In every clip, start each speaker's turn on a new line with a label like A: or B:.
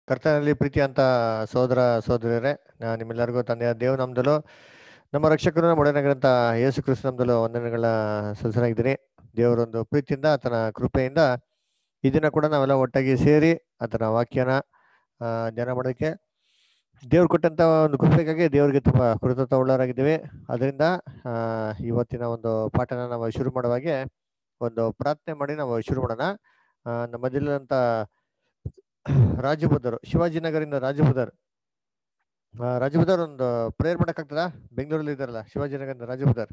A: ಕರ್ತನಲ್ಲಿ ಪ್ರೀತಿ ಅಂತ ಸೋದರ ಸೋದರಿಯರೇ ನಾ ನಿಮ್ಮೆಲ್ಲರಿಗೂ ತಂದೆಯ ದೇವ ನಮ್ದಲು ನಮ್ಮ ರಕ್ಷಕರು ನಮ್ಮ ಒಡೆಯನಾಗಿರಂತ ಯೇಸು ಕ್ರಿಸ್ತ ನಮ್ದಲು ವಂದನೆಗಳ ಸಲ್ಸನಾಗಿದ್ದೀನಿ ದೇವರೊಂದು ಪ್ರೀತಿಯಿಂದ ಆತನ ಕೃಪೆಯಿಂದ ಈ ದಿನ ಕೂಡ ನಾವೆಲ್ಲ ಒಟ್ಟಾಗಿ ಸೇರಿ ಆತನ ವಾಕ್ಯನ ಆ, ಧ್ಯಾನ ಮಾಡೋದಕ್ಕೆ ದೇವ್ರು ಕೊಟ್ಟಂತ ಒಂದು ಕೃಪೆಗಾಗಿ ದೇವರಿಗೆ ತುಂಬಾ ಕೃತಜ್ಞತ ಉಳ್ಳವರಾಗಿದ್ದೀವಿ ಅದರಿಂದ ಆ, ಇವತ್ತಿನ ಒಂದು ಪಾಠನ ನಾವು ಶುರು ಮಾಡುವಾಗೆ ಒಂದು ಪ್ರಾರ್ಥನೆ ಮಾಡಿ ನಾವು ಶುರು ಮಾಡೋಣ ಆ, ನಮ್ಮ ಮಧ್ಯದಂತ ರಾಜಬುದ್ಧರು ಶಿವಾಜಿನಗರಿಂದ ರಾಜಬುದ್ದರ್ ಆ, ರಾಜಬುದ್ದರ್ ಒಂದು ಪ್ರೇಯರ್ ಮಾಡಕ್ಕಾಗ್ತದಾ ಬೆಂಗಳೂರಲ್ಲಿ ಇದ್ದಾರಲ್ಲ ಶಿವಾಜಿನಗರಿಂದ ರಾಜಬುದ್ದರ್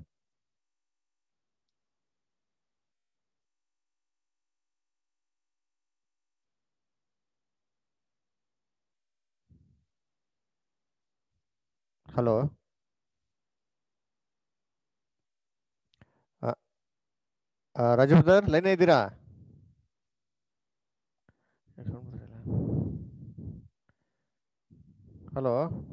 A: ಹಲೋ ರಾಜಬುದ್ದರ್ ಲೈನ್ ಇದ್ದೀರಾ hello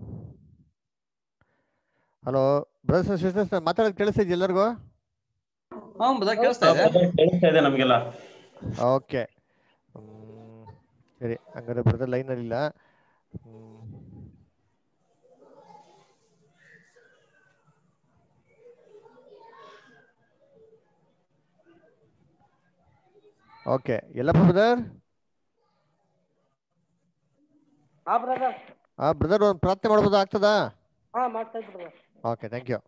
A: hello brothers and sisters ಮಾತಾಡೋದು ಕೇಳಿಸ್ತಿದ್ಯ ಎಲ್ಲರಿಗೂ
B: ಹಾ ಬ್ರದರ್ ಕೇಳಿಸ್ತಾ ಇದೆ
C: ಕೇಳಿಸ್ತಾ ಇದೆ ನಮ್ಗೆಲ್ಲ
A: ಓಕೆ ಸರಿ ಹಂಗಾದ್ರೆ ಬ್ರದರ್ ಲೈನಲ್ಲಿ ಇಲ್ಲ ಓಕೆ ಎಲ್ಲಪ್ಪ ಬ್ರದರ್
D: ಹಾ ಬ್ರದರ್
A: ಆ ಬ್ರದರ್ ಒಂದು ಪ್ರಾರ್ಥನೆ ಮಾಡ್ಬೋದು ಆಗ್ತದಾ
D: ಹಾ ಮಾಡ್ತಾ ಇದ್ರಿ ಬ್ರದರ್
A: ಓಕೆ ಥ್ಯಾಂಕ್ ಯು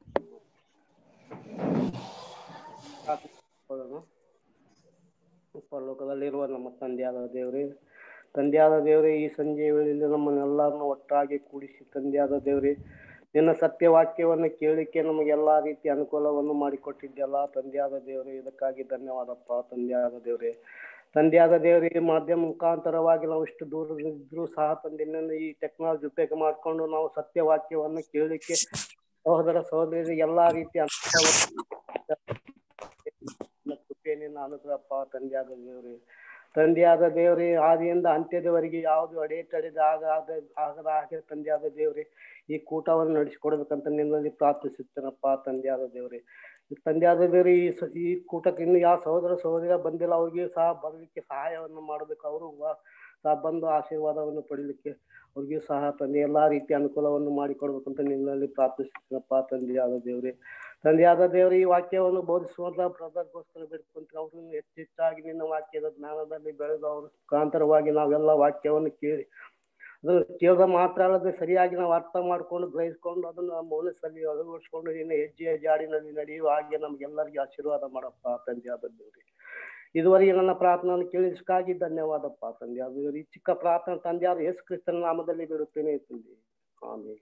D: ಪರಲೋಕದಲ್ಲಿರುವ ನಮ್ಮ ತಂದೆಯಾದ ದೇವರೇ ತಂದೆಯಾದ ದೇವರೇ ಈ ಸಂಜೆಯ ವೇಳೆಯಲ್ಲಿ ನಮ್ಮನ್ನೆಲ್ಲರನ್ನು ಒಟ್ಟಾಗಿ ಕೂಡಿಸಿ ತಂದೆಯಾದ ದೇವರೇ ನಿನ್ನ ಸತ್ಯವಾಕ್ಯವನ್ನು ಕೇಳಿಕೆ ನಮಗೆಲ್ಲಾ ರೀತಿ ಅನುಕೂಲವನ್ನು ಮಾಡಿಕೊಟ್ಟಿದ್ದೆಲ್ಲ ತಂದೆಯಾದ ದೇವರೇ ಇದಕ್ಕಾಗಿ ಧನ್ಯವಾದಪ್ಪ ತಂದೆಯಾದ ದೇವರೇ ತಂದೆಯಾದ ದೇವರೇ ಈ ಮಾಧ್ಯಮ ಮುಖಾಂತರವಾಗಿ ನಾವು ಇಷ್ಟು ದೂರದಿದ್ರೂ ಸಹ ತಂದೆಯನ್ನು ಈ ಟೆಕ್ನಾಲಜಿ ಉಪಯೋಗ ಮಾಡಿಕೊಂಡು ನಾವು ಸತ್ಯವಾಕ್ಯವನ್ನು ಕೇಳಿಕೆ ಸಹೋದರ ಸಹೋದರಿ ಎಲ್ಲಾ ರೀತಿಯ ಕೃಪೆ ನಿನ್ನ ಅನುಗ್ರಹಪ್ಪ ತಂದೆಯಾದ ದೇವರೇ ತಂದೆಯಾದ ದೇವರೇ ಆದಿಯಿಂದ ಅಂತ್ಯದವರೆಗೆ ಯಾವುದು ಅಡೆತಡೆದ ಆಗದ ಆಗದ ಹಾಗೆ ತಂದೆಯಾದ ದೇವರೇ ಈ ಕೂಟವನ್ನು ನಡೆಸಿಕೊಡ್ಬೇಕಂತ ನಿನ್ನಲ್ಲಿ ಪ್ರಾರ್ಥಿಸುತ್ತೇನಪ್ಪ ತಂದೆಯಾದ ದೇವರೇ ತಂದೆಯಾದ ದೇವರೇ ಈ ಸ- ಈ ಕೂಟಕ್ಕೆ ಇನ್ನು ಯಾವ ಸಹೋದರ ಸಹೋದರ ಬಂದಿಲ್ಲ ಅವ್ರಿಗೆ ಸಹ ಬರಲಿಕ್ಕೆ ಸಹಾಯವನ್ನು ಮಾಡಬೇಕು ಅವರು ವ- ಸಹ ಬಂದು ಆಶೀರ್ವಾದವನ್ನು ಪಡಿಲಿಕ್ಕೆ ಅವ್ರಿಗೂ ಸಹ ತಂದೆ ಎಲ್ಲಾ ರೀತಿಯ ಅನುಕೂಲವನ್ನು ಮಾಡಿಕೊಡ್ಬೇಕಂತ ನಿನ್ನಲ್ಲಿ ಪ್ರಾರ್ಥಿಸುತ್ತೇನಪ್ಪ ತಂದೆಯಾದ ದೇವರೇ ತಂದೆಯಾದ ದೇವರೇ ಈ ವಾಕ್ಯವನ್ನು ಬೋಧಿಸುವಂತ ಬ್ರದರ್ಗೋಸ್ಕರ ಬೇಡ್ಕೊಂತ ಅವ್ರನ್ನು ಹೆಚ್ಚೆಚ್ಚಾಗಿ ನಿನ್ನ ವಾಕ್ಯದ ಜ್ಞಾನದಲ್ಲಿ ಬೆಳೆದು ಅವ್ರ ಮುಖಾಂತರವಾಗಿ ನಾವೆಲ್ಲ ವಾಕ್ಯವನ್ನು ಕೇಳಿ ಅದು ಕೇಳಿದ ಮಾತ್ರ ಅಲ್ಲದೆ ಸರಿಯಾಗಿ ನಾವು ಅರ್ಥ ಮಾಡ್ಕೊಂಡು ಗ್ರಹಿಸ್ಕೊಂಡು ಅದನ್ನು ನಮ್ಮ ಮನಸ್ಸಲ್ಲಿ ಅಳವಡಿಸ್ಕೊಂಡು ನಿನ್ನ ಹೆಜ್ಜೆ ಜಾಡಿನಲ್ಲಿ ನಡೆಯುವ ಹಾಗೆ ನಮ್ಗೆಲ್ಲರಿಗೂ ಆಶೀರ್ವಾದ ಮಾಡಪ್ಪ ತಂದೆಯಾದ ದೇವರೇ ಇದುವರೆಗೆ ನನ್ನ ಪ್ರಾರ್ಥನೆಯನ್ನು ಕೇಳಿಸಕ್ಕಾಗಿ ಧನ್ಯವಾದಪ್ಪ ತಂದೆ ಅದು ಈ ಚಿಕ್ಕ ಪ್ರಾರ್ಥನೆ ತಂದೆಯಾದ ಯೇಸು ಕ್ರಿಸ್ತನ ನಾಮದಲ್ಲಿ ಬಿಡುತ್ತೇನೆ ತಂದೆ ಆಮೇಲೆ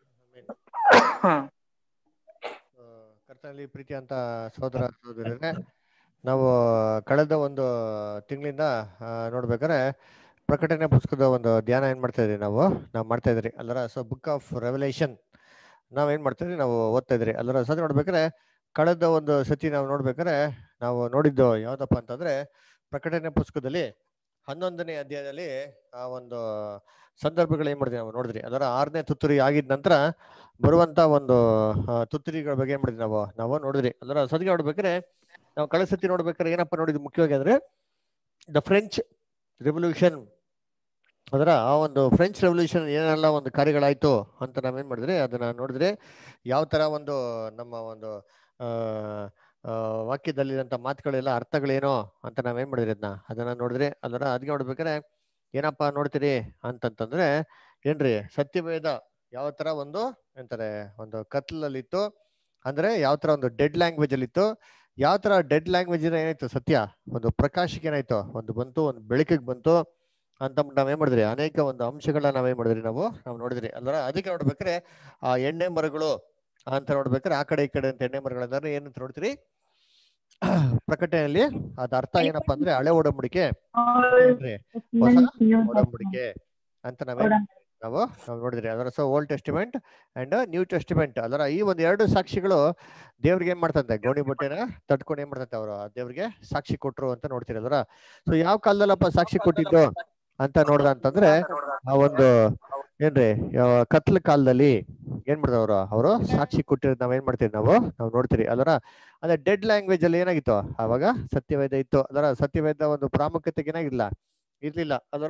A: ಆ, ಕರ್ತನಲ್ಲಿ ಪ್ರೀತಿ ಅಂತ ಸೋದರ ಸೋದರರೇ ನಾವು ಕಳೆದ ಒಂದು ತಿಂಗಳಿಂದ ನೋಡ್ಬೇಕಾದ್ರೆ ಪ್ರಕಟಣೆ ಪುಸ್ತಕದ ಒಂದು ಧ್ಯಾನ ಏನ್ ಮಾಡ್ತಾ ಇದ್ರಿ ನಾವು ನಾವು ಮಾಡ್ತಾ ಇದ್ರಿ ಅಲ್ಲರ ಸೊ ಬುಕ್ ಆಫ್ ರೆವಲ್ಯೂಷನ್ ನಾವ್ ಏನ್ ಮಾಡ್ತಾ ಇದ್ರಿ ನಾವು ಓದ್ತಾ ಇದ್ರಿ ಅಲ್ಲರ ಸತಿ ನೋಡ್ಬೇಕಾದ್ರೆ ಕಳೆದ ಒಂದು ಸತಿ ನಾವು ನೋಡ್ಬೇಕಾದ್ರೆ ನಾವು ನೋಡಿದ್ದು ಯಾವ್ದಪ್ಪ ಅಂತಂದ್ರೆ ಪ್ರಕಟಣೆ ಪುಸ್ತಕದಲ್ಲಿ ಹನ್ನೊಂದನೇ ಅಧ್ಯಾಯದಲ್ಲಿ ಆ ಒಂದು ಸಂದರ್ಭಗಳು ಏನ್ ಮಾಡಿದ್ವಿ ನಾವು ನೋಡಿದ್ರಿ ಅದರ ಆರನೇ ತುತ್ತೂರಿ ಆಗಿದ ನಂತರ ಬರುವಂತ ಒಂದು ಆ, ತುತ್ತೂರಿಗಳ ಬಗ್ಗೆ ಏನ್ ಮಾಡಿದ್ವಿ ನಾವು ನಾವು ನೋಡಿದ್ರಿ ಅದರ ಸದ್ಗೆ ನೋಡ್ಬೇಕಾದ್ರೆ ನಾವು ಕಳೆದ ಸತಿ ನೋಡ್ಬೇಕಾದ್ರೆ ಏನಪ್ಪ ನೋಡಿದ್ವಿ ಮುಖ್ಯವಾಗಿ ಅಂದ್ರೆ ದ ಫ್ರೆಂಚ್ ರೆವಲ್ಯೂಷನ್ ಅದರ ಆ ಒಂದು ಫ್ರೆಂಚ್ ರೆವಲ್ಯೂಷನ್ ಏನೆಲ್ಲ ಒಂದು ಕಾರ್ಯಗಳಾಯ್ತು ಅಂತ ನಾವೇನ್ ಮಾಡಿದ್ರಿ ಅದನ್ನ ನೋಡಿದ್ರೆ ಯಾವ ತರ ಒಂದು ನಮ್ಮ ಒಂದು ಆ ಆ, ವಾಕ್ಯದಲ್ಲಿರಂತ ಮಾತುಗಳೆಲ್ಲ ಅರ್ಥಗಳೇನೋ ಅಂತ ನಾವೇನ್ ಮಾಡಿದ್ರಿ ಅದನ್ನ ಅದನ್ನ ನೋಡಿದ್ರಿ ಅದರ ಅದಕ್ಕೆ ನೋಡ್ಬೇಕಾದ್ರೆ ಏನಪ್ಪಾ ನೋಡ್ತೀರಿ ಅಂತಂತಂದ್ರೆ ಏನ್ರಿ ಸತ್ಯವೇದ ಯಾವ ತರ ಒಂದು ಎಂತಾರೆ ಒಂದು ಕತ್ಲಲ್ಲಿತ್ತು ಅಂದ್ರೆ ಯಾವ ತರ ಒಂದು ಡೆಡ್ ಲ್ಯಾಂಗ್ವೇಜ್ ಅಲ್ಲಿ ಇತ್ತು ಯಾವ ತರ ಡೆಡ್ ಲ್ಯಾಂಗ್ವೇಜ್ ಏನಾಯ್ತು ಸತ್ಯ ಒಂದು ಪ್ರಕಾಶಕ್ಕೆ ಏನಾಯ್ತು ಒಂದು ಬಂತು ಒಂದು ಬೆಳಕಿಗೆ ಬಂತು ಅಂತ ನಾವೇನ್ ಮಾಡಿದ್ರಿ ಅನೇಕ ಒಂದು ಅಂಶಗಳನ್ನ ನಾವೇನ್ ಮಾಡಿದ್ರಿ ನಾವು ನಾವು ನೋಡಿದ್ರಿ ಅಲ್ರ ಅದಕ್ಕೆ ನೋಡ್ಬೇಕಾದ್ರೆ ಆ ಎಣ್ಣೆ ಮರಗಳು ಅಂತ ನೋಡ್ಬೇಕಾದ್ರೆ ಆ ಕಡೆ ಈ ಕಡೆ ಅಂತ ಎಣ್ಣೆ ಮರಗಳಂದ್ರೆ ಏನಂತ ನೋಡ್ತೀರಿ ಪ್ರಕಟಣೆಯಲ್ಲಿ ಅದ ಅರ್ಥ ಏನಪ್ಪಾ ಅಂದ್ರೆ ಹಳೆ ಒಡಂಬಡಿಕೆ ಏನ್ರಿ ಹೊಸ ಒಡಂಬಡಿಕೆ ಅಂತ ನಾವೇ ನಾವು ನಾವು ನೋಡಿದ್ರಿ ಅದರ so Old Testament and New Testament ಅದರ ಈ ಒಂದ್ ಎರಡು ಸಾಕ್ಷಿಗಳು ದೇವ್ರಿಗೆ ಏನ್ ಮಾಡ್ತಂತೆ ಗೋಣಿ ಬಟ್ಟೆನ ತಟ್ಕೊಂಡು ಏನ್ ಮಾಡ್ತಂತೆ ಅವರು ದೇವ್ರಿಗೆ ಸಾಕ್ಷಿ ಕೊಟ್ರು ಅಂತ ನೋಡ್ತೀರಿ ಅದರ ಸೊ ಯಾವ ಕಾಲದಲ್ಲಪ್ಪ ಸಾಕ್ಷಿ ಕೊಟ್ಟಿದ್ದು ಅಂತ ನೋಡ್ದ ಅಂತಂದ್ರೆ ಆ ಒಂದು ಏನ್ರಿ ಯಾವ ಕತ್ಲ ಕಾಲದಲ್ಲಿ ಏನ್ ಮಾಡಿದವರು ಅವರು ಸಾಕ್ಷಿ ಕೊಟ್ಟಿರೋದು ನಾವ್ ಏನ್ ಮಾಡ್ತೀವಿ ನಾವು ನಾವು ನೋಡ್ತೀರಿ ಅದರ ಅದೇ ಡೆಡ್ ಲ್ಯಾಂಗ್ವೇಜ್ ಅಲ್ಲಿ ಏನಾಗಿತ್ತು ಅವಾಗ ಸತ್ಯವೇದ ಇತ್ತು ಅದರ ಸತ್ಯವೇದ ಒಂದು ಪ್ರಾಮುಖ್ಯತೆಗೆ ಏನಾಗಿಲ್ಲ ಇರ್ಲಿಲ್ಲ ಅದರ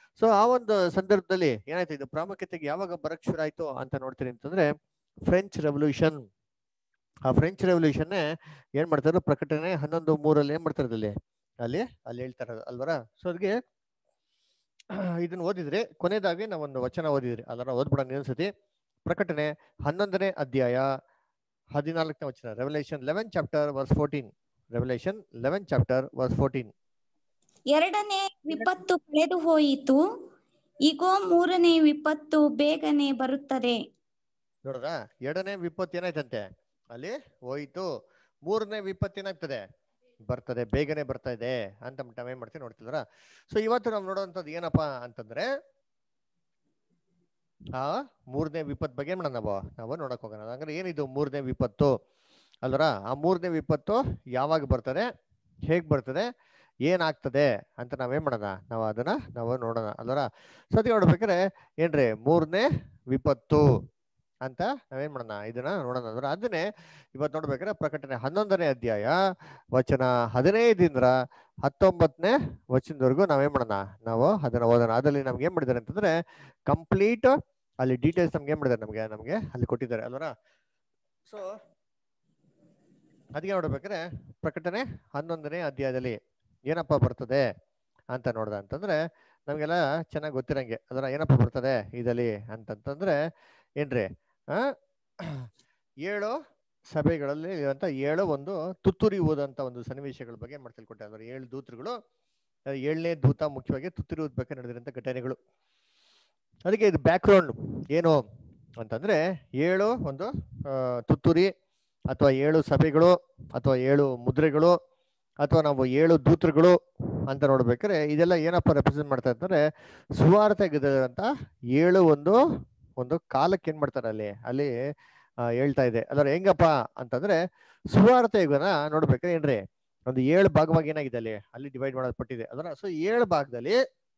A: ಸೊ ಆ ಒಂದು ಸಂದರ್ಭದಲ್ಲಿ ಏನಾಯ್ತು ಇದು ಪ್ರಾಮುಖ್ಯತೆಗೆ ಯಾವಾಗ ಬರಕ್ ಶುರು ಆಯ್ತು ಅಂತ ನೋಡ್ತೀನಿ ಅಂತಂದ್ರೆ ಫ್ರೆಂಚ್ ರೆವಲ್ಯೂಷನ್ ಆ ಫ್ರೆಂಚ್ ರೆವಲ್ಯೂಷನ್ ಏನ್ ಮಾಡ್ತಾರೆ ಪ್ರಕಟಣೆ ಹನ್ನೊಂದು ಮೂರಲ್ಲಿ ಏನ್ ಮಾಡ್ತಾರೆ ಅಲ್ಲಿ ಅಲ್ಲಿ ಅಲ್ಲಿ ಹೇಳ್ತಾರೆ ಅಲ್ವರ ಸೊ ಅದಕ್ಕೆ ಇದನ್ನ ಓದಿದ್ರೆ ಕೊನೆಯದಾಗಿ ನಾವೊಂದು ವಚನ ಓದಿದ್ರಿ ಅದನ್ನ ಓದ್ಬಿಡೋಣ ಇನ್ನೊಂದ್ಸತಿ ಪ್ರಕಟಣೆ ಹನ್ನೊಂದನೇ ಅಧ್ಯಾಯ ಹದಿನಾಲ್ಕನೇ ವಚನ revolution eleven chapter verse fourteen revolution eleven chapter verse fourteen
C: ಎರಡನೇ ವಿಪತ್ತು ಕಳೆದು ಹೋಯಿತು ಈಗೋ ಮೂರನೇ ವಿಪತ್ತು ಬೇಗನೆ ಬರುತ್ತದೆ
A: ನೋಡ್ರಾ ಎರಡನೇ ವಿಪತ್ತು ಏನಾಯ್ತಂತೆ ಅಲ್ಲಿ ಹೋಯ್ತು ಮೂರನೇ ವಿಪತ್ತು ಏನಾಗ್ತದೆ ಬರ್ತದೆ ಬೇಗನೆ ಬರ್ತಾ ಇದೆ ಅಂತ ನಾವ್ ಏನ್ ಮಾಡ್ತೀವಿ ನೋಡ್ತಿದ್ರ ಸೊ ಇವತ್ತು ನಾವು ನೋಡುವಂಥದ್ದು ಏನಪ್ಪಾ ಅಂತಂದ್ರೆ ಆ ಮೂರನೇ ವಿಪತ್ತು ಬಗ್ಗೆ ಏನ್ ಮಾಡೋಣ ನಾವು ನಾವು ನೋಡಕ್ ಹೋಗೋಣ ಅಂದ್ರೆ ಏನಿದು ಮೂರನೇ ವಿಪತ್ತು ಅಲ್ವರ ಆ ಮೂರನೇ ವಿಪತ್ತು ಯಾವಾಗ ಬರ್ತದೆ ಹೇಗ್ ಬರ್ತದೆ ಏನಾಗ್ತದೆ ಅಂತ ನಾವೇನ್ ಮಾಡೋಣ ನಾವು ಅದನ್ನ ನಾವು ನೋಡೋಣ ಅಲ್ವರ ಸತಿ ನೋಡ್ಬೇಕಾದ್ರೆ ಏನ್ರಿ ಮೂರನೇ ವಿಪತ್ತು ಅಂತ ನಾವೇನ್ ಮಾಡೋಣ ಇದನ್ನ ನೋಡೋಣ ಅಂದ್ರೆ ಅದನ್ನೇ ಇವತ್ತು ನೋಡ್ಬೇಕಾದ್ರೆ ಪ್ರಕಟಣೆ ಹನ್ನೊಂದನೇ ಅಧ್ಯಾಯ ವಚನ ಹದಿನೈದರಿಂದ ಹತ್ತೊಂಬತ್ತನೇ ವಚನದವರೆಗೂ ನಾವೇನ್ ಮಾಡೋಣ ನಾವು ಅದನ್ನ ಓದೋಣ ಅದ್ರಲ್ಲಿ ನಮ್ಗೆ ಏನ್ ಮಾಡಿದ್ದಾರೆ ಅಂತಂದ್ರೆ ಕಂಪ್ಲೀಟ್ ಅಲ್ಲಿ ಡೀಟೇಲ್ಸ್ ನಮ್ಗೆ ಏನ್ ಮಾಡಿದ್ದಾರೆ ನಮ್ಗೆ ನಮ್ಗೆ ಅಲ್ಲಿ ಕೊಟ್ಟಿದ್ದಾರೆ ಅಲ್ವರ ಸೊ ಅದಕ್ಕೆ ನೋಡ್ಬೇಕಾದ್ರೆ ಪ್ರಕಟಣೆ ಹನ್ನೊಂದನೇ ಅಧ್ಯಾಯದಲ್ಲಿ ಏನಪ್ಪ ಬರ್ತದೆ ಅಂತ ನೋಡ್ದ ಅಂತಂದ್ರೆ ನಮ್ಗೆಲ್ಲ ಚೆನ್ನಾಗಿ ಗೊತ್ತಿರಂಗೆ ಅದರ ಏನಪ್ಪ ಬರ್ತದೆ ಇದಲ್ಲಿ ಅಂತಂತಂದ್ರೆ ಏನ್ರಿ ಆ ಏಳು ಸಭೆಗಳಲ್ಲಿ ಇರುವಂತ ಏಳು ಒಂದು ತುತ್ತೂರಿ ಓದಂತ ಒಂದು ಸನ್ನಿವೇಶಗಳ ಬಗ್ಗೆ ಏನ್ ಮಾಡ್ತಾ ಕೊಟ್ಟೆ ಅಂದ್ರೆ ಏಳು ದೂತರುಗಳು ಅಹ್ ಏಳನೇ ದೂತ ಮುಖ್ಯವಾಗಿ ತುತ್ತೂರಿ ಓದ್ಬೇಕಾಗಿ ನಡೆದಿರಂತ ಘಟನೆಗಳು ಅದಕ್ಕೆ ಇದು ಬ್ಯಾಕ್ ಗ್ರೌಂಡ್ ಏನು ಅಂತಂದ್ರೆ ಏಳು ಒಂದು ಆ, ತುತ್ತೂರಿ ಅಥವಾ ಏಳು ಸಭೆಗಳು ಅಥವಾ ಏಳು ಮುದ್ರೆಗಳು ಅಥವಾ ನಾವು ಏಳು ದೂತರುಗಳು ಅಂತ ನೋಡ್ಬೇಕಾದ್ರೆ ಇದೆಲ್ಲ ಏನಪ್ಪ ರೆಪ್ರೆಸೆಂಟ್ ಮಾಡ್ತಾ ಇರ್ತಾರೆ ಸುವಾರ್ತೆಗಿದಂತ ಏಳು ಒಂದು ಒಂದು ಕಾಲಕ್ಕೆ ಏನ್ ಮಾಡ್ತಾರೆ ಅಲ್ಲಿ ಅಲ್ಲಿ ಆ, ಹೇಳ್ತಾ ಇದೆ ಅದರ ಹೆಂಗಪ್ಪ ಅಂತಂದ್ರೆ ಸುವಾರ್ಥ ಯುಗನ ನೋಡ್ಬೇಕಾದ್ರೆ ಏನ್ರಿ ಒಂದು ಏಳು ಭಾಗವಾಗಿ ಏನಾಗಿದೆ ಅಲ್ಲಿ ಅಲ್ಲಿ ಡಿವೈಡ್ ಮಾಡಲ್ಪಟ್ಟಿದೆ ಅದರ ಸೊ ಏಳು ಭಾಗದಲ್ಲಿ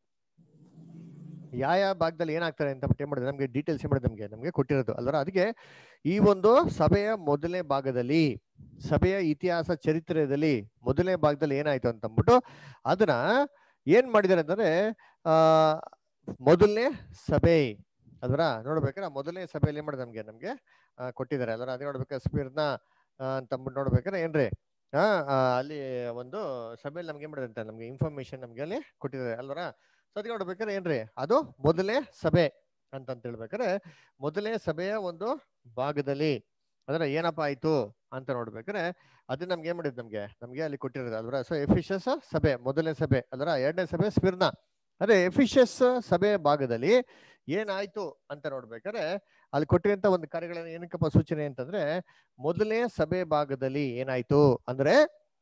A: ಯಾವ ಯಾವ ಭಾಗದಲ್ಲಿ ಏನಾಗ್ತಾರೆ ಅಂತ ಏನ್ ಮಾಡಿದ್ರೆ ನಮ್ಗೆ ಡೀಟೇಲ್ಸ್ ಏನ್ ಮಾಡಿದೆ ನಮ್ಗೆ ನಮ್ಗೆ ಕೊಟ್ಟಿರೋದು ಅಲ್ವರ ಅದಕ್ಕೆ ಈ ಒಂದು ಸಭೆಯ ಮೊದಲನೇ ಭಾಗದಲ್ಲಿ ಸಭೆಯ ಇತಿಹಾಸ ಚರಿತ್ರೆಯಲ್ಲಿ ಮೊದಲನೇ ಭಾಗದಲ್ಲಿ ಏನಾಯ್ತು ಅಂತ ಅಂದ್ಬಿಟ್ಟು ಅದನ್ನ ಏನ್ ಮಾಡಿದ್ದಾರೆ ಅಂತಂದ್ರೆ ಆ ಮೊದಲನೇ ಸಭೆ ಅದರ ನೋಡ್ಬೇಕಾದ್ರೆ ಆ ಮೊದಲನೇ ಸಭೆಯಲ್ಲಿ ಏನ್ ಮಾಡಿದೆ ನಮ್ಗೆ ನಮ್ಗೆ ಆ, ಕೊಟ್ಟಿದ್ದಾರೆ ಅದರ ಅದೇ ನೋಡ್ಬೇಕಾದ್ರೆ ಸ್ಪಿರ್ನ ಅಂತ ಅಂದ್ಬಿಟ್ಟು ನೋಡ್ಬೇಕಾದ್ರೆ ಏನ್ರಿ ಆ ಆ, ಅಲ್ಲಿ ಒಂದು ಸಭೆಯಲ್ಲಿ ನಮ್ಗೆ ಏನ್ ಮಾಡಿದೆ ಅಂತ ನಮ್ಗೆ ಇನ್ಫಾರ್ಮೇಶನ್ ನಮ್ಗೆ ಅಲ್ಲಿ ಕೊಟ್ಟಿದ್ದಾರೆ ಅಲ್ವರ ಸೊ ಅದಕ್ಕೆ ನೋಡ್ಬೇಕಾದ್ರೆ ಏನ್ರಿ ಅದು ಮೊದಲನೇ ಸಭೆ ಅಂತ ಅಂತ ಹೇಳ್ಬೇಕಾದ್ರೆ ಮೊದಲನೇ ಸಭೆಯ ಒಂದು ಭಾಗದಲ್ಲಿ ಅದರ ಏನಪ್ಪ ಆಯ್ತು ಅಂತ ನೋಡ್ಬೇಕಾದ್ರೆ ಅದು ನಮ್ಗೆ ಏನ್ ಮಾಡಿದ್ ನಮ್ಗೆ ನಮ್ಗೆ ಅಲ್ಲಿ ಕೊಟ್ಟಿರೋದು ಅಲ್ವರ ಸೊ ಎಫಿಷಿಯಸ್ ಸಭೆ ಮೊದಲನೇ ಸಭೆ ಅಲ್ವರ ಎರಡನೇ ಸಭೆ ಸ್ಪಿರ್ನ ಅದೇ ಎಫಿಷಿಯಸ್ ಸಭೆ ಭಾಗದಲ್ಲಿ ಏನಾಯ್ತು ಅಂತ ನೋಡ್ಬೇಕಾದ್ರೆ ಅಲ್ಲಿ ಕೊಟ್ಟಿರಂತ ಒಂದು ಕಾರ್ಯಗಳನ್ನ ಏನಕ್ಕಪ್ಪ ಸೂಚನೆ ಅಂತಂದ್ರೆ ಮೊದಲನೇ ಸಭೆ ಭಾಗದಲ್ಲಿ ಏನಾಯ್ತು ಅಂದ್ರೆ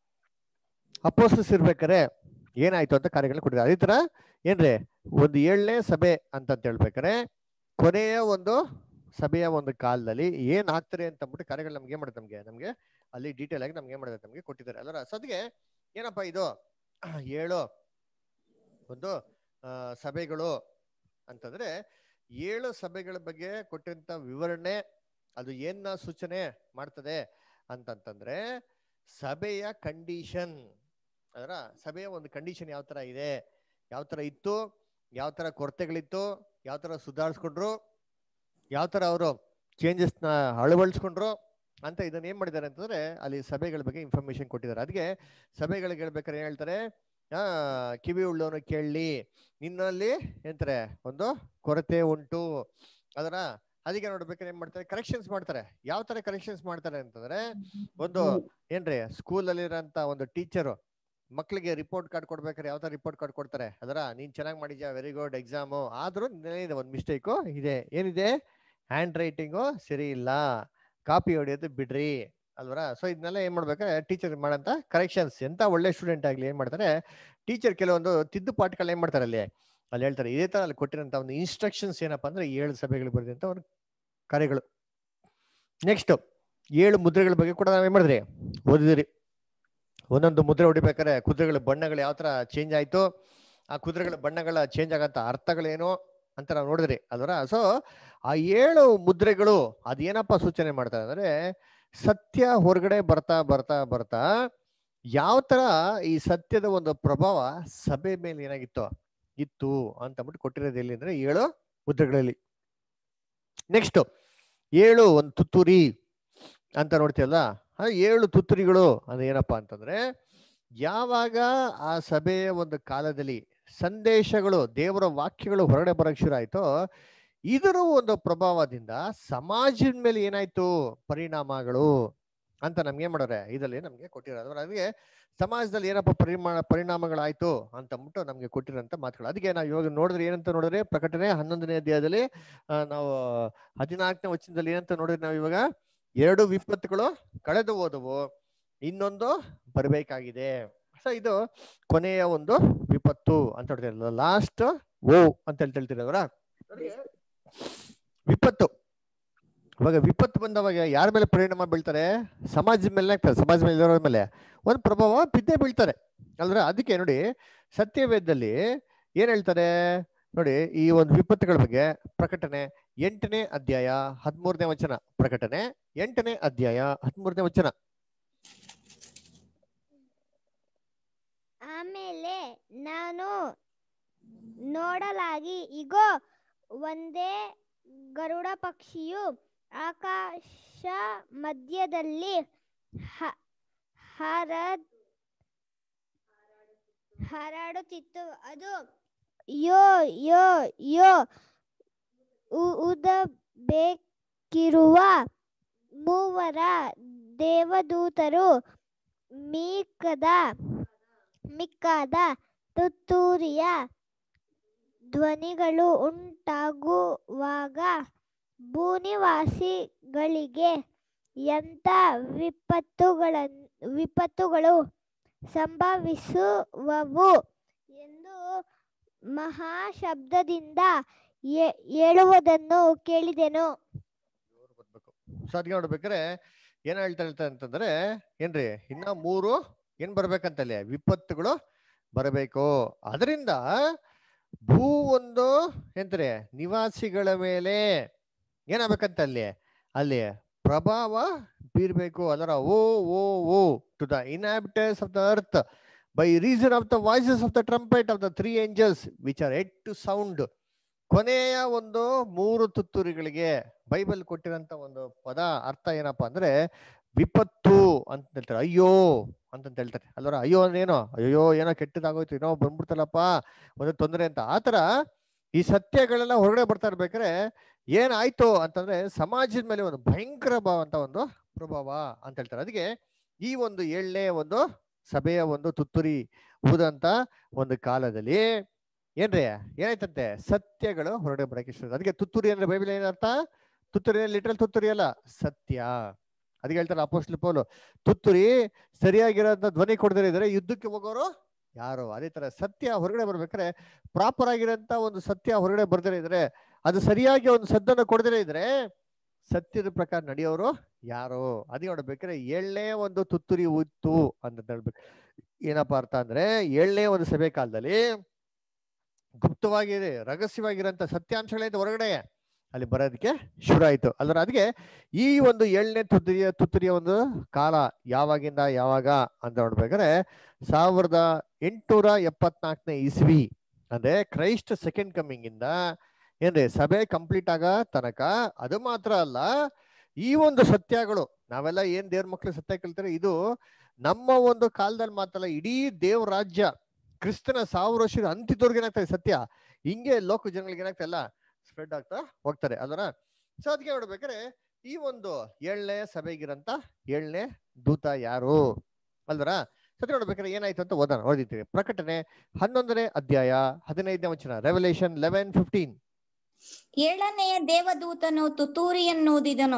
A: ಅಪೋಸಸ್ ಇರ್ಬೇಕಾರೆ ಏನಾಯ್ತು ಅಂತ ಕಾರ್ಯಗಳನ್ನ ಕೊಟ್ಟಿದ್ದಾರೆ ಅದೇ ತರ ಏನ್ರಿ ಒಂದು ಏಳನೇ ಸಭೆ ಅಂತ ಹೇಳ್ಬೇಕಾರೆ ಕೊನೆಯ ಒಂದು ಸಭೆಯ ಒಂದು ಕಾಲದಲ್ಲಿ ಏನ್ ಆಗ್ತಾರೆ ಅಂತ ಅಂದ್ಬಿಟ್ಟು ಕಾರ್ಯಗಳು ನಮ್ಗೆ ಏನ್ ಮಾಡುತ್ತೆ ನಮ್ಗೆ ನಮ್ಗೆ ಅಲ್ಲಿ ಡೀಟೇಲ್ ಆಗಿ ನಮ್ಗೆ ಏನ್ ಮಾಡಿದೆ ನಮ್ಗೆ ಕೊಟ್ಟಿದ್ದಾರೆ ಅಲ್ಲರ ಸದ್ಗೆ ಏನಪ್ಪಾ ಇದು ಏಳು ಒಂದು ಆ, ಸಭೆಗಳು ಅಂತಂದ್ರೆ ಏಳು ಸಭೆಗಳ ಬಗ್ಗೆ ಕೊಟ್ಟಂತ ವಿವರಣೆ ಅದು ಏನ್ನ ಸೂಚನೆ ಮಾಡ್ತದೆ ಅಂತಂತಂದ್ರೆ ಸಭೆಯ ಕಂಡೀಷನ್ ಅದರ ಸಭೆಯ ಒಂದು ಕಂಡೀಷನ್ ಯಾವ ತರ ಇದೆ ಯಾವ ತರ ಇತ್ತು ಯಾವ ತರ ಕೊರತೆಗಳಿತ್ತು ಯಾವ ತರ ಸುಧಾರಿಸ್ಕೊಂಡ್ರು ಯಾವ ತರ ಅವರು ಚೇಂಜಸ್ ನ ಅಳವಡಿಸ್ಕೊಂಡ್ರು ಅಂತ ಇದನ್ನ ಏನ್ ಮಾಡಿದ್ದಾರೆ ಅಂತಂದ್ರೆ ಅಲ್ಲಿ ಸಭೆಗಳ ಬಗ್ಗೆ ಇನ್ಫಾರ್ಮೇಶನ್ ಕೊಟ್ಟಿದ್ದಾರೆ ಅದಕ್ಕೆ ಸಭೆಗಳಿಗೆ ಹೇಳ್ಬೇಕಾದ್ರೆ ಏನ್ ಹೇಳ್ತಾರೆ ಆ ಕಿವಿ ಉಳ್ಳವನು ಕೇಳಲಿ ನಿನ್ನಲ್ಲಿ ಎಂತಾರೆ ಒಂದು ಕೊರತೆ ಉಂಟು ಅದರ ಅದಕ್ಕೆ ನೋಡ್ಬೇಕಾದ್ರೆ ಏನ್ ಮಾಡ್ತಾರೆ ಕರೆಕ್ಷನ್ಸ್ ಮಾಡ್ತಾರೆ ಯಾವ ತರ ಕರೆಕ್ಷನ್ಸ್ ಮಾಡ್ತಾರೆ ಅಂತಂದ್ರೆ ಒಂದು ಏನ್ರಿ ಸ್ಕೂಲ್ ಅಲ್ಲಿರೋಂತ ಒಂದು ಟೀಚರು ಮಕ್ಳಿಗೆ ರಿಪೋರ್ಟ್ ಕಾರ್ಡ್ ಕೊಡ್ಬೇಕಾದ್ರೆ ಯಾವ ತರ ರಿಪೋರ್ಟ್ ಕಾರ್ಡ್ ಕೊಡ್ತಾರೆ ಅದರ ನೀನ್ ಚೆನ್ನಾಗಿ ಮಾಡಿದ್ಯಾ ವೆರಿ ಗುಡ್ ಎಕ್ಸಾಮು ಆದ್ರೂ ಇದೆ ಒಂದು ಮಿಸ್ಟೇಕು ಇದೆ ಏನಿದೆ ಹ್ಯಾಂಡ್ ರೈಟಿಂಗು ಸರಿ ಇಲ್ಲ ಕಾಪಿ ಹೊಡೆಯೋದು ಬಿಡ್ರಿ ಅಲ್ವರ ಸೊ ಇದನ್ನೆಲ್ಲ ಏನ್ ಮಾಡ್ಬೇಕಾದ್ರೆ ಟೀಚರ್ ಮಾಡಂತ ಕರೆಕ್ಷನ್ಸ್ ಎಂತ ಒಳ್ಳೆ ಸ್ಟೂಡೆಂಟ್ ಆಗ್ಲಿ ಏನ್ ಮಾಡ್ತಾರೆ ಟೀಚರ್ ಕೆಲವೊಂದು ತಿದ್ದುಪಾಠಗಳು ಏನ್ ಮಾಡ್ತಾರೆ ಅಲ್ಲಿ ಅಲ್ಲಿ ಹೇಳ್ತಾರೆ ಇದೇ ತರ ಅಲ್ಲಿ ಕೊಟ್ಟಿರೋಂತ ಒಂದು ಇನ್ಸ್ಟ್ರಕ್ಷನ್ಸ್ ಏನಪ್ಪಾ ಅಂದ್ರೆ ಏಳು ಸಭೆಗಳು ಬರೆದಂತ ಒಂದು ಕಾರ್ಯಗಳು ನೆಕ್ಸ್ಟ್ ಏಳು ಮುದ್ರೆಗಳ ಬಗ್ಗೆ ಕೂಡ ನಾವೇನ್ ಮಾಡಿದ್ರಿ ಓದಿದಿರಿ ಒಂದೊಂದು ಮುದ್ರೆ ಹೊಡಿಬೇಕಾದ್ರೆ ಕುದುರೆಗಳ ಬಣ್ಣಗಳು ಯಾವ ತರ ಚೇಂಜ್ ಆಯ್ತು ಆ ಕುದುರೆಗಳ ಬಣ್ಣಗಳ ಚೇಂಜ್ ಆಗಂತ ಅರ್ಥಗಳೇನು ಅಂತ ನಾವು ನೋಡಿದ್ರಿ ಅಲ್ವರ ಸೊ ಆ ಏಳು ಮುದ್ರೆಗಳು ಅದೇನಪ್ಪ ಸೂಚನೆ ಮಾಡ್ತಾರೆ ಅಂದ್ರೆ ಸತ್ಯ ಹೊರಗಡೆ ಬರ್ತಾ ಬರ್ತಾ ಬರ್ತಾ ಯಾವ ತರ ಈ ಸತ್ಯದ ಒಂದು ಪ್ರಭಾವ ಸಭೆ ಮೇಲೆ ಏನಾಗಿತ್ತು ಇತ್ತು ಅಂತ ಅಂದ್ಬಿಟ್ಟು ಕೊಟ್ಟಿರೋದು ಎಲ್ಲಿ ಅಂದ್ರೆ ಏಳು ಮುದ್ರೆಗಳಲ್ಲಿ ನೆಕ್ಸ್ಟ್ ಏಳು ಒಂದು ತುತ್ತೂರಿ ಅಂತ ನೋಡ್ತೀವಲ್ಲ ಆ ಏಳು ತುತ್ತೂರಿಗಳು ಅದು ಏನಪ್ಪಾ ಅಂತಂದ್ರೆ ಯಾವಾಗ ಆ ಸಭೆಯ ಒಂದು ಕಾಲದಲ್ಲಿ ಸಂದೇಶಗಳು ದೇವರ ವಾಕ್ಯಗಳು ಹೊರಗಡೆ ಬರಕ್ ಶುರು ಆಯ್ತೋ ಇದರ ಒಂದು ಪ್ರಭಾವದಿಂದ ಸಮಾಜದ ಮೇಲೆ ಏನಾಯ್ತು ಪರಿಣಾಮಗಳು ಅಂತ ನಮ್ಗೆ ಏನ್ ಮಾಡೋರೆ ಇದರಲ್ಲಿ ನಮ್ಗೆ ಕೊಟ್ಟಿರೋದು ಅದಕ್ಕೆ ಸಮಾಜದಲ್ಲಿ ಏನಪ್ಪ ಪರಿಮಾಣ ಪರಿಣಾಮಗಳಾಯ್ತು ಅಂತ ಅಂದ್ಬಿಟ್ಟು ನಮ್ಗೆ ಕೊಟ್ಟಿರೋಂಥ ಮಾತುಗಳು ಅದಕ್ಕೆ ನಾವು ಇವಾಗ ನೋಡಿದ್ರೆ ಏನಂತ ನೋಡಿದ್ರೆ ಪ್ರಕಟಣೆ ಹನ್ನೊಂದನೇ ಅಧ್ಯಾಯದಲ್ಲಿ ಆ, ನಾವು ಹದಿನಾಲ್ಕನೇ ವಚನದಲ್ಲಿ ಏನಂತ ನೋಡಿದ್ರೆ ನಾವು ಇವಾಗ ಎರಡು ವಿಪತ್ತುಗಳು ಕಳೆದು ಹೋದವು ಇನ್ನೊಂದು ಬರಬೇಕಾಗಿದೆ ಸೊ ಇದು ಕೊನೆಯ ಒಂದು ವಿಪತ್ತು ಅಂತ ಹೇಳ್ತೀರಲ್ಲ ಲಾಸ್ಟ್ ಓ ಅಂತ ಹೇಳ್ತಾ ಹೇಳ್ತೀರಲ್ವರ ವಿಪತ್ತು ಇವಾಗ ವಿಪತ್ತು ಬಂದವಾಗ ಯಾರ ಮೇಲೆ ಪರಿಣಾಮ ಬೀಳ್ತಾರೆ ಸಮಾಜದ ಮೇಲೆ ಆಗ್ತದೆ ಸಮಾಜ ಮೇಲೆ ಇರೋರ ಮೇಲೆ ಒಂದು ಪ್ರಭಾವ ಬಿದ್ದೇ ಬೀಳ್ತಾರೆ ಅಲ್ರ ಅದಕ್ಕೆ ನೋಡಿ ಸತ್ಯವೇದದಲ್ಲಿ ಏನ್ ಹೇಳ್ತಾರೆ ನೋಡಿ ಈ ಒಂದು ವಿಪತ್ತುಗಳ ಬಗ್ಗೆ ಪ್ರಕಟಣೆ ಎಂಟನೇ ಅಧ್ಯಾಯ ಹದಿಮೂರನೇ ವಚನ ಪ್ರಕಟಣೆ ಎಂಟನೇ ಅಧ್ಯಾಯ ಹದಿಮೂರನೇ ವಚನ
E: ಆಮೇಲೆ ನಾನು ನೋಡಲಾಗಿ ಇಗೋ ಒಂದೇ ಗರುಡ ಪಕ್ಷಿಯು ಆಕಾಶ ಮಧ್ಯದಲ್ಲಿ ಹ- ಹಾರಾಡ್ ಹಾರಾಡುತ್ತಿತ್ತು ಅದು ಯೋ ಯೋ ಯೋ ಉ- ಊದಬೇಕಿರುವ ಮೂವರ ದೇವದೂತರು ಮೀಕದ ಮಿಕ್ಕಾದ ತುತ್ತೂರಿಯ ಧ್ವನಿಗಳು ಉಂಟಾಗುವಾಗ ಭೂನಿವಾಸಿಗಳಿಗೆ ಎಂಥ ವಿಪತ್ತುಗಳ ವಿಪತ್ತುಗಳು ಸಂಭವಿಸುವವು ಎಂದು ಮಹಾಶಬ್ದದಿಂದ ಏ- ಹೇಳುವುದನ್ನು ಕೇಳಿದೆನು
A: ಸೊ ಅದಕ್ಕೆ ನೋಡ್ಬೇಕಾದ್ರೆ ಏನ್ ಹೇಳ್ತಾ ಹೇಳ್ತಾರೆ ಅಂತಂದ್ರೆ ಏನ್ರಿ ಇನ್ನ ಮೂರು ಏನ್ ಬರ್ಬೇಕಂತಲ್ಲಿ ವಿಪತ್ತುಗಳು ಬರಬೇಕು ಅದರಿಂದ ಭೂ ಒಂದು ಎಂದ್ರೆ ನಿವಾಸಿಗಳ ಮೇಲೆ ಏನಾಗ್ಬೇಕಂತ ಅಲ್ಲಿ ಅಲ್ಲಿ ಪ್ರಭಾವ ಬೀರ್ಬೇಕು ಅದರ woe woe woe to the inhabitants of the earth by reason of the voices of the trumpet of the three angels which are yet to sound ಕೊನೆಯ ಒಂದು ಮೂರು ತುತ್ತೂರಿಗಳಿಗೆ ಬೈಬಲ್ ಕೊಟ್ಟಿರೋಂಥ ಒಂದು ಪದ ಅರ್ಥ ಏನಪ್ಪಾ ಅಂದ್ರೆ ವಿಪತ್ತು ಅಂತ ಹೇಳ್ತಾರೆ ಅಯ್ಯೋ ಅಂತಂತ ಹೇಳ್ತಾರೆ ಅಲ್ವರ ಅಯ್ಯೋ ಅಂದ್ರೆ ಏನೋ ಅಯ್ಯೋ ಏನೋ ಕೆಟ್ಟದಾಗೋಯ್ತು ಏನೋ ಬಂದ್ಬಿಡ್ತಲ್ಲಪ್ಪ ಒಂದು ತೊಂದರೆ ಅಂತ ಆತರ ಈ ಸತ್ಯಗಳೆಲ್ಲ ಹೊರಗಡೆ ಬರ್ತಾ ಇರ್ಬೇಕಾದ್ರೆ ಏನಾಯ್ತು ಅಂತಂದ್ರೆ ಸಮಾಜದ ಮೇಲೆ ಒಂದು ಭಯಂಕರ ಅಂತ ಒಂದು ಪ್ರಭಾವ ಅಂತ ಹೇಳ್ತಾರೆ ಅದಕ್ಕೆ ಈ ಒಂದು ಏಳನೇ ಒಂದು ಸಭೆಯ ಒಂದು ತುತ್ತೂರಿ ಊದಂತ ಒಂದು ಕಾಲದಲ್ಲಿ ಏನ್ರಿ ಏನಾಯ್ತಂತೆ ಸತ್ಯಗಳು ಹೊರಗಡೆ ಬರಕ್ಕೆ ಶುರು ಅದಕ್ಕೆ ತುತ್ತೂರಿ ಅಂದ್ರೆ ಬೈಬಲ್ ಏನರ್ಥ ತುತ್ತೂರಿ ಲಿಟ್ರಲ್ ತುತ್ತೂರಿ ಅಲ್ಲ ಸತ್ಯ ಅದಕ್ಕೆ ಹೇಳ್ತಾರೆ ಅಪೋಸ್ಟ್ಲ್ ಪೌಲು ತುತ್ತೂರಿ ಸರಿಯಾಗಿರೋಂಥ ಧ್ವನಿ ಕೊಡದೇ ಇದ್ರೆ ಯುದ್ಧಕ್ಕೆ ಹೋಗೋರು ಯಾರು ಅದೇ ತರ ಸತ್ಯ ಹೊರಗಡೆ ಬರ್ಬೇಕಾದ್ರೆ ಪ್ರಾಪರ್ ಆಗಿರೋಂಥ ಒಂದು ಸತ್ಯ ಹೊರಗಡೆ ಬರ್ದೇ ಇದ್ರೆ ಅದು ಸರಿಯಾಗಿ ಒಂದು ಸದ್ದನ್ನು ಕೊಡದೇ ಇದ್ರೆ ಸತ್ಯದ ಪ್ರಕಾರ ನಡೆಯೋರು ಯಾರು ಅದೇ ನೋಡ್ಬೇಕಾದ್ರೆ ಏಳನೇ ಒಂದು ತುತ್ತೂರಿ ಉತ್ತು ಅಂತ ಹೇಳ್ಬೇಕು ಏನಪ್ಪಾ ಅರ್ಥ ಅಂದ್ರೆ ಏಳನೇ ಒಂದು ಸಭೆ ಕಾಲದಲ್ಲಿ ಗುಪ್ತವಾಗಿ ರಹಸ್ಯವಾಗಿರೋಂಥ ಸತ್ಯಾಂಶಗಳೈತೆ ಹೊರಗಡೆ ಅಲ್ಲಿ ಬರೋದಕ್ಕೆ ಶುರು ಆಯ್ತು ಅಲ್ದ್ರ ಅದಕ್ಕೆ ಈ ಒಂದು ಏಳನೇ ತುತ್ತೂರಿಯ ತುತ್ತೂರಿಯ ಒಂದು ಕಾಲ ಯಾವಾಗಿಂದ ಯಾವಾಗ ಅಂತ ನೋಡ್ಬೇಕಾದ್ರೆ ಸಾವಿರದ ಎಂಟುನೂರ ಎಪ್ಪತ್ನಾಲ್ಕನೇ ಇಸ್ವಿ ಅಂದ್ರೆ ಕ್ರೈಸ್ಟ್ ಸೆಕೆಂಡ್ ಕಮ್ಮಿಂಗ್ ಇಂದ ಏನ್ರಿ ಸಭೆ ಕಂಪ್ಲೀಟ್ ಆಗ ತನಕ ಅದು ಮಾತ್ರ ಅಲ್ಲ ಈ ಒಂದು ಸತ್ಯಗಳು ನಾವೆಲ್ಲ ಏನ್ ದೇವ್ರ ಮಕ್ಳು ಸತ್ಯ ಕೇಳ್ತಾರೆ ಇದು ನಮ್ಮ ಒಂದು ಕಾಲದಲ್ಲಿ ಮಾತಲ್ಲ ಇಡೀ ದೇವ್ರ ರಾಜ್ಯ ಕ್ರಿಸ್ತನ ಸಾವಿರ ವರ್ಷದ ಅಂತಿದ್ದವ್ರಿಗೆ ಏನಾಗ್ತದೆ ಸತ್ಯ ಹಿಂಗೆ ಲೋಕ ಜನಗಳಿಗೆ ಏನಾಗ್ತಾ ಇಲ್ಲ ಸ್ಪ್ರೆಡ್ ಆಗ್ತಾ ಹೋಗ್ತಾರೆ ಅಲ್ವರ ಸೊ ಅದಕ್ಕೆ ನೋಡ್ಬೇಕಾದ್ರೆ ಈ ಒಂದು ಏಳನೇ ಸಭೆಗಿರಂತ ಏಳನೇ ದೂತ ಯಾರು ಅಲ್ವರ ಸತ್ಯ ನೋಡ್ಬೇಕಾದ್ರೆ ಏನಾಯ್ತು ಅಂತ ಓದೋಣ ಓದಿರ್ತೀವಿ ಪ್ರಕಟಣೆ ಹನ್ನೊಂದನೇ ಅಧ್ಯಾಯ ಹದಿನೈದನೇ ವಚನ ರೆವಲ್ಯೂಷನ್ ಲೆವೆನ್ ಫಿಫ್ಟೀನ್
C: ಏಳನೆಯ ದೇವದೂತನು ತುತ್ತೂರಿಯನ್ನೂದಿದನು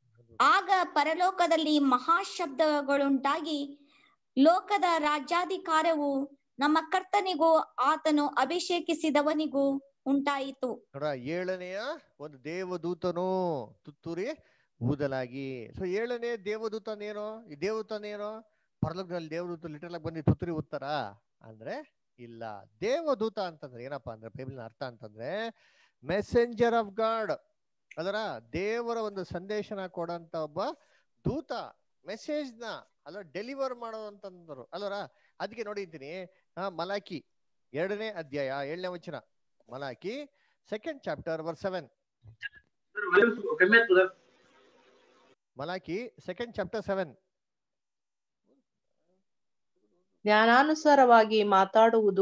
C: ಆಗ ಪರಲೋಕದಲ್ಲಿ ಮಹಾಶಬ್ದಗಳುಂಟಾಗಿ ಲೋಕದ ರಾಜ್ಯಾಧಿಕಾರವು ನಮ್ಮ ಕರ್ತನಿಗೂ ಆತನು ಅಭಿಷೇಕಿಸಿದವನಿಗೂ ಉಂಟಾಯಿತು
A: ನೋಡ ಏಳನೆಯ ಒಂದು ದೇವದೂತನು ತುತ್ತೂರಿ ಊದಲಾಗಿ ಸೊ ಏಳನೇ ದೇವದೂತನೇನೋ ಈ ದೇವದೂತನೇನೋ ಪರಲೋಕದಲ್ಲಿ ದೇವದೂತ ಲಿಟರಲ್ ಆಗಿ ಬಂದು ತುತ್ತೂರಿ ಊದ್ತಾರ ಅಂದ್ರೆ ಇಲ್ಲ ದೇವದೂತ ಅಂತಂದ್ರೆ ಏನಪ್ಪಾ ಅಂದ್ರೆ ಬೈಬಲ್ನ ಅರ್ಥ ಅಂತಂದ್ರೆ ಮೆಸೆಂಜರ್ ಆಫ್ ಗಾಡ್ ಅದರ ದೇವರ ಒಂದು ಸಂದೇಶನ ಕೊಡಂತ ಒಬ್ಬ ದೂತ ಮೆಸೇಜ್ ನ ಅಲ್ಲ ಡೆಲಿವರ್ ಮಾಡೋದಂತಂದ್ರು ಅಲ್ವರ ಅದಕ್ಕೆ ನೋಡಿದ್ದೀನಿ ಆ ಮಲಾಕಿ ಎರಡನೇ ಅಧ್ಯಾಯ ಏಳನೇ ವಚನ Malachi second chapter verse seven Malachi second chapter seven
F: ಜ್ಞಾನಾನುಸಾರವಾಗಿ ಮಾತಾಡುವುದು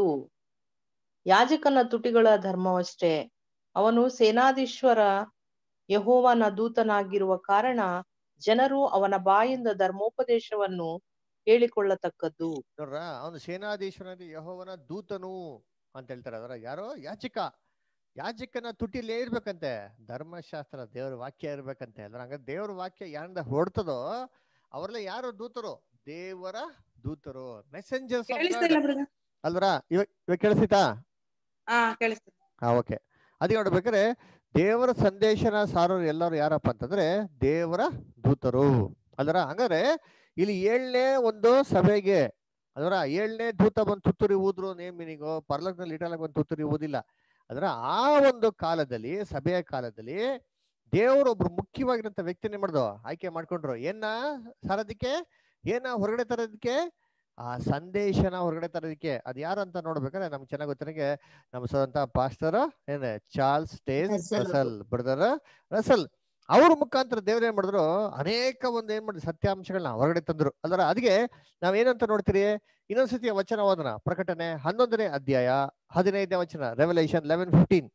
F: ಯಾಜಕನ ತುಟಿಗಳ ಧರ್ಮವಷ್ಟೇ ಅವನು ಸೇನಾಧೀಶ್ವರ ಯಹೋವನ ದೂತನಾಗಿರುವ ಕಾರಣ ಜನರು ಅವನ ಬಾಯಿಂದ ಧರ್ಮೋಪದೇಶವನ್ನು ಹೇಳಿಕೊಳ್ಳತಕ್ಕದ್ದು
A: ನೋಡ್ರ ಅವನು ಸೇನಾಧೀಶ್ವರನ ಯಹೋವನ ದೂತನು ಅಂತ ಹೇಳ್ತಾರೆ ಅದರ ಯಾರೋ ಯಾಚಕ ಯಾಜಕನ ತುಟಿಲಿ ಇರ್ಬೇಕಂತೆ ಧರ್ಮಶಾಸ್ತ್ರ ದೇವ್ರ ವಾಕ್ಯ ಇರ್ಬೇಕಂತೆ ಅದ್ರ ಹಂಗ ದೇವ್ರ ವಾಕ್ಯ ಯಾರಿಂದ ಹೊಡ್ತದೋ ಅವ್ರಲ್ಲ ಯಾರು ದೂತರು ದೇವರ ದೂತರು ಮೆಸೆಂಜರ್ಸ್
G: ಕೇಳಿಸ್ತಿಲ್ಲ ಬ್ರದರ್
A: ಅಲ್ವರ ಇವಾಗ ಇವಾಗ ಕೇಳಿಸ್ತಾ
G: ಹಾ ಕೇಳಿಸ್ತಿಲ್ಲ
A: ಹಾ ಓಕೆ ಅದಕ್ಕೆ ನೋಡ್ಬೇಕಾದ್ರೆ ದೇವರ ಸಂದೇಶನ ಸಾರೋರು ಎಲ್ಲರೂ ಯಾರಪ್ಪ ಅಂತಂದ್ರೆ ದೇವರ ದೂತರು ಅಲ್ವರ ಹಂಗಾರೆ ಇಲ್ಲಿ ಏಳನೇ ಒಂದು ಸಭೆಗೆ ಅದರ ಏಳನೇ ದೂತ ಬಂದು ತುತ್ತೂರಿ ಊದ್ರು ನೇಮ್ ಮೀನಿಂಗು ಪರ್ಲಕ್ನಲ್ಲಿ ಇಟಲಾಗ ಬಂದು ತುತ್ತೂರಿ ಊದಿಲ್ಲ ಅದರ ಆ ಒಂದು ಕಾಲದಲ್ಲಿ ಸಭೆಯ ಕಾಲದಲ್ಲಿ ದೇವರು ಒಬ್ರು ಮುಖ್ಯವಾಗಿರಂತ ವ್ಯಕ್ತಿನೇ ಮಾಡ್ದು ಆಯ್ಕೆ ಮಾಡ್ಕೊಂಡ್ರು ಏನ ಸಾರೋದಕ್ಕೆ ಏನ ಹೊರಗಡೆ ತರೋದಕ್ಕೆ ಆ ಸಂದೇಶನ ಹೊರಗಡೆ ತರೋದಕ್ಕೆ ಅದ್ ಯಾರು ಅಂತ ನೋಡ್ಬೇಕಾದ್ರೆ ನಮ್ಗೆ ಚೆನ್ನಾಗಿ ಗೊತ್ತಿರಂಗೆ ನಮ್ಮ ಸ್ವಂತ ಪಾಸ್ಟರ್ ಏನೇ Charles Taze
C: Russell.
A: Russell brother Russell ಅವ್ರ ಮುಖಾಂತರ ದೇವ್ರ ಏನ್ ಮಾಡಿದ್ರು ಅನೇಕ ಒಂದು ಏನ್ ಮಾಡಿದ್ರು ಸತ್ಯಾಂಶಗಳನ್ನ ಹೊರಗಡೆ ತಂದ್ರು ಅಲ್ದ್ರ ಅದಕ್ಕೆ ನಾವ್ ಏನಂತ ನೋಡ್ತೀರಿ ಇನ್ನೊಂದ್ಸತಿ ವಚನ ಓದನ ಪ್ರಕಟಣೆ ಹನ್ನೊಂದನೇ ಅಧ್ಯಾಯ ಹದಿನೈದನೇ ವಚನ ರೆವಲ್ಯೂಷನ್ ಲೆವೆನ್ ಫಿಫ್ಟೀನ್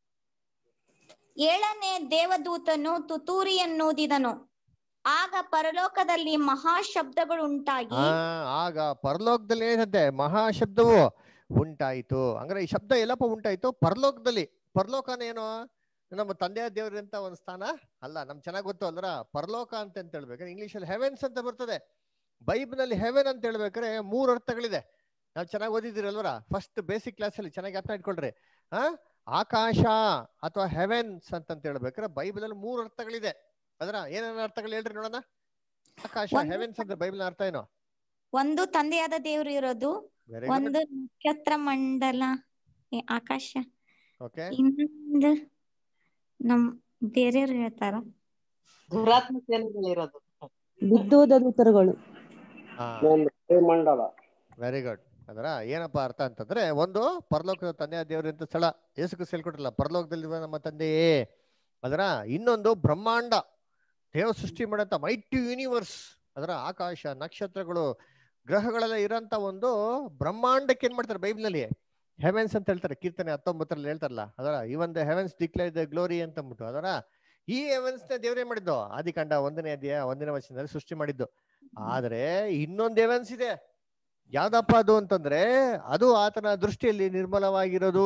C: ಏಳನೇ ದೇವದೂತನು ತುತೂರಿಯನ್ನೂದಿದನು ಆಗ ಪರಲೋಕದಲ್ಲಿ ಮಹಾಶಬ್ದಗಳುಂಟಾಗಿ
A: ಆ ಆಗ ಪರಲೋಕದಲ್ಲಿ ಏನಂತೆ ಮಹಾಶಬ್ದವು ಉಂಟಾಯಿತು ಅಂದ್ರೆ ಈ ಶಬ್ದ ಎಲ್ಲಪ್ಪ ಉಂಟಾಯ್ತು ಪರಲೋಕದಲ್ಲಿ ಪರಲೋಕನ ಏನು ನಮ್ಮ ತಂದೆಯ ದೇವರಂತ ಒಂದು ಸ್ಥಾನ ಅಲ್ಲ ನಮ್ ಚೆನ್ನಾಗ್ ಗೊತ್ತು ಅಲ್ರ ಪರಲೋಕ ಅಂತ ಅಂತ ಹೇಳ್ಬೇಕಾದ್ರೆ ಇಂಗ್ಲಿಷ್ ಅಲ್ಲಿ ಹೆವೆನ್ಸ್ ಅಂತ ಬರ್ತದೆ ಬೈಬಲ್ ನಲ್ಲಿ ಹೆವೆನ್ ಅಂತ ಹೇಳ್ಬೇಕಾದ್ರೆ ಮೂರ್ ಅರ್ಥಗಳಿದೆ ನಾವ್ ಚೆನ್ನಾಗಿ ಓದಿದಿರಲ್ವರ ಫಸ್ಟ್ ಬೇಸಿಕ್ ಕ್ಲಾಸ್ ಅಲ್ಲಿ ಚೆನ್ನಾಗಿ ಜ್ಞಾಪನ ಇಟ್ಕೊಳ್ರಿ ಆ ಆಕಾಶ ಅಥವಾ ಹೆವೆನ್ಸ್ ಅಂತ ಹೇಳ್ಬೇಕಾದ್ರೆ ಬೈಬಲ್ ಅಲ್ಲಿ ಮೂರ್ ಅರ್ಥಗಳಿದೆ ಅದರ ಏನೇನ ಅರ್ಥಗಳು ಹೇಳ್ರಿ ನೋಡೋಣ ಆಕಾಶ
C: ಒಂದು-
A: ಹೆವೆನ್ಸ್ ಅಂದ್ರೆ ಬೈಬಲ್ ಅರ್ಥ ಏನು
C: ಒಂದು ತಂದೆಯಾದ ದೇವರು ಇರೋದು
A: ವೆರಿ ಗುಡ್
C: ಒಂದು ನಕ್ಷತ್ರ ಮಂಡಲ ಏ, ಆಕಾಶ
A: ಓಕೆ
C: ಇನ್ನೊಂದು ನಮ್ ಬೇರೆಯವ್ರು ಹೇಳ್ತಾರ
F: ದುರಾತ್ಮ ಸೇನೆಗಳಿರೋದು
G: ಬಿದ್ದೋದ ದೂತರುಗಳು
D: ಒಂದು ಮಂಡಲ
A: ವೆರಿ ಗುಡ್ ಅದರ ಏನಪ್ಪಾ ಅರ್ಥ ಅಂತಂದ್ರೆ ಒಂದು ಪರಲೋಕದ ತಂದೆಯ ದೇವರಂತ ಸ್ಥಳ ಯೇಸುಕು ಹೇಳ್ಕೊಟ್ರಲ್ಲ ಪರಲೋಕದಲ್ಲಿರುವ ನಮ್ಮ ತಂದೆಯೇ ಅದರ ಇನ್ನೊಂದು ಬ್ರಹ್ಮಾಂಡ ದೇವ ಸೃಷ್ಟಿ ಮಾಡಂತ ಮೈಟಿ ಯೂನಿವರ್ಸ್ ಅದರ ಆಕಾಶ ನಕ್ಷತ್ರಗಳು ಗ್ರಹಗಳೆಲ್ಲ ಇರೋಂತ ಒಂದು ಬ್ರಹ್ಮಾಂಡಕ್ಕೆ ಏನ್ ಮಾಡ್ತಾರೆ ಬೈಬಲ್ ನಲ್ಲಿ ಹೆವೆನ್ಸ್ ಅಂತ ಹೇಳ್ತಾರೆ ಕೀರ್ತನೆ ಹತ್ತೊಂಬತ್ತರಲ್ಲಿ ಹೇಳ್ತಾರಲ್ಲ ಅದರ ಈ ಒಂದು ಹೆವೆನ್ಸ್ ಡಿಕ್ಲೇರ್ ದ ಗ್ಲೋರಿ ಅಂತ ಅಂದ್ಬಿಟ್ಟು ಅದರ ಈ ಹೆವೆನ್ಸ್ ನ ದೇವರೇ ಮಾಡಿದ್ದು ಆದಿಕಾಂಡ ಒಂದನೇ ಅಧ್ಯಾಯ ಒಂದನೇ ವಚನದಲ್ಲಿ ಸೃಷ್ಟಿ ಮಾಡಿದ್ದು ಆದ್ರೆ ಇನ್ನೊಂದು ಹೆವೆನ್ಸ್ ಇದೆ ಯಾವ್ದಪ್ಪ ಅದು ಅಂತಂದ್ರೆ ಅದು ಆತನ ದೃಷ್ಟಿಯಲ್ಲಿ ನಿರ್ಮಲವಾಗಿರೋದು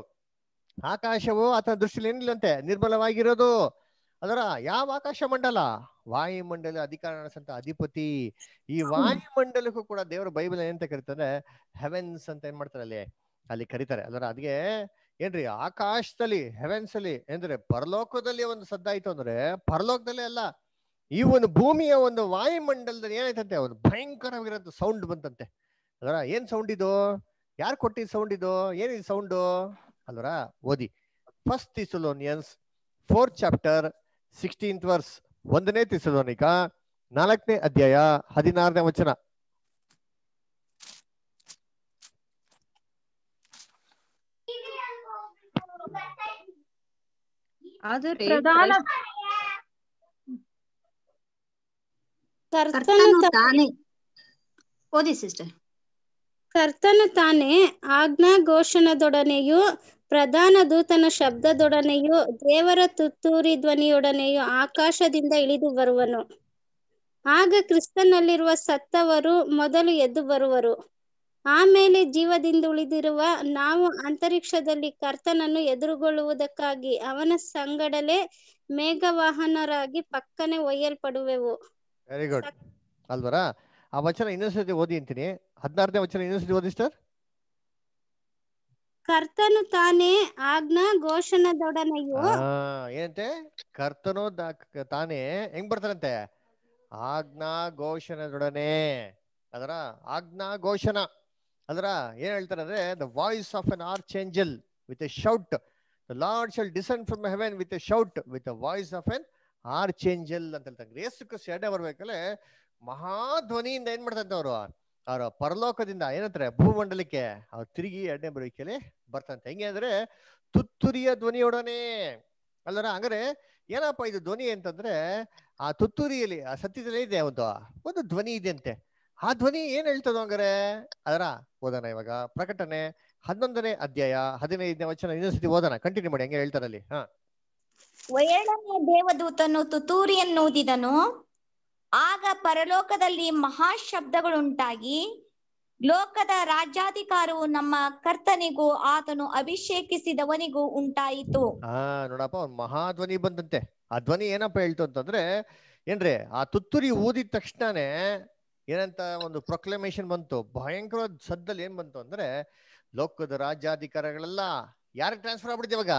A: ಆಕಾಶವು ಆತನ ದೃಷ್ಟಿಯಲ್ಲಿ ಏನಿಲ್ಲಂತೆ ನಿರ್ಮಲವಾಗಿರೋದು ಅದರ ಯಾವ ಆಕಾಶ ಮಂಡಲ ವಾಯುಮಂಡಲ ಅಧಿಕಾರ ನಡೆಸಂತ ಅಧಿಪತಿ ಈ ವಾಯುಮಂಡಲಕ್ಕೂ ಕೂಡ ದೇವರ ಬೈಬಲ್ ಏನಂತ ಕರೀತಾರೆ ಹೆವೆನ್ಸ್ ಅಂತ ಏನ್ ಮಾಡ್ತಾರೆ ಅಲ್ಲಿ ಅಲ್ಲಿ ಕರೀತಾರೆ ಅದರ ಅದಕ್ಕೆ ಏನ್ರಿ ಆಕಾಶದಲ್ಲಿ ಹೆವೆನ್ಸ್ ಅಲ್ಲಿ ಅಂದ್ರೆ ಪರಲೋಕದಲ್ಲಿ ಒಂದು ಸದ್ದಾಯ್ತು ಅಂದ್ರೆ ಪರಲೋಕದಲ್ಲೇ ಅಲ್ಲ ಈ ಒಂದು ಭೂಮಿಯ ಒಂದು ವಾಯುಮಂಡಲದಲ್ಲಿ ಏನಾಯ್ತಂತೆ ಒಂದು ಭಯಂಕರವಾಗಿರೋ ಸೌಂಡ್ ಬಂತಂತೆ ಅದರ ಏನ್ ಸೌಂಡ್ ಇದು ಯಾರು ಕೊಟ್ಟಿದ್ ಸೌಂಡ್ ಇದು ಏನಿದು ಸೌಂಡು ಅಲ್ವರ ಓದಿ first Thessalonians fourth chapter sixteenth verse ಒಂದನೇ ತಿಸಲೋನಿಕ ನಾಲ್ಕನೇ ಅಧ್ಯಾಯ ಹದಿನಾರನೇ ವಚನ
H: ಆದರೆ
I: ಪ್ರಧಾನ
H: ಕರ್ತನು
I: ಕರ್ತನು
H: ತ-
I: ತಾನೇ ಓದಿ ಸಿಸ್ಟರ್
H: ಕರ್ತನು ತಾನೇ ಆಜ್ಞಾ ಘೋಷಣದೊಡನೆಯೂ ಪ್ರಧಾನ ದೂತನ ಶಬ್ದದೊಡನೆಯೂ ದೇವರ ತುತ್ತೂರಿ ಧ್ವನಿಯೊಡನೆಯೂ ಆಕಾಶದಿಂದ ಇಳಿದು ಬರುವನು ಆಗ ಕ್ರಿಸ್ತನಲ್ಲಿರುವ ಸತ್ತವರು ಮೊದಲು ಎದ್ದು ಬರುವರು ಆಮೇಲೆ ಜೀವದಿಂದ ಉಳಿದಿರುವ ನಾವು ಅಂತರಿಕ್ಷದಲ್ಲಿ ಕರ್ತನನ್ನು ಎದುರುಗೊಳ್ಳುವುದಕ್ಕಾಗಿ ಅವನ ಸಂಗಡಲೇ ಮೇಘವಾಹನರಾಗಿ ಪಕ್ಕನೆ ಒಯ್ಯಲ್ಪಡುವೆವು
A: ವೆರಿ ಗುಡ್ ಅಲ್ವರ ಆ ವಚನ ಇನ್ನೊಂದ್ಸತಿ ಓದಿ ಅಂತೀನಿ ಹದಿನಾರನೇ ವಚನ ಇನ್ನೊಂದ್ಸತಿ ಓದಿ ಸರ್
H: ಕರ್ತನು ತಾನೇ ಆಜ್ಞಾ ಘೋಷಣದೊಡನೆಯೂ
A: ಆ ಏನಂತೆ ಕರ್ತನು ದ- ತಾನೇ ಹೆಂಗ್ ಬರ್ತಾರಂತೆ ಆಜ್ಞಾ ಘೋಷಣದೊಡನೆ ಅದರ ಆಜ್ಞಾ ಘೋಷಣ ಅದರ ಏನ್ ಹೇಳ್ತಾರೆ ಅಂದ್ರೆ the voice of an archangel with a shout the Lord shall descend from heaven with a shout with the voice of an archangel ಅಂತ ಹೇಳ್ತಾರೆ ಯೇಸು ಕ್ರಿಸ್ತ ಎರಡೇ ಬರ್ಬೇಕಲ್ಲೇ ಮಹಾಧ್ವನಿಯಿಂದ ಏನ್ ಮಾಡ್ತಂತೆ ಅವರು ಅವರ ಪರಲೋಕದಿಂದ ಏನಂತಾರೆ ಭೂಮಂಡಲಕ್ಕೆ ಅವ್ರು ತಿರುಗಿ ಎರಡನೇ ಬರುವಿಕೆಯಲ್ಲಿ ಬರ್ತಂತೆ ಹೆಂಗೆ ಅಂದ್ರೆ ತುತ್ತುರಿಯ ಧ್ವನಿಯೊಡನೆ ಅಲ್ಲರ ಹಂಗಾರೆ ಏನಪ್ಪ ಇದು ಧ್ವನಿ ಅಂತಂದ್ರೆ ಆ ತುತ್ತೂರಿಯಲ್ಲಿ ಆ ಸತ್ಯದಲ್ಲಿ ಇದೆ ಒಂದು ಒಂದು ಧ್ವನಿ ಇದೆ ಅಂತೆ ಆ ಧ್ವನಿ ಏನ್ ಹೇಳ್ತದ ಹಂಗಾರೆ ಅದರ ಓದೋಣ ಇವಾಗ ಪ್ರಕಟಣೆ ಹನ್ನೊಂದನೇ ಅಧ್ಯಾಯ ಹದಿನೈದನೇ ವಚನ ಇನ್ನೊಂದ್ಸತಿ ಓದೋಣ ಕಂಟಿನ್ಯೂ ಮಾಡಿ ಹಂಗೆ ಹೇಳ್ತಾರಲ್ಲಿ ಹಾ
C: ಏಳನೆಯ ದೇವದೂತನು ತುತೂರಿಯನ್ನೂದಿದನು ಆಗ ಪರಲೋಕದಲ್ಲಿ ಮಹಾಶಬ್ದಗಳುಂಟಾಗಿ ಲೋಕದ ರಾಜ್ಯಾಧಿಕಾರವು ನಮ್ಮ ಕರ್ತನಿಗೂ ಆತನು ಅಭಿಷೇಕಿಸಿದವನಿಗೂ ಉಂಟಾಯಿತು
A: ಆ ನೋಡಪ್ಪ ಒಂದ್ ಮಹಾಧ್ವನಿ ಬಂದಂತೆ ಆ ಧ್ವನಿ ಏನಪ್ಪ ಹೇಳ್ತು ಅಂತಂದ್ರೆ ಏನ್ರಿ ಆ ತುತ್ತೂರಿ ಊದಿದ ತಕ್ಷಣನೇ ಏನಂತ ಒಂದು ಪ್ರೊಕ್ಲಮೇಶನ್ ಬಂತು ಭಯಂಕರ ಸದ್ದಲ್ಲಿ ಏನ್ ಬಂತು ಅಂದ್ರೆ ಲೋಕದ ರಾಜ್ಯಾಧಿಕಾರಗಳೆಲ್ಲ ಯಾರಿಗೆ ಟ್ರಾನ್ಸ್ಫರ್ ಆಗ್ಬಿಡಿದೆ ಇವಾಗ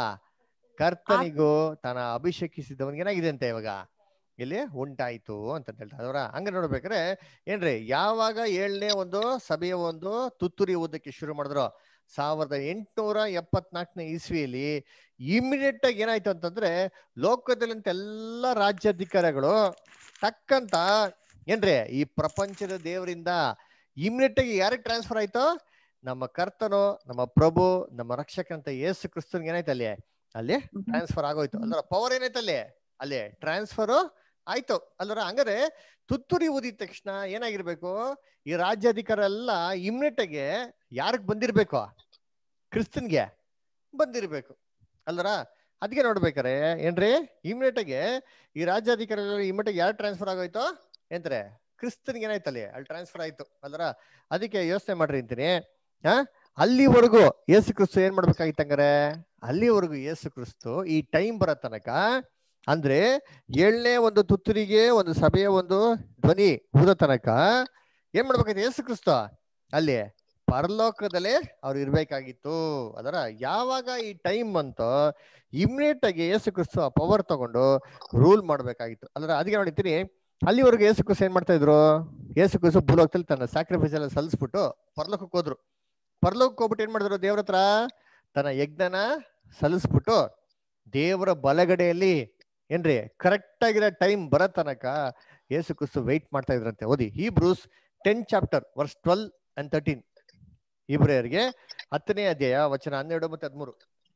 A: ಕರ್ತನಿಗೂ ತನ್ನ ಅಭಿಷೇಕಿಸಿದವನಿಗೆ ಏನಾಗಿದೆ ಅಂತ ಇವಾಗ ಇಲ್ಲಿ ಉಂಟಾಯ್ತು ಅಂತ ಹೇಳ್ತಾರೆ ಅದರ ಹಂಗ ನೋಡ್ಬೇಕಾದ್ರೆ ಏನ್ರಿ ಯಾವಾಗ ಏಳನೇ ಒಂದು ಸಭೆಯ ಒಂದು ತುತ್ತೂರಿ ಓದಕ್ಕೆ ಶುರು ಮಾಡಿದ್ರು ಸಾವಿರದ ಎಂಟುನೂರ ಎಪ್ಪತ್ನಾಲ್ಕನೇ ಇಸ್ವಿಯಲ್ಲಿ ಇಮಿಡಿಯೇಟ್ ಆಗಿ ಏನಾಯ್ತು ಅಂತಂದ್ರೆ ಲೋಕದಲ್ಲಿಂತ ಎಲ್ಲ ರಾಜ್ಯಾಧಿಕಾರಿಗಳು ತಕ್ಕಂತ ಏನ್ರಿ ಈ ಪ್ರಪಂಚದ ದೇವರಿಂದ ಇಮಿಡಿಯೇಟ್ ಆಗಿ ಯಾರಿಗೆ ಟ್ರಾನ್ಸ್ಫರ್ ಆಯ್ತು ನಮ್ಮ ಕರ್ತನು ನಮ್ಮ ಪ್ರಭು ನಮ್ಮ ರಕ್ಷಕಂತ ಯೇಸು ಕ್ರಿಸ್ತನ್ಗೆ ಏನಾಯ್ತು ಅಲ್ಲಿ ಅಲ್ಲಿ ಟ್ರಾನ್ಸ್ಫರ್ ಆಗೋಯ್ತು ಅಲ್ರ ಪವರ್ ಏನಾಯ್ತು ಅಲ್ಲಿ ಅಲ್ಲಿ ಟ್ರಾನ್ಸ್ಫರ್ ಆಯ್ತು ಅಲ್ರ ಹಂಗಾರೆ ತುತ್ತೂರಿ ಊದಿದ ತಕ್ಷಣ ಏನಾಗಿರ್ಬೇಕು ಈ ರಾಜ್ಯಾಧಿಕಾರ ಎಲ್ಲ ಇಮ್ಮಿಡಿಯೇಟ್ ಆಗಿ ಯಾರಿಗ್ ಬಂದಿರ್ಬೇಕು ಕ್ರಿಸ್ತನ್ಗೆ ಬಂದಿರ್ಬೇಕು ಅಲ್ರ ಅದಕ್ಕೆ ನೋಡ್ಬೇಕಾರೆ ಏನ್ರಿ ಇಮಿಡಿಯೇಟ್ ಆಗಿ ಈ ರಾಜ್ಯಾಧಿಕಾರಿಗಳು ಇಮಿಡಿಯೇಟ್ ಯಾರು ಟ್ರಾನ್ಸ್ಫರ್ ಆಗೋಯ್ತು ಏನ್ತಾರೆ ಕ್ರಿಸ್ತನ್ಗೆ ಏನಾಯ್ತು ಅಲ್ಲಿ ಅಲ್ಲಿ ಟ್ರಾನ್ಸ್ಫರ್ ಆಯ್ತು ಅಲ್ರ ಅದಕ್ಕೆ ಯೋಚನೆ ಮಾಡ್ರಿ ಅಂತೀನಿ ಆ ಅಲ್ಲಿವರೆಗೂ ಯೇಸು ಕ್ರಿಸ್ತು ಏನ್ ಮಾಡ್ಬೇಕಾಗಿತ್ತು ಹಂಗಾರೆ ಅಲ್ಲಿವರೆಗೂ ಯೇಸು ಕ್ರಿಸ್ತು ಈ ಟೈಮ್ ಬರೋ ತನಕ ಅಂದ್ರೆ ಏಳನೇ ಒಂದು ತುತ್ತೂರಿಗೆ ಒಂದು ಸಭೆಯ ಒಂದು ಧ್ವನಿ ಊದ ತನಕ ಏನ್ ಮಾಡ್ಬೇಕಾಗಿತ್ತು ಯೇಸು ಕ್ರಿಸ್ತು ಅಲ್ಲಿ ಪರಲೋಕದಲ್ಲೇ ಅವ್ರು ಇರ್ಬೇಕಾಗಿತ್ತು ಅದರ ಯಾವಾಗ ಈ ಟೈಮ್ ಬಂತೋ ಇಮಿಡಿಯೇಟ್ ಆಗಿ ಯೇಸು ಕ್ರಿಸ್ತು ಆ ಪವರ್ ತಗೊಂಡು ರೂಲ್ ಮಾಡ್ಬೇಕಾಗಿತ್ತು ಅಲ್ರ ಅದಕ್ಕೆ ನೋಡಿರ್ತೀನಿ ಅಲ್ಲಿವರೆಗೂ ಯೇಸು ಕ್ರಿಸ್ತು ಏನ್ ಮಾಡ್ತಾ ಇದ್ರು ಯೇಸು ಕ್ರಿಸ್ತು ಭೂಲೋಕದಲ್ಲಿ ತನ್ನ ಸ್ಯಾಕ್ರಿಫೈಸ್ ಎಲ್ಲ ಸಲ್ಲಿಸ್ಬಿಟ್ಟು ಪರಲೋಕಕ್ಕೆ ಹೋದ್ರು ಪರಲೋಕಕ್ಕೆ ಹೋಗ್ಬಿಟ್ಟು ಏನ್ ಮಾಡಿದ್ರು ದೇವ್ರ ಹತ್ರ ತನ್ನ ಯಜ್ಞನ ಸಲ್ಲಿಸ್ಬಿಟ್ಟು ದೇವರ ಬಲಗಡೆಯಲ್ಲಿ ಏನ್ರಿ ಕರೆಕ್ಟ್ ಆಗಿರೋ ಟೈಮ್ ಬರೋ ತನಕ ಯೇಸು ಕ್ರಿಸ್ತು ವೆಯ್ಟ್ ಮಾಡ್ತಾ ಇದ್ರಂತೆ ಓದಿ ಈ Hebrews ten chapter verse twelve and thirteen ಇಬ್ರಿಯರಿಗೆ ಹತ್ತನೇ ಅಧ್ಯಾಯ ವಚನ ಹನ್ನೆರಡು ಮತ್ತೆ ಹದಿಮೂರು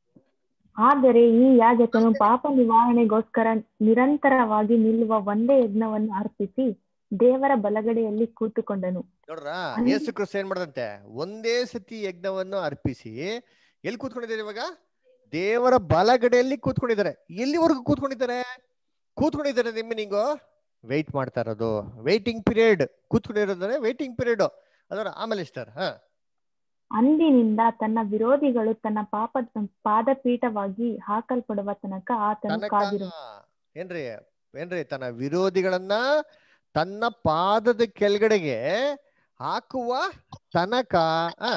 J: ಆದರೆ ಈ ಯಾಜಕನು ಪಾಪ ನಿವಾರಣೆಗೋಸ್ಕರ ನಿರಂತರವಾಗಿ ನಿಲ್ಲುವ ಒಂದೇ ಯಜ್ಞವನ್ನು ಅರ್ಪಿಸಿ ದೇವರ ಬಲಗಡೆಯಲ್ಲಿ ಕೂತುಕೊಂಡನು
A: ನೋಡ್ರ ಯೇಸು ಕ್ರಿಸ್ತು ಏನ್ ಮಾಡದಂತೆ ಒಂದೇ ಸತಿ ಯಜ್ಞವನ್ನು ಅರ್ಪಿಸಿ ಎಲ್ಲಿ ಕೂತ್ಕೊಂಡಿದ್ದಾರೆ ಇವಾಗ ದೇವರ ಬಲಗಡೆಯಲ್ಲಿ ಕೂತ್ಕೊಂಡಿದ್ದಾರೆ ಎಲ್ಲಿವರೆಗೂ ಕೂತ್ಕೊಂಡಿದ್ದಾರೆ ಕೂತ್ಕೊಂಡಿದ್ದಾರೆ ನಿಮ್ಮ ನಿಂಗು ವೆಯ್ಟ್ ಮಾಡ್ತಾ ಇರೋದು ವೇಟಿಂಗ್ ಪೀರಿಯಡ್ ಕೂತ್ಕೊಂಡಿರೋದ್ರೆ ವೇಟಿಂಗ್ ಪೀರಿಯಡ್ ಅದರ ಆಮೇಲೆ ಸ್ಟಾರ್ ಹಾ
J: ಅಂದಿನಿಂದ ತನ್ನ ವಿರೋಧಿಗಳು ತನ್ನ ಪಾಪ ಪಾದಪೀಠವಾಗಿ ಹಾಕಲ್ಪಡುವ ತನಕ ಆತನು
A: ತನಕ
J: ಕಾದಿರು
A: ಏನ್ರಿ ಏನ್ರಿ ತನ್ನ ವಿರೋಧಿಗಳನ್ನ ತನ್ನ ಪಾದದ ಕೆಳಗಡೆಗೆ ಹಾಕುವ ತನಕ ಆ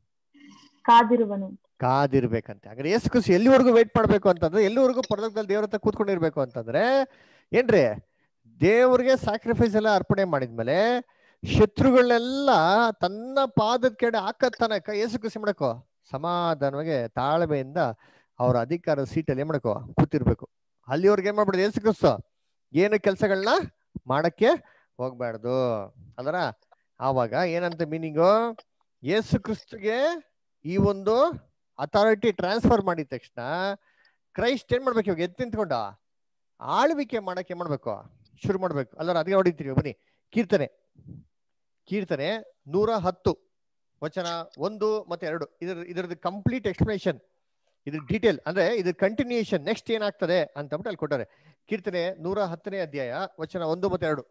J: ಕಾದಿರುವನು
A: ಕಾದಿರ್ಬೇಕಂತೆ ಹಾಗಾದ್ರೆ ಯೇಸು ಕ್ರಿಸ್ತು ಎಲ್ಲಿವರೆಗೂ ವೇಟ್ ಮಾಡ್ಬೇಕು ಅಂತಂದ್ರೆ ಎಲ್ಲಿವರೆಗೂ ಪರಲೋಕದಲ್ಲಿ ದೇವ್ರ ಹತ್ರ ಕೂತ್ಕೊಂಡಿರ್ಬೇಕು ಅಂತಂದ್ರೆ ಏನ್ರಿ ದೇವ್ರಿಗೆ ಸ್ಯಾಕ್ರಿಫೈಸ್ ಎಲ್ಲ ಅರ್ಪಣೆ ಮಾಡಿದ್ಮೇಲೆ ಶತ್ರುಗಳನ್ನೆಲ್ಲ ತನ್ನ ಪಾದದ ಕೆಡೆ ಹಾಕ ತನಕ ಯೇಸು ಕ್ರಿಸ್ತು ಏನ್ ಮಾಡಕೋ ಸಮಾಧಾನವಾಗಿ ತಾಳ್ಮೆಯಿಂದ ಅವ್ರ ಅಧಿಕಾರ ಸೀಟಲ್ಲಿ ಏನ್ ಮಾಡಕೋ ಕೂತಿರ್ಬೇಕು ಅಲ್ಲಿವರೆಗೆ ಏನ್ ಮಾಡ್ಬಿಡುದು ಯೇಸು ಕ್ರಿಸ್ತು ಏನು ಕೆಲಸಗಳನ್ನ ಮಾಡಕ್ಕೆ ಹೋಗ್ಬಾರ್ದು ಅದರ ಆವಾಗ ಏನಂತ ಮೀನಿಂಗು ಯೇಸು ಕ್ರಿಸ್ತುಗೆ ಈ ಒಂದು ಅಥಾರಿಟಿ ಟ್ರಾನ್ಸ್ಫರ್ ಮಾಡಿದ ತಕ್ಷಣ ಕ್ರೈಸ್ಟ್ ಏನ್ ಮಾಡ್ಬೇಕು ಇವಾಗ ಎದ್ದು ನಿಂತ್ಕೊಂಡ ಆಳ್ವಿಕೆ ಮಾಡಕ್ ಏನ್ ಮಾಡ್ಬೇಕು ಶುರು ಮಾಡ್ಬೇಕು ಅಲ್ಲರ ಅದಕ್ಕೆ ಹೊಡಿತೀವಿ ಬನ್ನಿ ಕೀರ್ತನೆ ಕೀರ್ತನೆ ನೂರ ಹತ್ತು ವಚನ ಒಂದು ಮತ್ತೆ ಎರಡು ಇದ್ರ ಇದ್ರದ್ದು ಕಂಪ್ಲೀಟ್ ಎಕ್ಸ್ಪ್ಲನೇಷನ್ ಇದ್ರ ಡೀಟೇಲ್ ಅಂದ್ರೆ ಇದ್ರ ಕಂಟಿನ್ಯೂಯೇಷನ್ ನೆಕ್ಸ್ಟ್ ಏನಾಗ್ತದೆ ಅಂತ ಅಂದ್ಬಿಟ್ಟು ಅಲ್ಲಿ ಕೊಟ್ಟಾರೆ ಕೀರ್ತನೆ ನೂರ ಹತ್ತನೇ ಅಧ್ಯಾಯ ವಚನ ಒಂದು ಮತ್ತೆ ಎರಡು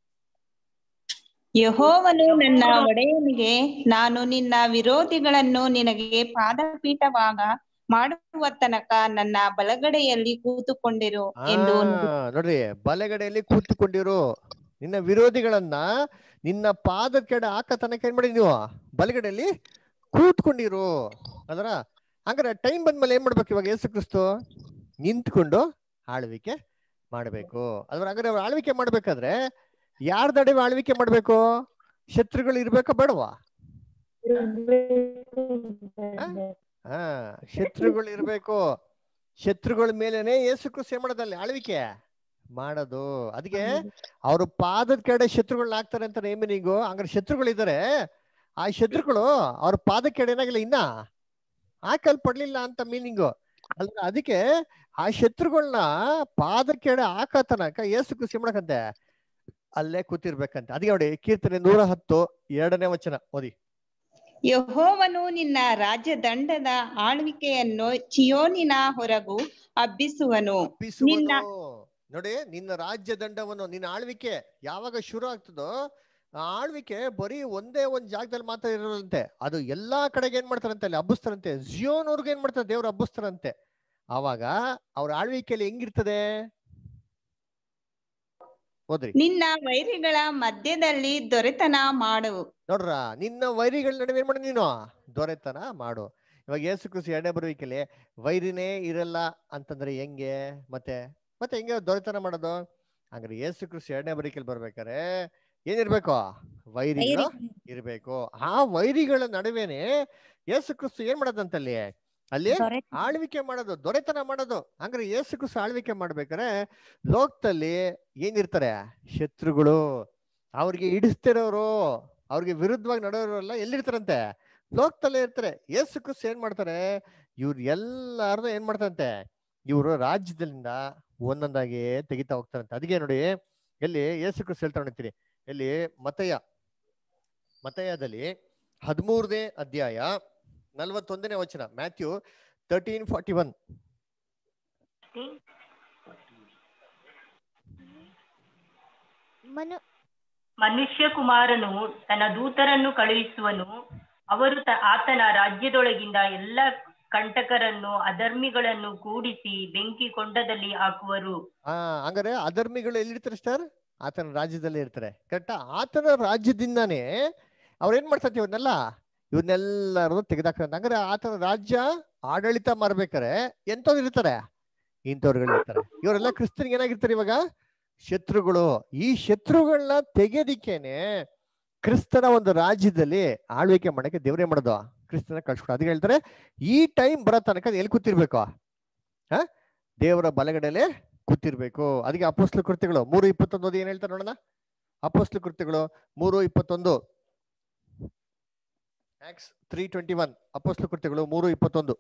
K: ಯಹೋವನು ನನ್ನ ಒಡೆಯನಿಗೆ ನಾನು ನಿನ್ನ ವಿರೋಧಿಗಳನ್ನು ನಿನಗೆ ಪಾದಪೀಠವಾಗ ಮಾಡುವ ತನಕ ನನ್ನ ಬಲಗಡೆಯಲ್ಲಿ ಕೂತುಕೊಂಡಿರು
A: ಆ
K: ಎಂದು
A: ನೋಡ್ರಿ ಬಲಗಡೆಯಲ್ಲಿ ಕೂತ್ಕೊಂಡಿರು ನಿನ್ನ ವಿರೋಧಿಗಳನ್ನ ನಿನ್ನ ಪಾದದ ಕೆಡೆ ಹಾಕ ತನಕ ಏನ್ ಮಾಡಿ ನೀವು ಬಲಗಡೆಯಲ್ಲಿ ಕೂತ್ಕೊಂಡಿರು ಅದರ ಹಂಗಾರೆ ಟೈಮ್ ಬಂದ್ಮೇಲೆ ಏನ್ ಮಾಡ್ಬೇಕು ಇವಾಗ ಯೇಸು ಕ್ರಿಸ್ತು ನಿಂತ್ಕೊಂಡು ಆಳ್ವಿಕೆ ಮಾಡ್ಬೇಕು ಅದ್ರ ಹಂಗಾರೆ ಅವ್ರು ಆಳ್ವಿಕೆ ಮಾಡ್ಬೇಕಾದ್ರೆ ಯಾರ ನಡುವೆ ಆಳ್ವಿಕೆ ಮಾಡ್ಬೇಕು ಶತ್ರುಗಳು ಇರ್ಬೇಕಾ ಬೇಡವಾ ಹಾ ಶತ್ರುಗಳು ಇರ್ಬೇಕು ಶತ್ರುಗಳ ಮೇಲೆನೆ ಯೇಸು ಕ್ರಿಸ್ತು ಏನ್ ಮಾಡೋದಲ್ಲಿ ಆಳ್ವಿಕೆ ಮಾಡೋದು ಅದಕ್ಕೆ ಅವ್ರ ಪಾದದ ಕಡೆ ಶತ್ರುಗಳನ್ನ ಹಾಕ್ತಾರೆ ಅಂತ ನೇಮಿನಿಂಗು ಹಂಗಾರೆ ಶತ್ರುಗಳಿದ್ದಾರೆ ಆ ಶತ್ರುಗಳು ಅವ್ರ ಪಾದಕ್ಕೆ ಏನಾಗಿಲ್ಲ ಇನ್ನ ಹಾಕಲ್ಪಡ್ಲಿಲ್ಲ ಅಂತ ಮೀನಿಂಗು ಅಲ್ರ ಅದಕ್ಕೆ ಆ ಶತ್ರುಗಳನ್ನ ಪಾದಕ್ಕೆಡೆ ಹಾಕೋ ತನಕ ಏಸು ಕೃಷಿ ಮಾಡಕಂತೆ ಅಲ್ಲೇ ಕೂತಿರ್ಬೇಕಂತೆ ಅದಕ್ಕೆ ನೋಡಿ ಕೀರ್ತನೆ ನೂರ ಹತ್ತು ಎರಡನೇ ವಚನ ಓದಿ
K: ಯಹೋವನು ನಿನ್ನ ರಾಜ್ಯದಂಡದ ಆಳ್ವಿಕೆಯನ್ನು ಚಿಯೋನಿನ ಹೊರಗು ಹಬ್ಬಿಸುವನು ನಿನ್ನ
A: ನೋಡಿ ನಿನ್ನ ರಾಜ್ಯ ದಂಡವನ್ನು ನಿನ್ನ ಆಳ್ವಿಕೆ ಯಾವಾಗ ಶುರು ಆಗ್ತದೋ ಆ ಆಳ್ವಿಕೆ ಬರೀ ಒಂದೇ ಒಂದ್ ಜಾಗದಲ್ಲಿ ಮಾತ್ರ ಇರೋದಂತೆ ಅದು ಎಲ್ಲಾ ಕಡೆಗೆ ಏನ್ ಮಾಡ್ತಾರಂತೆ ಅಲ್ಲಿ ಹಬ್ಬಿಸ್ತಾರಂತೆ ಜಿಯೋನವ್ರಿಗೆ ಏನ್ ಮಾಡ್ತಾರೆ ದೇವ್ರು ಹಬ್ಬಿಸ್ತಾರಂತೆ ಆವಾಗ ಅವ್ರ ಆಳ್ವಿಕೆಯಲ್ಲಿ ಹೆಂಗಿರ್ತದೆ ಓದ್ರಿ
K: ನಿನ್ನ ವೈರಿಗಳ ಮಧ್ಯದಲ್ಲಿ ದೊರೆತನ ಮಾಡು
A: ನೋಡ್ರ ನಿನ್ನ ವೈರಿಗಳ ನಡುವೆ ಏನ್ ಮಾಡಿ ನೀನು ದೊರೆತನ ಮಾಡು ಇವಾಗ ಯೇಸು ಕ್ರಿಸ್ತು ಎರಡನೇ ಬರುವಿಕೆಲಿ ವೈರಿನೇ ಇರಲ್ಲ ಅಂತಂದ್ರೆ ಹೆಂಗೆ ಮತ್ತೆ ಮತ್ತೆ ಹೆಂಗೆ ದೊರೆತನ ಮಾಡೋದು ಹಂಗಾರೆ ಯೇಸು ಕ್ರಿಸ್ತು ಎರಡನೇ ಬರುವಿಕೆಲಿ ಬರ್ಬೇಕಾರೆ ಏನಿರ್ಬೇಕು ವೈರಿಗಳು ಇರ್ಬೇಕು ಆ ವೈರಿಗಳ ನಡುವೆನೆ ಯೇಸು ಕ್ರಿಸ್ತು ಏನ್ ಮಾಡೋದಂತಲ್ಲಿ ಅಲ್ಲಿ ಆಳ್ವಿಕೆ ಮಾಡೋದು ದೊರೆತನ ಮಾಡೋದು ಹಂಗಾರೆ ಯೇಸು ಕ್ರಿಸ್ತು ಆಳ್ವಿಕೆ ಮಾಡ್ಬೇಕಾರೆ ಲೋಕದಲ್ಲಿ ಏನಿರ್ತಾರೆ ಶತ್ರುಗಳು ಅವ್ರಿಗೆ ಇಡಿಸ್ತಿರೋರು ಅವ್ರಿಗೆ ವಿರುದ್ಧವಾಗಿ ನಡೆಯೋರೆಲ್ಲ ಎಲ್ಲಿರ್ತಾರಂತೆ ಲೋಕದಲ್ಲೇ ಇರ್ತಾರೆ ಯೇಸು ಕ್ರಿಸ್ತು ಏನ್ ಮಾಡ್ತಾರೆ ಇವ್ರು ಎಲ್ಲಾರದು ಏನ್ ಮಾಡ್ತಾರಂತೆ ಇವರು ರಾಜ್ಯದಿಂದ ಒಂದೊಂದಾಗಿ ತೆಗಿತಾ ಹೋಗ್ತಾರಂತೆ ಅದಕ್ಕೆ ನೋಡಿ ಎಲ್ಲಿ ಯೇಸು ಕ್ರಿಸ್ತು ಹೇಳ್ತಾ ನೋಡ್ತೀನಿ ಎಲ್ಲಿ ಮತಯ ಮತಯದಲ್ಲಿ ಹದಿಮೂರನೇ ಅಧ್ಯಾಯ ನಲ್ವತ್ತೊಂದನೇ ವಚನ ಮ್ಯಾಥ್ಯೂ ತರ್ಟೀನ್ ಫಾರ್ಟಿ ಒನ್
E: ಮನು
L: ಮನುಷ್ಯ ಕುಮಾರನು ತನ್ನ ದೂತರನ್ನು ಕಳುಹಿಸುವನು ಅವರು ತ ಆತನ ರಾಜ್ಯದೊಳಗಿಂದ ಎಲ್ಲ ಕಂಟಕರನ್ನು ಅಧರ್ಮಿಗಳನ್ನು ಕೂಡಿಸಿ ಬೆಂಕಿ ಕೊಂಡದಲ್ಲಿ ಹಾಕುವರು
A: ಆ ಹಂಗಾರೆ ಅಧರ್ಮಿಗಳು ಎಲ್ಲಿರ್ತಾರೆ ಸರ್ ಆತನ ರಾಜ್ಯದಲ್ಲಿ ಇರ್ತಾರೆ ಕರೆಕ್ಟಾ ಆತನ ರಾಜ್ಯದಿಂದಾನೇ ಅವ್ರು ಏನ್ ಮಾಡ್ತಾರೆ ಇವ್ರನ್ನೆಲ್ಲ ಇವ್ರನ್ನೆಲ್ಲರೂ ತೆಗೆದಾಕ್ತಾರೆ ಹಂಗಾರೆ ಆತನ ರಾಜ್ಯ ಆಡಳಿತ ಮಾಡ್ಬೇಕಾರೆ ಎಂತವ್ರು ಇರ್ತಾರೆ ಇಂಥವ್ರುಗಳು ಇರ್ತಾರೆ ಇವರೆಲ್ಲ ಕ್ರಿಸ್ತನಿಗೆ ಏನಾಗಿರ್ತಾರೆ ಇವಾಗ ಶತ್ರುಗಳು ಈ ಶತ್ರುಗಳನ್ನ ತೆಗೆಯೋದಿಕ್ಕೇನೆ ಕ್ರಿಸ್ತನ ಒಂದು ರಾಜ್ಯದಲ್ಲಿ ಆಳ್ವಿಕೆ ಮಾಡಕ್ಕೆ ದೇವ್ರೇ ಮಾಡೋದು ಕ್ರಿಸ್ತನ ಕಳ್ಸ್ಕೊಡು ಅದಕ್ಕೆ ಹೇಳ್ತಾರೆ ಈ ಟೈಮ್ ಬರೋ ತನಕ ಎಲ್ಲಿ ಕೂತಿರ್ಬೇಕು ಹ ದೇವರ ಬಲಗಡೆಲೆ ಕೂತಿರ್ಬೇಕು ಅದಕ್ಕೆ ಅಪೋಸ್ಲ ಕೃತ್ಯಗಳು ಮೂರು ಇಪ್ಪತ್ತೊಂದು ಓದಿ ಏನ್ ಹೇಳ್ತಾರೆ ನೋಡೋಣ ಅಪೋಸ್ಲ ಕೃತ್ಯಗಳು ಮೂರು ಇಪ್ಪತ್ತೊಂದು ತ್ರೀ ಟ್ವೆಂಟಿ ಒನ್ ಅಪೋಸ್ಲ ಕೃತ್ಯಗಳು ಮೂರು ಇಪ್ಪತ್ತೊಂದು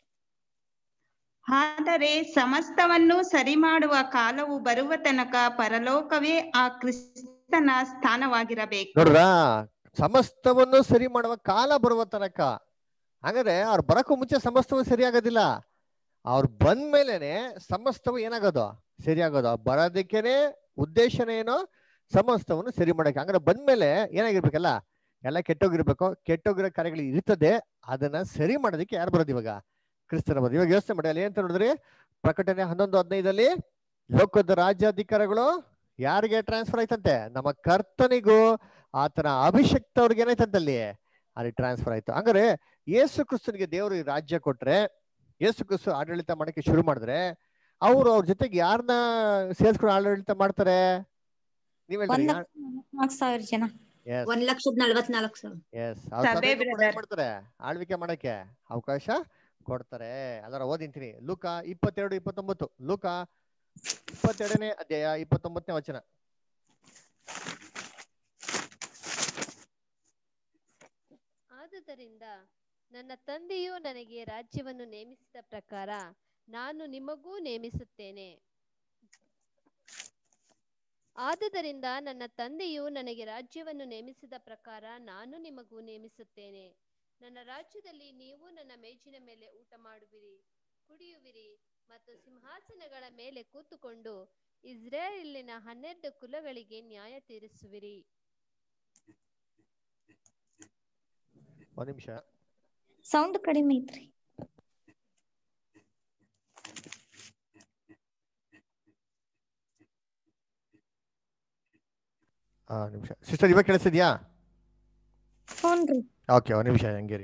K: ಆದರೆ ಸಮಸ್ತವನ್ನು ಸರಿ ಮಾಡುವ ಕಾಲವು ಬರುವ ತನಕ ಪರಲೋಕವೇ ಆ ಕ್ರಿಸ್ತನ ಸ್ಥಾನವಾಗಿರಬೇಕು
A: ನೋಡ್ರಾ ಸಮಸ್ತವನ್ನು ಸರಿ ಮಾಡುವ ಕಾಲ ಬರುವ ತನಕ ಹಾಗಾದ್ರೆ ಅವ್ರು ಬರಕ್ಕೂ ಮುಂಚೆ ಸಮಸ್ತವು ಸರಿ ಆಗೋದಿಲ್ಲ ಅವ್ರು ಬಂದ್ಮೇಲೆನೆ ಸಮಸ್ತವು ಏನಾಗೋದು ಸರಿ ಆಗೋದು ಅವ್ರ್ ಬರೋದಕ್ಕೇನೆ ಉದ್ದೇಶನೇ ಏನೋ ಸಮಸ್ತವನ್ನು ಸರಿ ಮಾಡಕ್ಕೆ ಹಂಗಾರೆ ಬಂದ್ಮೇಲೆ ಏನಾಗಿರ್ಬೇಕಲ್ಲ ಎಲ್ಲ ಕೆಟ್ಟೋಗಿರ್ಬೇಕು ಕೆಟ್ಟೋಗಿರೋ ಕಾರ್ಯಗಳು ಇರ್ತದೆ ಅದನ್ನ ಸರಿ ಮಾಡೋದಕ್ಕೆ ಯಾರು ಬರೋದು ಇವಾಗ ಕ್ರಿಸ್ತನ ಬರೋದು ಇವಾಗ ಯೋಚನೆ ಮಾಡಿ ಅಲ್ಲಿ ಏನಂತ ನೋಡಿದ್ರಿ ಪ್ರಕಟಣೆ ಹನ್ನೊಂದು ಹದಿನೈದಲ್ಲಿ ಲೋಕದ ರಾಜ್ಯಾಧಿಕಾರಗಳು ಯಾರಿಗೆ ಟ್ರಾನ್ಸ್ಫರ್ ಆಯ್ತಂತೆ ನಮ್ಮ ಕರ್ತನಿಗೂ ಆತನ ಅಭಿಷಕ್ತ ಅವ್ರಿಗೆ ಏನಾಯ್ತಂತೆ ಅಲ್ಲಿ ಅಲ್ಲಿ ಟ್ರಾನ್ಸ್ಫರ್ ಆಯ್ತು ಹಂಗಾರೆ ಯೇಸು ಕ್ರಿಸ್ತನಿಗೆ ದೇವರು ಈ ರಾಜ್ಯ ಕೊಟ್ರೆ ಯೇಸು ಕ್ರಿಸ್ತು ಆಡಳಿತ ಮಾಡಕ್ಕೆ ಶುರು ಮಾಡಿದ್ರೆ ಅವ್ರು ಅವ್ರ ಜೊತೆಗೆ ಯಾರನ್ನ ಸೇರ್ಸ್ಕೊಂಡು ಆಡಳಿತ ಮಾಡ್ತಾರೆ ನೀವ್ ಹೇಳ್ರಿ
I: ಒಂದ್ ಲಕ್ಷ ನಲವತ್ನಾಲ್ಕು ಸಾವಿರ ಜನ
A: ಎಸ್
I: ಒಂದ್ ಲಕ್ಷದ ನಲವತ್ನಾಲ್ಕು ಸಾವಿರ
A: ಎಸ್ ಅವ್ರ
K: ಸಭೆ
A: ಸಭೆಗೂ ಕೂಡ ಏನ್
K: brother.
A: ಮಾಡ್ತಾರೆ ಆಳ್ವಿಕೆ ಮಾಡಕ್ಕೆ ಅವಕಾಶ ಕೊಡ್ತಾರೆ ಅದರ ಓದಿಂತೀನಿ ಲೂಕ ಇಪ್ಪತ್ತೆರಡು ಇಪ್ಪತ್ತೊಂಬತ್ತು ಲೂಕ ಇಪ್ಪತ್ತೆರಡನೇ ಅಧ್ಯಾಯ ಇಪ್ಪತ್ತೊಂಬತ್ತನೇ ವಚನ
M: ಆದುದರಿಂದ ನನ್ನ ತಂದೆಯು ನನಗೆ ರಾಜ್ಯವನ್ನು ನೇಮಿಸಿದ ಪ್ರಕಾರ ನಾನು ನಿಮಗೂ ನೇಮಿಸುತ್ತೇನೆ ಆದುದರಿಂದ ನನ್ನ ತಂದೆಯು ನನಗೆ ರಾಜ್ಯವನ್ನು ನೇಮಿಸಿದ ಪ್ರಕಾರ ನಾನು ನಿಮಗೂ ನೇಮಿಸುತ್ತೇನೆ ನನ್ನ ರಾಜ್ಯದಲ್ಲಿ ನೀವು ನನ್ನ ಮೇಜಿನ ಮೇಲೆ ಊಟ ಮಾಡುವಿರಿ ಕುಡಿಯುವಿರಿ ಮತ್ತು ಸಿಂಹಾಸನಗಳ ಮೇಲೆ ಕೂತುಕೊಂಡು ಇಸ್ರೇಲಿನ ಹನ್ನೆರಡು ಕುಲಗಳಿಗೆ ನ್ಯಾಯ ತೀರಿಸುವಿರಿ
A: ಒಂದ್ ನಿಮಿಷ
C: ಸೌಂಡ್ ಕಡಿಮೆ ಐತ್ರಿ
A: ಆ ನಿಮಿಷ ಸಿಸ್ಟರ್ ಇವಾಗ ಕೇಳಿಸಿದ್ಯಾ
C: ಹ್ಞೂನ್ರಿ
A: ಓಕೆ ಒಂದ್ ನಿಮಿಷ ಹಂಗೇರಿ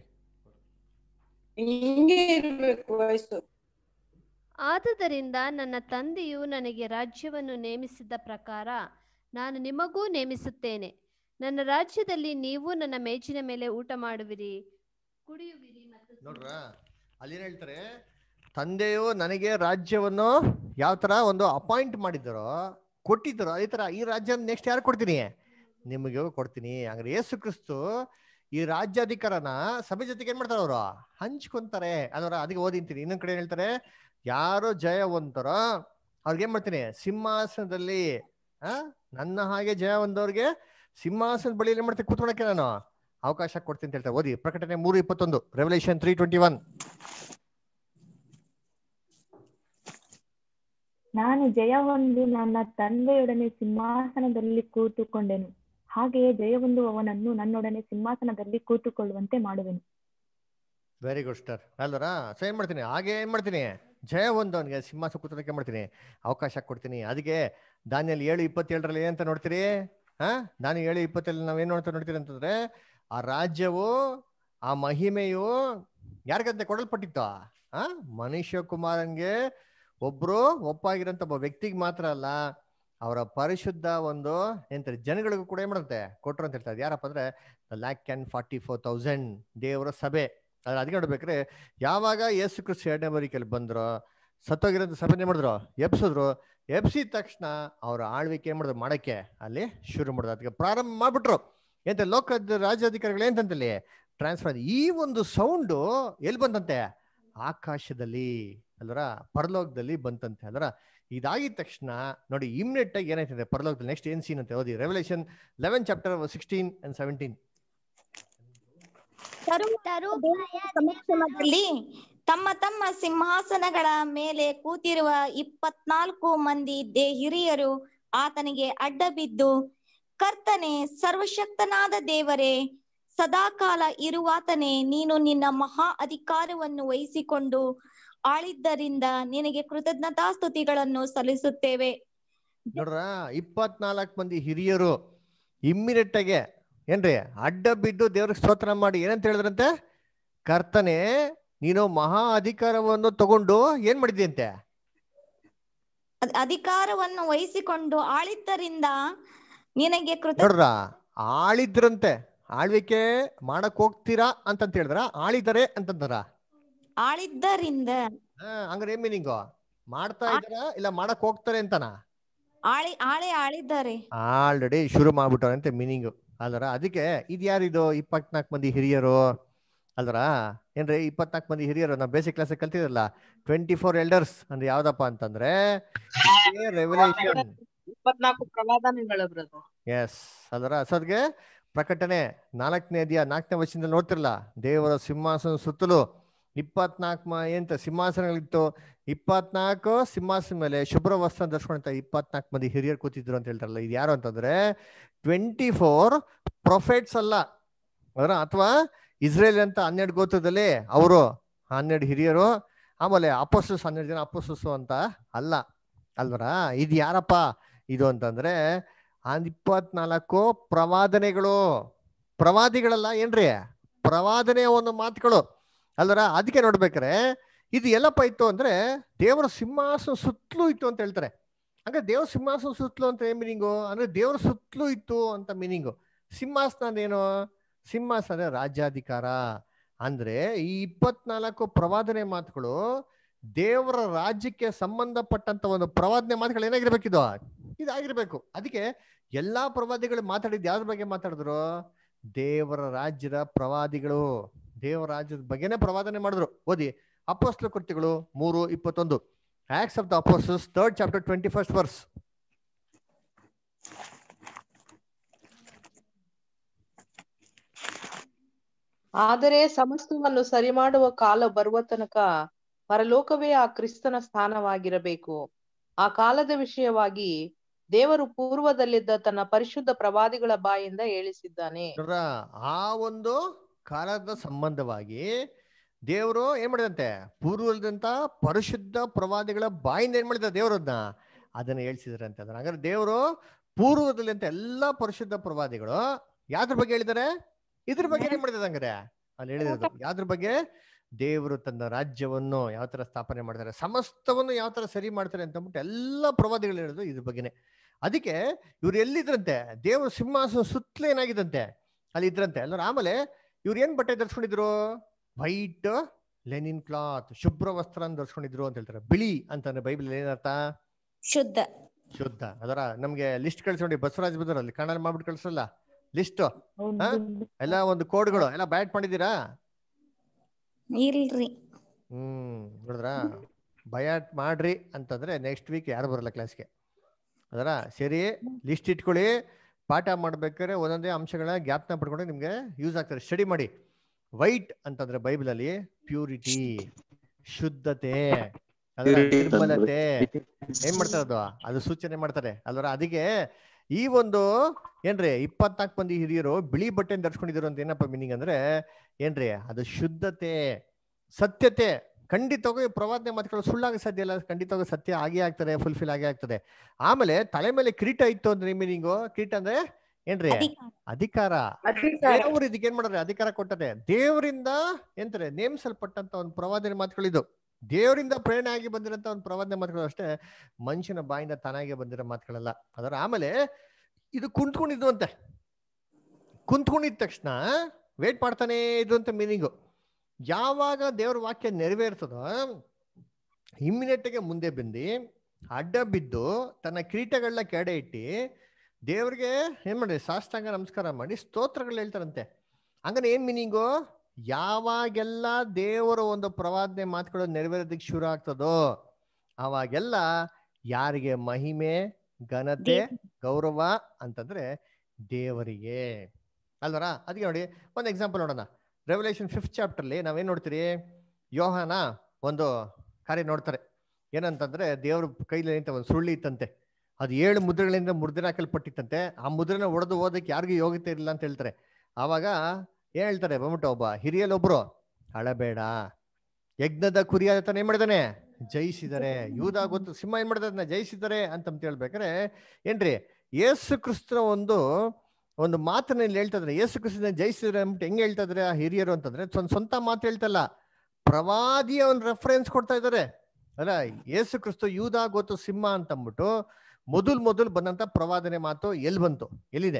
F: ಹಿಂಗೆ ಇರ್ಬೇಕು ವಯಸ್ಸು
M: ಆದುದರಿಂದ ನನ್ನ ತಂದೆಯು ನನಗೆ ರಾಜ್ಯವನ್ನು ನೇಮಿಸಿದ ಪ್ರಕಾರ ನಾನು ನಿಮಗೂ ನೇಮಿಸುತ್ತೇನೆ ನನ್ನ ರಾಜ್ಯದಲ್ಲಿ ನೀವು ನನ್ನ ಮೇಜಿನ ಮೇಲೆ ಊಟ ಮಾಡುವಿರಿ ಕುಡಿಯುವಿರಿ ಮತ್ತು
A: ನೋಡ್ರ ಅಲ್ಲಿ ಏನ್ ಹೇಳ್ತಾರೆ ತಂದೆಯು ನನಗೆ ರಾಜ್ಯವನ್ನು ಯಾವ ತರ ಒಂದು ಅಪಾಯಿಂಟ್ ಮಾಡಿದ್ದಾರೋ ಕೊಟ್ಟಿದ್ದಾರೋ ಅದೇ ತರ ಈ ರಾಜ್ಯ ನೆಕ್ಸ್ಟ್ ಯಾರು ಕೊಡ್ತೀನಿ ನಿಮಗೆ ಕೊಡ್ತೀನಿ ಹಂಗಾರೆ ಯೇಸು ಕ್ರಿಸ್ತು ಈ ರಾಜ್ಯಾಧಿಕಾರನ ಸಭೆ ಜೊತೆಗೆ ಏನ್ ಮಾಡ್ತಾರೆ ಅವರು ಹಂಚ್ಕೊಂತಾರೆ ಅದರ ಅದಕ್ಕೆ ಓದಿಂತೀನಿ ಇನ್ನೊಂದ್ ಕಡೆ ಏನ್ ಹೇಳ್ತಾರೆ ಯಾರು ಜಯವಂತರೋ ಅವ್ರಿಗೆ ಏನ್ ಮಾಡ್ತೀನಿ ಸಿಂಹಾಸನದಲ್ಲಿ ಆ ನನ್ನ ಹಾಗೆ ಜಯ ಹೊಂದವ್ರಿಗೆ ಸಿಂಹಾಸನದ ಬಳಿ ಏನ್ ಮಾಡ್ತೀನಿ ಕೂತ್ಕೊಳಕ್ಕೆ ನಾನು ಅವಕಾಶ ಕೊಡ್ತೀನಿ ಅಂತ ಹೇಳ್ತಾರೆ ಓದಿ ಪ್ರಕಟಣೆ ಮೂರು ಇಪ್ಪತ್ತೊಂದು ರೆವಲ್ಯೂಷನ್ ತ್ರೀ ಟ್ವೆಂಟಿ ಒನ್
J: ನಾನು ಜಯ ಹೊಂದಿ ನನ್ನ ತಂದೆಯೊಡನೆ ಸಿಂಹಾಸನದಲ್ಲಿ ಕೂತುಕೊಂಡೆನು ಹಾಗೆಯೇ ಜಯ ಹೊಂದುವವನನ್ನು ನನ್ನೊಡನೆ ಸಿಂಹಾಸನದಲ್ಲಿ ಕೂತುಕೊಳ್ಳುವಂತೆ ಮಾಡುವೆನು
A: ವೆರಿ ಗುಡ್ ಸ್ಟಾರ್ ಅಲ್ವರಾ ಸೊ ಏನ್ ಮಾಡ್ತೀನಿ ಹಾಗೆ ಏನ್ ಮಾಡ್ತೀನಿ ಜಯ ಒಂದವನಿಗೆ ಸಿಂಹಾಸ ಕೂತ್ಕೊಳ್ಳೋಕೆ ಏನ್ ಮಾಡ್ತೀನಿ ಅವಕಾಶ ಕೊಡ್ತೀನಿ ಅದಕ್ಕೆ ದಾನಿಯಲ್ಲಿ ಏಳು ಇಪ್ಪತ್ತೇಳರಲ್ಲಿ ಏನಂತ ನೋಡ್ತೀರಿ ಹಾ ನಾನು ಏಳು ಇಪ್ಪತ್ತೇಳು ನಾವೇನ್ ನೋಡ್ತಾ ನೋಡ್ತೀರಿ ಅಂತಂದ್ರೆ ಆ ರಾಜ್ಯವು ಆ ಮಹಿಮೆಯು ಯಾರಿಗಂತೆ ಕೊಡಲ್ಪಟ್ಟಿತ್ತು ಆ ಮನುಷ್ಯ ಕುಮಾರನ್ಗೆ ಒಬ್ರು ಒಪ್ಪಾಗಿರೋಂಥ ಒಬ್ಬ ವ್ಯಕ್ತಿಗೆ ಮಾತ್ರ ಅಲ್ಲ ಅವರ ಪರಿಶುದ್ಧ ಒಂದು ಎಂತಾರೆ ಜನಗಳಿಗೂ ಕೂಡ ಏನ್ ಮಾಡುತ್ತೆ ಕೊಟ್ರು ಅಂತ ಹೇಳ್ತಾರೆ ಯಾರಪ್ಪ ಅಂದ್ರೆ lakh and forty four thousand ದೇವರ ಸಭೆ ಅದ್ರ ಅದಕ್ಕೆ ನೋಡ್ಬೇಕ್ರೆ ಯಾವಾಗ ಯೇಸು ಕ್ರಿಸ್ತ ಎರಡನೇ ಬರಿಕೆಯಲ್ಲಿ ಬಂದ್ರು ಸತ್ತೋಗಿರೋಂಥ ಸಭೆ ಏನ್ ಮಾಡಿದ್ರು ಎಬ್ಸಿದ್ರು ಎಬ್ಸಿದ ತಕ್ಷಣ ಅವ್ರ ಆಳ್ವಿಕೆ ಏನ್ ಮಾಡಿದ್ರು ಮಾಡಕ್ಕೆ ಅಲ್ಲಿ ಶುರು ಮಾಡಿದ್ರು ಅದಕ್ಕೆ ಪ್ರಾರಂಭ ಮಾಡ್ಬಿಟ್ರು ಎಂತ ಲೋಕದ ರಾಜ್ಯಾಧಿಕಾರಿಗಳು ಏನಂತಲ್ಲಿ ಟ್ರಾನ್ಸ್ಫರ್ ಈ ಒಂದು ಸೌಂಡು ಎಲ್ಲಿ ಬಂತಂತೆ ಆಕಾಶದಲ್ಲಿ ಅಲ್ವರ ಪರಲೋಕದಲ್ಲಿ ಬಂತಂತೆ ಅಲ್ವರ ಇದಾಗಿದ ತಕ್ಷಣ ನೋಡಿ ಇಮ್ಮಿಡಿಯೇಟ್ ಆಗಿ ಏನಾಯ್ತದೆ ಪರಲೋಕದಲ್ಲಿ ನೆಕ್ಸ್ಟ್ ಏನ್ ಸೀನ್ ಅಂತ ಓದಿ revolution eleven chapter sixteen and seventeen
N: ಸಮಕ್ಷಮದಲ್ಲಿ ತಮ್ಮ ತಮ್ಮ ಸಿಂಹಾಸನಗಳ ಮೇಲೆ ಕೂತಿರುವ ಇಪ್ಪತ್ನಾಲ್ಕು ಮಂದಿ ದೇ ಹಿರಿಯರು ಆತನಿಗೆ ಅಡ್ಡ ಬಿದ್ದು ಕರ್ತನೆ ಸರ್ವಶಕ್ತನಾದ ದೇವರೇ ಸದಾಕಾಲ ಇರುವಾತನೇ ನೀನು ನಿನ್ನ ಮಹಾ ಅಧಿಕಾರವನ್ನು ವಹಿಸಿಕೊಂಡು ಆಳಿದ್ದರಿಂದ ನಿನಗೆ ಕೃತಜ್ಞತಾ ಸ್ತುತಿಗಳನ್ನು ಸಲ್ಲಿಸುತ್ತೇವೆ
A: ನೋಡ್ರ ಇಪ್ಪತ್ನಾಲ್ಕು ಮಂದಿ ಹಿರಿಯರು ಇಮ್ಮಿಡಿಯೇಟ್ ಆಗಿ ಏನ್ರಿ ಅಡ್ಡ ಬಿದ್ದು ದೇವ್ರಿಗೆ ಸ್ತೋತ್ರ ಮಾಡಿ ಏನಂತ ಹೇಳಿದ್ರಂತೆ ಕರ್ತನೆ ನೀನು ಮಹಾ ಅಧಿಕಾರವನ್ನು ತಗೊಂಡು ಏನ್ ಮಾಡಿದ್ಯಂತೆ
N: ಅದ್- ಅಧಿಕಾರವನ್ನು ವಹಿಸಿಕೊಂಡು ಆಳಿದ್ದರಿಂದ ನಿನಗೆ ಕೃತ
A: ನೋಡ್ರ ಆಳಿದ್ರಂತೆ ಆಳ್ವಿಕೆ ಮಾಡಕ್ ಹೋಗ್ತೀರಾ ಅಂತಂತ ಹೇಳಿದ್ರ ಆಳಿದ್ದಾರೆ ಅಂತಂದಾರ
N: ಆಳಿದ್ದರಿಂದ
A: ಹಾ ಹಂಗಾರೆ ಏನ್ ಮೀನಿಂಗು ಮಾಡ್ತಾ ಇದಾರ ಇಲ್ಲ ಮಾಡಕ್ ಹೋಗ್ತಾರೆ ಅಂತನಾ
N: ಆಳಿ ಆಳೆ ಆಳಿದ್ದಾರೆ
A: ಆಲ್ರೆಡಿ ಶುರು ಮಾಡ್ಬಿಟ್ಟವ್ರೆ ಅಂತ ಮೀನಿಂಗು ಅಲ್ದರ ಅದಕ್ಕೆ ಇದು ಯಾರಿದು ಇಪ್ಪತ್ನಾಲ್ಕು ಮಂದಿ ಹಿರಿಯರು ಅಲ್ದರ ಏನ್ರಿ ಇಪ್ಪತ್ನಾಲ್ಕು ಮಂದಿ ಹಿರಿಯರು ನಾವು ಬೇಸಿಕ್ ಕ್ಲಾಸ್ ಕಲ್ತಿರಲ್ಲ ಟ್ವೆಂಟಿ ಫೋರ್ ಎಲ್ಡರ್ಸ್ ಅಂದ್ರೆ ಯಾವ್ದಪ್ಪ ಅಂತಂದ್ರೆ ರೆವಲ್ಯೂಷನ್
F: ಇಪ್ಪತ್ನಾಲ್ಕು ಪ್ರವಾದನೆಗಳು ಬ್ರದರ್
A: ಎಸ್ ಅದರ ಅಸದ್ಗೆ ಪ್ರಕಟಣೆ ನಾಲ್ಕನೇ ಅಧ್ಯಾಯ ನಾಲ್ಕನೇ ವರ್ಷದಿಂದ ನೋಡ್ತಿರಲ್ಲ ದೇವರ ಸಿಂಹಾಸನ ಸುತ್ತಲೂ ಇಪ್ಪತ್ನಾಲ್ಕು ಮ ಎಂತ ಸಿಂಹಾಸನಗಳಿತ್ತು ಇಪ್ಪತ್ನಾಲ್ಕು ಸಿಂಹಾಸನ ಮೇಲೆ ಶುಭ್ರ ವಸ್ತ್ರ ಧರಿಸ್ಕೊಂಡಂತ ಇಪ್ಪತ್ನಾಲ್ಕು ಮಂದಿ ಹಿರಿಯರು ಕೂತಿದ್ರು ಅಂತ ಹೇಳ್ತಾರಲ್ಲ ಇದು ಯಾರು ಅಂತಂದ್ರೆ ಟ್ವೆಂಟಿ ಫೋರ್ ಪ್ರೊಫೆಟ್ಸ್ ಅಲ್ಲ ಅದರ ಅಥವಾ ಇಸ್ರೇಲ್ ಅಂತ ಹನ್ನೆರಡು ಗೋತ್ರದಲ್ಲಿ ಅವರು ಹನ್ನೆರಡು ಹಿರಿಯರು ಆಮೇಲೆ ಅಪೋಸಸ್ ಹನ್ನೆರಡು ಜನ ಅಪೋಸಸ್ ಅಂತ ಅಲ್ಲ ಅಲ್ವರ ಇದು ಯಾರಪ್ಪ ಇದು ಅಂತಂದ್ರೆ ಆ ಇಪ್ಪತ್ನಾಲ್ಕು ಪ್ರವಾದನೆಗಳು ಪ್ರವಾದಿಗಳಲ್ಲ ಏನ್ರಿ ಪ್ರವಾದನೆಯ ಒಂದು ಮಾತುಗಳು ಅಲ್ವರ ಅದಕ್ಕೆ ನೋಡ್ಬೇಕಾರೆ ಇದು ಎಲ್ಲಪ್ಪ ಇತ್ತು ಅಂದ್ರೆ ದೇವರ ಸಿಂಹಾಸನ ಸುತ್ತಲೂ ಇತ್ತು ಅಂತ ಹೇಳ್ತಾರೆ ಹಂಗ ದೇವ್ರ ಸಿಂಹಾಸನ ಸುತ್ತಲೂ ಅಂತ ಏನ್ ಮೀನಿಂಗು ಅಂದ್ರೆ ದೇವ್ರ ಸುತ್ತಲೂ ಇತ್ತು ಅಂತ ಮೀನಿಂಗು ಸಿಂಹಾಸನ ಅಂದೇನು ಸಿಂಹಾಸನ ಅಂದ್ರೆ ರಾಜ್ಯಾಧಿಕಾರ ಅಂದ್ರೆ ಈ ಇಪ್ಪತ್ನಾಲ್ಕು ಪ್ರವಾದನೆ ಮಾತುಗಳು ದೇವರ ರಾಜ್ಯಕ್ಕೆ ಸಂಬಂಧಪಟ್ಟಂತ ಒಂದು ಪ್ರವಾದನೆ ಮಾತುಗಳು ಏನಾಗಿರ್ಬೇಕಿದು ಇದಾಗಿರ್ಬೇಕು ಅದಕ್ಕೆ ಎಲ್ಲಾ ಪ್ರವಾದಿಗಳು ಮಾತಾಡಿದ್ ಯಾವ್ದ್ರ ಬಗ್ಗೆ ಮಾತಾಡಿದ್ರು ದೇವರ ರಾಜ್ಯದ ಪ್ರವಾದಿಗಳು ದೇವರ ರಾಜ್ಯದ ಬಗ್ಗೆನೇ ಪ್ರವಾದನೆ ಮಾಡಿದ್ರು ಓದಿ ಅಪೋಸ್ಲ ಕೃತಿಗಳು ಮೂರು ಇಪ್ಪತ್ತೊಂದು ಆಕ್ಸ್ ಆಫ್ ದ ಅಪೋಸಸ್ third chapter twenty first verse
F: ಆದರೆ ಸಮಸ್ತವನ್ನು ಸರಿ ಮಾಡುವ ಕಾಲ ಬರುವ ತನಕ ಪರಲೋಕವೇ ಆ ಕ್ರಿಸ್ತನ ಸ್ಥಾನವಾಗಿರಬೇಕು ಆ ಕಾಲದ ವಿಷಯವಾಗಿ ದೇವರು ಪೂರ್ವದಲ್ಲಿದ್ದ ತನ್ನ ಪರಿಶುದ್ಧ ಪ್ರವಾದಿಗಳ ಬಾಯಿಂದ ಹೇಳಿಸಿದ್ದಾನೆ
A: ನೋಡ್ರ ಆ ಒಂದು ಕಾಲದ ಸಂಬಂಧವಾಗಿ ದೇವರು ಏನ್ ಮಾಡಿದಂತೆ ಪೂರ್ವದಂತ ಪರಿಶುದ್ಧ ಪ್ರವಾದಿಗಳ ಬಾಯಿಂದ ಏನ್ ಮಾಡಿದ ದೇವರನ್ನ ಅದನ್ನ ಹೇಳ್ಸಿದ್ರಂತೆ ಅದನ್ನ ಹಾಗಾದ್ರೆ ದೇವರು ಪೂರ್ವದಲ್ಲಿ ಅಂತ ಎಲ್ಲಾ ಪರಿಶುದ್ಧ ಪ್ರವಾದಿಗಳು ಯಾವ್ದ್ರ ಬಗ್ಗೆ ಹೇಳಿದ್ದಾರೆ ಇದ್ರ ಬಗ್ಗೆ ಏನ್ ಮಾಡಿದ ಹಂಗಾರೆ ಅಲ್ಲಿ ಹೇಳಿರೋದು ಯಾವ್ದ್ರ ಬಗ್ಗೆ ದೇವರು ತನ್ನ ರಾಜ್ಯವನ್ನು ಯಾವ ತರ ಸ್ಥಾಪನೆ ಮಾಡ್ತಾರೆ ಸಮಸ್ತವನ್ನು ಯಾವ ತರ ಸರಿ ಮಾಡ್ತಾರೆ ಅಂತ ಅಂದ್ಬಿಟ್ಟು ಎಲ್ಲಾ ಪ್ರವಾದಿಗಳು ಹೇಳೋದು ಇದ್ರ ಬಗ್ಗೆನೆ ಅದಕ್ಕೆ ಇವ್ರು ಎಲ್ಲಿದ್ರಂತೆ ದೇವ್ರ ಸಿಂಹಾಸನ ಸುತ್ತಲೇ ಏನಾಗಿದಂತೆ ಅಲ್ಲಿ ಇದ್ರಂತೆ ಅಲ್ಲ ಆಮೇಲೆ ಇವ್ರು ಏನ್ ಬಟ್ಟೆ ಧರಿಸ್ಕೊಂಡಿದ್ರು ವೈಟ್ ಲೆನಿನ್ ಕ್ಲಾತ್ ಶುಭ್ರ ವಸ್ತ್ರ ಧರಿಸ್ಕೊಂಡಿದ್ರು ಅಂತ ಹೇಳ್ತಾರೆ ಬಿಳಿ ಅಂತಂದ್ರೆ ಬೈಬಲ್ ಏನರ್ಥ
N: ಶುದ್ಧ
A: ಶುದ್ಧ ಅದರ ನಮ್ಗೆ ಲಿಸ್ಟ್ ಕಳ್ಸ್ಕೊಂಡು ಬಸವರಾಜ್ ಬದ್ರ ಅಲ್ಲಿ ಕನ್ನಡ ಮಾಡ್ಬಿಟ್ಟು ಕಳ್ಸಲ್ಲ ಲಿಸ್ಟ್ ಎಲ್ಲ ಒಂದು ಕೋಡ್ಗಳು ಎಲ್ಲ ಬ್ಯಾಟ್ ಮಾಡಿದೀರಾ
N: ಇಲ್ರಿ
A: ಹ್ಮ್ ನೋಡಿದ್ರ ಬಯಾಟ್ ಮಾಡ್ರಿ ಅಂತಂದ್ರೆ ನೆಕ್ಸ್ಟ್ ವೀಕ್ ಯಾರು ಬರಲ್ಲ ಕ್ಲಾಸ್ಗೆ ಅದರ ಸರಿ ಲಿಸ್ಟ್ ಇಟ್ಕೊಳ್ಳಿ ಪಾಠ ಮಾಡ್ಬೇಕಾದ್ರೆ ಒಂದೊಂದೇ ಅಂಶಗಳ ಜ್ಞಾಪನ ಪಡ್ಕೊಂಡು ನಿಮ್ಗೆ ಯೂಸ್ ಆಗ್ತದೆ ಸ್ಟಡಿ ಮಾಡಿ ವೈಟ್ ಅಂತಂದ್ರೆ ಬೈಬಲ್ ಅಲ್ಲಿ ಪ್ಯೂರಿಟಿ ಶುದ್ಧತೆ ಅದರ
O: Purity
A: ನಿರ್ಮಲತೆ ಏನ್ ಮಾಡ್ತಾರೆ ಅದು ಅದು ಸೂಚನೆ ಮಾಡ್ತಾರೆ ಅಲ್ವರ ಅದಕ್ಕೆ ಈ ಒಂದು ಏನ್ರಿ ಇಪ್ಪತ್ನಾಲ್ಕು ಮಂದಿ ಹಿರಿಯರು ಬಿಳಿ ಬಟ್ಟೆ ಧರಿಸ್ಕೊಂಡಿದ್ರು ಅಂತ ಏನಪ್ಪ ಮೀನಿಂಗ್ ಅಂದ್ರೆ ಏನ್ರಿ ಅದು ಶುದ್ಧತೆ ಸತ್ಯತೆ ಖಂಡಿತವಾಗಿ ಪ್ರವಾದನೆ ಮಾತುಗಳು ಸುಳ್ಳಾಗ ಸಾಧ್ಯ ಇಲ್ಲ ಖಂಡಿತವಾಗಿ ಸತ್ಯ ಆಗೇ ಆಗ್ತದೆ ಫುಲ್ಫಿಲ್ ಆಗೇ ಆಗ್ತದೆ ಆಮೇಲೆ ತಲೆ ಮೇಲೆ ಕಿರೀಟ ಇತ್ತು ಅಂದ್ರೆ ಮೀನಿಂಗು ಕಿರೀಟ ಅಂದ್ರೆ ಏನ್ರಿ ಅಧಿಕಾರ ದೇವರು ಇದಕ್ಕೆ ಏನ್ ಮಾಡ್ರೆ ಅಧಿಕಾರ ಕೊಟ್ಟದೆ ದೇವರಿಂದ ಎಂತಾರೆ ನೇಮಿಸಲ್ಪಟ್ಟಂತ ಒಂದು ಪ್ರವಾದನೆ ಮಾತುಗಳಿದು ದೇವರಿಂದ ಪ್ರೇರಣೆ ಆಗಿ ಬಂದಿರಂತ ಒಂದು ಪ್ರವಾದನೆ ಮಾತುಗಳು ಅಷ್ಟೇ ಮನುಷ್ಯನ ಬಾಯಿಂದ ತಾನಾಗೆ ಬಂದಿರೋ ಮಾತುಗಳಲ್ಲ ಅದರ ಆಮೇಲೆ ಇದು ಕುಂತ್ಕೊಂಡಿದ್ದು ಅಂತೆ ಕುಂತ್ಕೊಂಡಿದ ತಕ್ಷಣ ವೇಟ್ ಮಾಡ್ತಾನೆ ಇದ್ರು ಅಂತ ಮೀನಿಂಗು ಯಾವಾಗ ದೇವ್ರ ವಾಕ್ಯ ನೆರವೇರ್ತದೋ ಇಮ್ಮಿಡಿಯೇಟ್ಗೆ ಮುಂದೆ ಬಂದು ಅಡ್ಡ ಬಿದ್ದು ತನ್ನ ಕಿರೀಟಗಳನ್ನ ಕೆಡೆ ಇಟ್ಟು ದೇವ್ರಿಗೆ ಏನ್ ಮಾಡಿ ಸಾಷ್ಟಾಂಗ ನಮಸ್ಕಾರ ಮಾಡಿ ಸ್ತೋತ್ರಗಳು ಹೇಳ್ತಾರಂತೆ ಹಂಗನೆ ಏನ್ ಮೀನಿಂಗು ಯಾವಾಗೆಲ್ಲ ದೇವರ ಒಂದು ಪ್ರವಾದನೆ ಮಾತುಗಳು ನೆರವೇರೋದಕ್ಕೆ ಶುರು ಆಗ್ತದೋ ಅವಾಗೆಲ್ಲ ಯಾರಿಗೆ ಮಹಿಮೆ ಘನತೆ ಗೌರವ ಅಂತಂದ್ರೆ ದೇವರಿಗೆ ಅಲ್ವರ ಅದಕ್ಕೆ ನೋಡಿ ಒಂದು ಎಕ್ಸಾಂಪಲ್ ನೋಡೋಣ ರೆವಲ್ಯೂಷನ್ ಫಿಫ್ತ್ ಚಾಪ್ಟರ್ಲಿ ನಾವೇನ್ ನೋಡ್ತೀರಿ ಯೋಹಾನ ಒಂದು ಕಾರ್ಯ ನೋಡ್ತಾರೆ ಏನಂತಂದ್ರೆ ದೇವ್ರ ಕೈಲಿ ಅಂತ ಒಂದು ಸುಳ್ಳಿ ಇತ್ತಂತೆ ಅದು ಏಳು ಮುದ್ರೆಗಳಿಂದ ಮುದ್ರೆನ ಹಾಕಲ್ಪಟ್ಟಿತ್ತಂತೆ ಆ ಮುದ್ರೆನ ಒಡೆದು ಓದಕ್ಕೆ ಯಾರಿಗೂ ಯೋಗ್ಯತೆ ಇಲ್ಲ ಅಂತ ಹೇಳ್ತಾರೆ ಆವಾಗ ಏನ್ ಹೇಳ್ತಾರೆ ಬಂದ್ಬಿಟ್ಟು ಒಬ್ಬ ಹಿರಿಯಲ್ಲಿ ಒಬ್ರು ಅಳಬೇಡ ಯಜ್ಞದ ಕುರಿಯಾದ ತಾನು ಏನ್ ಮಾಡಿದಾನೆ ಜಯಿಸಿದರೆ ಯೂದ ಗೊತ್ತು ಸಿಂಹ ಏನ್ ಮಾಡಿದ ಅದನ್ನ ಜಯಿಸಿದ್ದಾರೆ ಅಂತ ಹೇಳ್ಬೇಕಾರೆ ಏನ್ರಿ ಯೇಸು ಕ್ರಿಸ್ತನ ಒಂದು ಒಂದು ಮಾತನ್ನ ಇಲ್ಲಿ ಹೇಳ್ತಾ ಇದ್ರೆ ಯೇಸು ಕ್ರಿಸ್ತನ ಜಯಿಸಿದ್ರೆ ಅಂದ್ಬಿಟ್ಟು ಹೆಂಗ್ ಹೇಳ್ತಾ ಇದ್ರೆ ಆ ಹಿರಿಯರು ಅಂತಂದ್ರೆ ಸ್ವಂತ ಸ್ವಂತ ಮಾತು ಹೇಳ್ತಲ್ಲ ಪ್ರವಾದಿಯ ಒಂದು ರೆಫರೆನ್ಸ್ ಕೊಡ್ತಾ ಇದ್ದಾರೆ ಅಲ್ಲ ಯೇಸು ಕ್ರಿಸ್ತು ಯೂದ ಗೊತ್ತು ಸಿಂಹ ಅಂತ ಅಂದ್ಬಿಟ್ಟು ಮೊದಲ್ ಮೊದಲು ಬಂದಂತ ಪ್ರವಾದನೆ ಮಾತು ಎಲ್ಲಿ ಬಂತು ಎಲ್ಲಿದೆ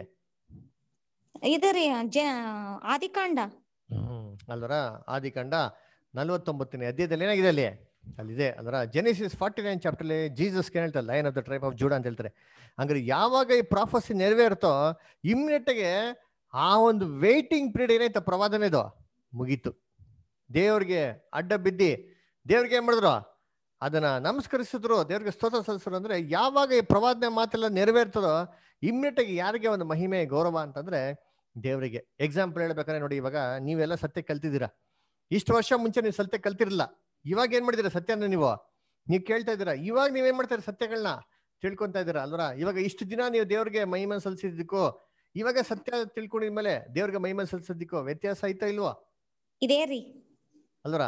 N: ಇದರಿ ಜ ಆದಿಕಾಂಡ
A: ಹ್ಮ್ ಅಲ್ವರ ಆದಿಕಾಂಡ ನಲವತ್ತೊಂಬತ್ತನೇ ಅಧ್ಯಾಯದಲ್ಲಿ ಏನಾಗಿದೆ ಅಲ್ಲಿ ಅಲ್ಲಿದೆ ಅದರ ಜೆನಿಸಿಸ್ ಫಾರ್ಟಿ ನೈನ್ ಚಾಪ್ಟರ್ಲಿ ಜೀಸಸ್ ಏನ್ ಹೇಳ್ತಾರೆ line of the tribe of Judah ಅಂತ ಹೇಳ್ತಾರೆ ಹಂಗಾರೆ ಯಾವಾಗ ಈ ಪ್ರಾಫಸಿ ನೆರವೇರ್ತೋ ಇಮ್ಮಿಡಿಯೇಟ್ಗೆ ಆ ಒಂದು ವೇಟಿಂಗ್ ಪೀರಿಯಡ್ ಏನಾಯ್ತು ಪ್ರವಾದನೆದು ಮುಗೀತು ದೇವ್ರಿಗೆ ಅಡ್ಡ ಬಿದ್ದಿ ದೇವ್ರಿಗೆ ಏನ್ ಮಾಡಿದ್ರು ಅದನ್ನ ನಮಸ್ಕರಿಸಿದ್ರು ದೇವ್ರಿಗೆ ಸ್ತೋತ್ರ ಸಲ್ಲಿಸಿದ್ರು ಅಂದ್ರೆ ಯಾವಾಗ ಈ ಪ್ರವಾದನೆ ಮಾತೆಲ್ಲ ನೆರವೇರ್ತದೋ ಇಮ್ಮಿಡಿಯೇಟ್ ಆಗಿ ಯಾರಿಗೆ ಒಂದು ಮಹಿಮೆ ಗೌರವ ಅಂತಂದ್ರೆ ದೇವರಿಗೆ ಎಕ್ಸಾಂಪಲ್ ಹೇಳ್ಬೇಕಾದ್ರೆ ನೋಡಿ ಇವಾಗ ನೀವೆಲ್ಲ ಸತ್ಯ ಕಲ್ತಿದ್ದೀರಾ ಇಷ್ಟು ವರ್ಷ ಮುಂಚೆ ನೀವು ಸತ್ಯ ಕಲ್ತಿರಲಿಲ್ಲ ಇವಾಗ ಏನ್ ಮಾಡಿದಿರ ಸತ್ಯನ ನೀವು ನೀವು ಕೇಳ್ತಾ ಇದ್ದೀರಾ ಇವಾಗ ನೀವೇನ್ ಮಾಡ್ತೀರಾ ಸತ್ಯಗಳನ್ನ ತಿಳ್ಕೊಂತಾ ಇದ್ದೀರಾ ಅಲ್ವರ ಇವಾಗ ಇಷ್ಟು ದಿನ ನೀವು ದೇವ್ರಿಗೆ ಮಹಿಮೆ ಸಲ್ಲಿಸಿದ್ದಕ್ಕೂ ಇವಾಗ ಸತ್ಯ ತಿಳ್ಕೊಂಡಿದ್ಮೇಲೆ ದೇವ್ರಿಗೆ ಮಹಿಮೆ ಸಲ್ಲಿಸೋದಕ್ಕೂ ವ್ಯತ್ಯಾಸ ಐತಾ ಇಲ್ವಾ
N: ಇದೇ ರೀ
A: ಅಲ್ವರ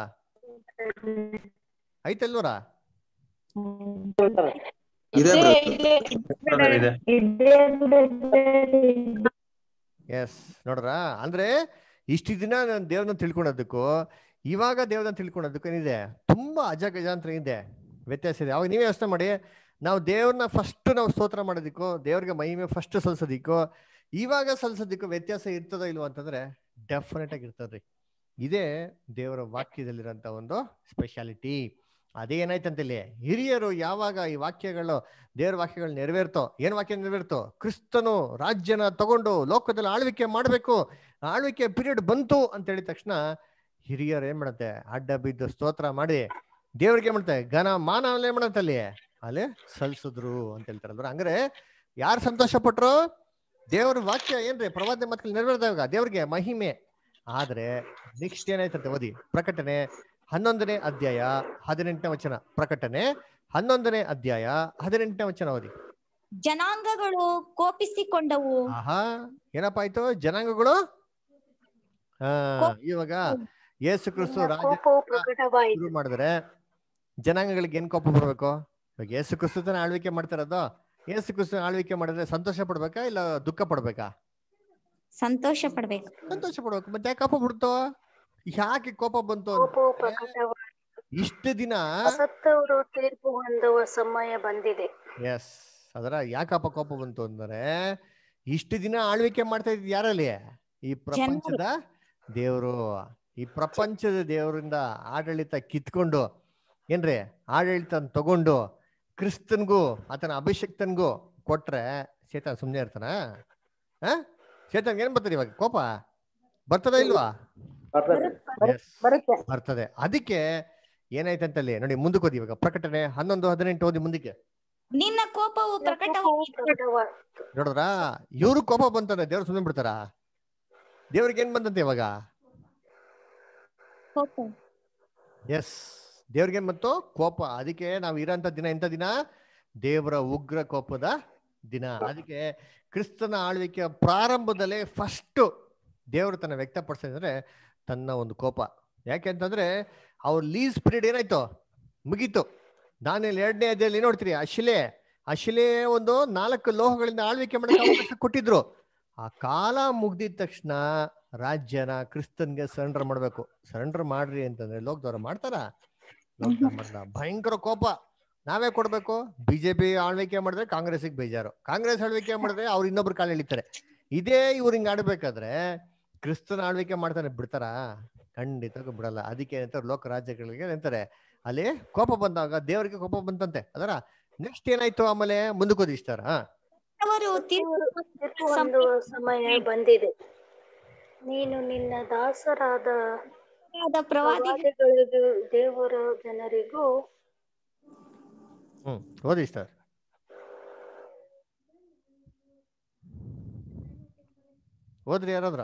A: ಐತಲ್ವರ
O: ಇದೆ
B: Brother ಇದೆ.
A: ಎಸ್ ನೋಡ್ರ ಅಂದ್ರೆ ಇಷ್ಟು ದಿನ ನಾನು ದೇವ್ರನ್ನ ತಿಳ್ಕೊಳೋದಕ್ಕೂ ಇವಾಗ ದೇವ್ರನ್ನ ತಿಳ್ಕೊಳೋದಕ್ಕೂ ಏನಿದೆ ತುಂಬಾ ಅಜಗಜಾಂತರ ಇದೆ ವ್ಯತ್ಯಾಸ ಇದೆ ಅವಾಗ ನೀವೇ ಯೋಚನೆ ಮಾಡಿ ನಾವು ದೇವ್ರನ್ನ ಫಸ್ಟ್ ನಾವು ಸ್ತೋತ್ರ ಮಾಡೋದಕ್ಕೂ ದೇವ್ರಿಗೆ ಮಹಿಮೆ ಫಸ್ಟ್ ಸಲ್ಸೋದಿಕ್ಕೂ ಇವಾಗ ಸಲ್ಸೋದಿಕ್ಕೂ ವ್ಯತ್ಯಾಸ ಇರ್ತದೋ ಇಲ್ವೋ ಅಂತಂದ್ರೆ ಡೆಫಿನೆಟ್ ಆಗಿ ಇರ್ತದ್ರಿ ಇದೇ ದೇವರ ವಾಕ್ಯದಲ್ಲಿರೋಂಥ ಒಂದು ಸ್ಪೆಷಾಲಿಟಿ ಅದೇನಾಯ್ತಂತ ಇಲ್ಲಿ ಹಿರಿಯರು ಯಾವಾಗ ಈ ವಾಕ್ಯಗಳು ದೇವರ ವಾಕ್ಯಗಳು ನೆರವೇರ್ತೋ ಏನ್ ವಾಕ್ಯ ನೆರವೇರ್ತೋ ಕ್ರಿಸ್ತನು ರಾಜ್ಯನ ತಗೊಂಡು ಲೋಕದಲ್ಲಿ ಆಳ್ವಿಕೆ ಮಾಡಬೇಕು ಆಳ್ವಿಕೆ ಪೀರಿಯಡ್ ಬಂತು ಅಂತ ಹೇಳಿದ ತಕ್ಷಣ ಹಿರಿಯರು ಏನ್ ಮಾಡತ್ತೆ ಅಡ್ಡ ಬಿದ್ದು ಸ್ತೋತ್ರ ಮಾಡಿ ದೇವ್ರಿಗೆ ಏನ್ ಮಾಡ್ತಾರೆ ಘನ ಮಾನ ಏನ್ ಮಾಡತ್ತೆ ಅಲ್ಲಿ ಅಲ್ಲಿ ಸಲ್ಸಿದ್ರು ಅಂತ ಹೇಳ್ತಾರಲ್ವ ಹಂಗಾರೆ ಯಾರು ಸಂತೋಷ ಪಟ್ರು ದೇವ್ರ ವಾಕ್ಯ ಏನ್ರಿ ಪ್ರವಾದ ಮಕ್ಕಳು ನೆರವೇರಿದಾಗ ದೇವ್ರಿಗೆ ಮಹಿಮೆ ಆದ್ರೆ ನೆಕ್ಸ್ಟ್ ಏನಾಯ್ತಂತೆ ಓದಿ ಪ್ರಕಟಣೆ ಹನ್ನೊಂದನೇ ಅಧ್ಯಾಯ ಹದಿನೆಂಟನೇ ವಚನ ಪ್ರಕಟಣೆ ಹನ್ನೊಂದನೇ ಅಧ್ಯಾಯ ಹದಿನೆಂಟನೇ ವಚನ ಓದಿ
N: ಜನಾಂಗಗಳು ಕೋಪಿಸಿಕೊಂಡವು
A: ಆಹಾ ಏನಪ್ಪಾ ಆಯ್ತು ಜನಾಂಗಗಳು ಆ ಇವಾಗ ಯೇಸು ಕ್ರಿಸ್ತು ರಾಜ
H: ಕೋಪವು ಪ್ರಕಟವಾಯಿತು
A: ಶುರು ಮಾಡಿದ್ರೆ ಜನಾಂಗಗಳಿಗೆ ಏನ್ ಕೋಪ ಬರ್ಬೇಕು ಇವಾಗ ಯೇಸು ಕ್ರಿಸ್ತನ ಆಳ್ವಿಕೆ ಮಾಡ್ತಾರದು ಯೇಸು ಕ್ರಿಸ್ತನ ಆಳ್ವಿಕೆ ಮಾಡಿದ್ರೆ ಸಂತೋಷ ಪಡ್ಬೇಕಾ ಇಲ್ಲ ದುಃಖ ಪಡ್ಬೇಕಾ
N: ಸಂತೋಷ ಪಡ್ಬೇಕು
A: ಸಂತೋಷ ಪಡ್ಬೇಕು ಮತ್ತೆ ಯಾಕೆ ಕೋಪ ಬಿಡ್ತು ಯಾಕೆ ಕೋಪ ಬಂತು
H: ಕೋಪವು
A: ಅಂದ್ರೆ
H: ಪ್ರಕಟವಾಯಿತು
A: ಇಷ್ಟು ದಿನ
H: ಸತ್ತವರು ತೀರ್ಪು ಹೊಂದುವ ಸಮಯ ಬಂದಿದೆ
A: ಎಸ್ ಅದರ ಯಾಕಪ್ಪ ಕೋಪ ಬಂತು ಅಂದ್ರೆ ಇಷ್ಟು ದಿನ ಆಳ್ವಿಕೆ ಮಾಡ್ತಾ ಇದ್ ಯಾರಲ್ಲಿ ಈ ಪ್ರಪಂಚದ ದೇವರು ಈ ಪ್ರಪಂಚದ ದೇವರಿಂದ ಆಡಳಿತ ಕಿತ್ಕೊಂಡು ಏನ್ರಿ ಆಡಳಿತ ತಗೊಂಡು ಕ್ರಿಸ್ತನ್ಗೂ ಆತನ ಅಭಿಷಕ್ತನ್ಗೂ ಕೊಟ್ರೆ ಸೇತ ಸುಮ್ನೆ ಇರ್ತಾನ ಆ ಚೇತನ್ ಏನ್ ಬರ್ತದೆ ಇವಾಗ ಕೋಪ ಬರ್ತದ ಇಲ್ವಾ Yes,
G: ಬರುತ್ತೆ
A: ಬರ್ತದೆ ಅದಕ್ಕೆ ಏನಾಯ್ತಂತಲ್ಲಿ ನೋಡಿ ಮುಂದಕ್ಕೆ ಓದಿ ಇವಾಗ ಪ್ರಕಟಣೆ ಹನ್ನೊಂದು ಹದಿನೆಂಟು ಓದಿ ಮುಂದಕ್ಕೆ
N: ನಿನ್ನ ಕೋಪವು ಪ್ರಕಟವಾಯಿತು
A: ನೋಡಿದ್ರ ಇವ್ರು ಕೋಪ ಬಂತಂದ್ರೆ ದೇವ್ರು ಸುಮ್ಮನೆ ಬಿಡ್ತಾರ ದೇವ್ರಿಗೆ ಏನ್ ಬಂದಂತೆ ಇವಾಗ
N: ಕೋಪ
A: ಎಸ್ ದೇವ್ರಿಗೆ ಏನ್ ಬಂತು ಕೋಪ ಅದಕ್ಕೆ ನಾವು ಇರೋಂಥ ದಿನ ಎಂತ ದಿನ ದೇವರ ಉಗ್ರ ಕೋಪದ ದಿನ ಅದಕ್ಕೆ ಕ್ರಿಸ್ತನ ಆಳ್ವಿಕೆಯ ಪ್ರಾರಂಭದಲ್ಲೇ ಫಸ್ಟ್ ದೇವರು ತನ್ನ ವ್ಯಕ್ತಪಡಿಸಿದ್ರೆ ತನ್ನ ಒಂದು ಕೋಪ ಯಾಕೆ ಅಂತಂದ್ರೆ ಅವ್ರ ಲೀಸ್ ಪೀರಿಯಡ್ ಏನಾಯ್ತು ಮುಗೀತು ನಾನೇನು ಎರಡನೇ ಅಧ್ಯಾಯಲ್ಲಿ ನೋಡ್ತೀರಿ ಅಶಿಲೆ ಅಶಿಲೆ ಒಂದು ನಾಲ್ಕು ಲೋಹಗಳಿಂದ ಆಳ್ವಿಕೆ ಮಾಡಕ್ಕೆ ಅವಕಾಶ ಕೊಟ್ಟಿದ್ರು ಆ ಕಾಲ ಮುಗ್ದಿದ ತಕ್ಷಣ ರಾಜ್ಯನ ಕ್ರಿಸ್ತನ್ಗೆ ಸರೆಂಡರ್ ಮಾಡ್ಬೇಕು ಸರೆಂಡರ್ ಮಾಡ್ರಿ ಅಂತಂದ್ರೆ ಲೋಕದವ್ರು ಮಾಡ್ತಾರ ಲೋಕದವ್ರು ಮಾಡಲ್ಲ ಭಯಂಕರ ಕೋಪ ನಾವೇ ಕೊಡ್ಬೇಕು ಬಿಜೆಪಿ ಆಳ್ವಿಕೆ ಮಾಡಿದ್ರೆ ಕಾಂಗ್ರೆಸ್ಗೆ ಬೇಜಾರು ಕಾಂಗ್ರೆಸ್ ಆಳ್ವಿಕೆ ಮಾಡಿದ್ರೆ ಅವ್ರು ಇನ್ನೊಬ್ರು ಕಾಲ ಎಳಿತಾರೆ ಇದೇ ಇವ್ರು ಹಿಂಗ್ ಆಡ್ಬೇಕಾದ್ರೆ ಕ್ರಿಸ್ತನ ಆಳ್ವಿಕೆ ಮಾಡ್ತಾನೆ ಬಿಡ್ತಾರ ಖಂಡಿತ ಬಿಡಲ್ಲ ಅದಕ್ಕೆ ಏನಂತಾರೆ ಲೋಕ ರಾಜ್ಯಗಳಿಗೆ ಏನಂತಾರೆ ಅಲ್ಲಿ ಕೋಪ ಬಂದಾಗ ದೇವರಿಗೆ ಕೋಪ ಬಂತಂತೆ ಅದರ ನೆಕ್ಸ್ಟ್ ಏನಾಯ್ತು ಆಮೇಲೆ ಮುಂದಕ್ಕೆ ಓದಿಸ್ತಾರ
N: ಅವರು ತೀರ್ಪು
H: ತೀರ್ಪು ಹೊಂದುವ ಸಮಯ ಬಂದಿದೆ ನೀನು ನಿನ್ನ ದಾಸರಾದ
N: ಪ್ರವಾದಿ
H: ಪ್ರವಾದಿಗಳಿಗೂ ದೇವರ ಜನರಿಗೂ
A: ಹ್ಮ್ ಓದಿಸ್ತಾರ ಓದ್ರಿ ಯಾರಾದ್ರ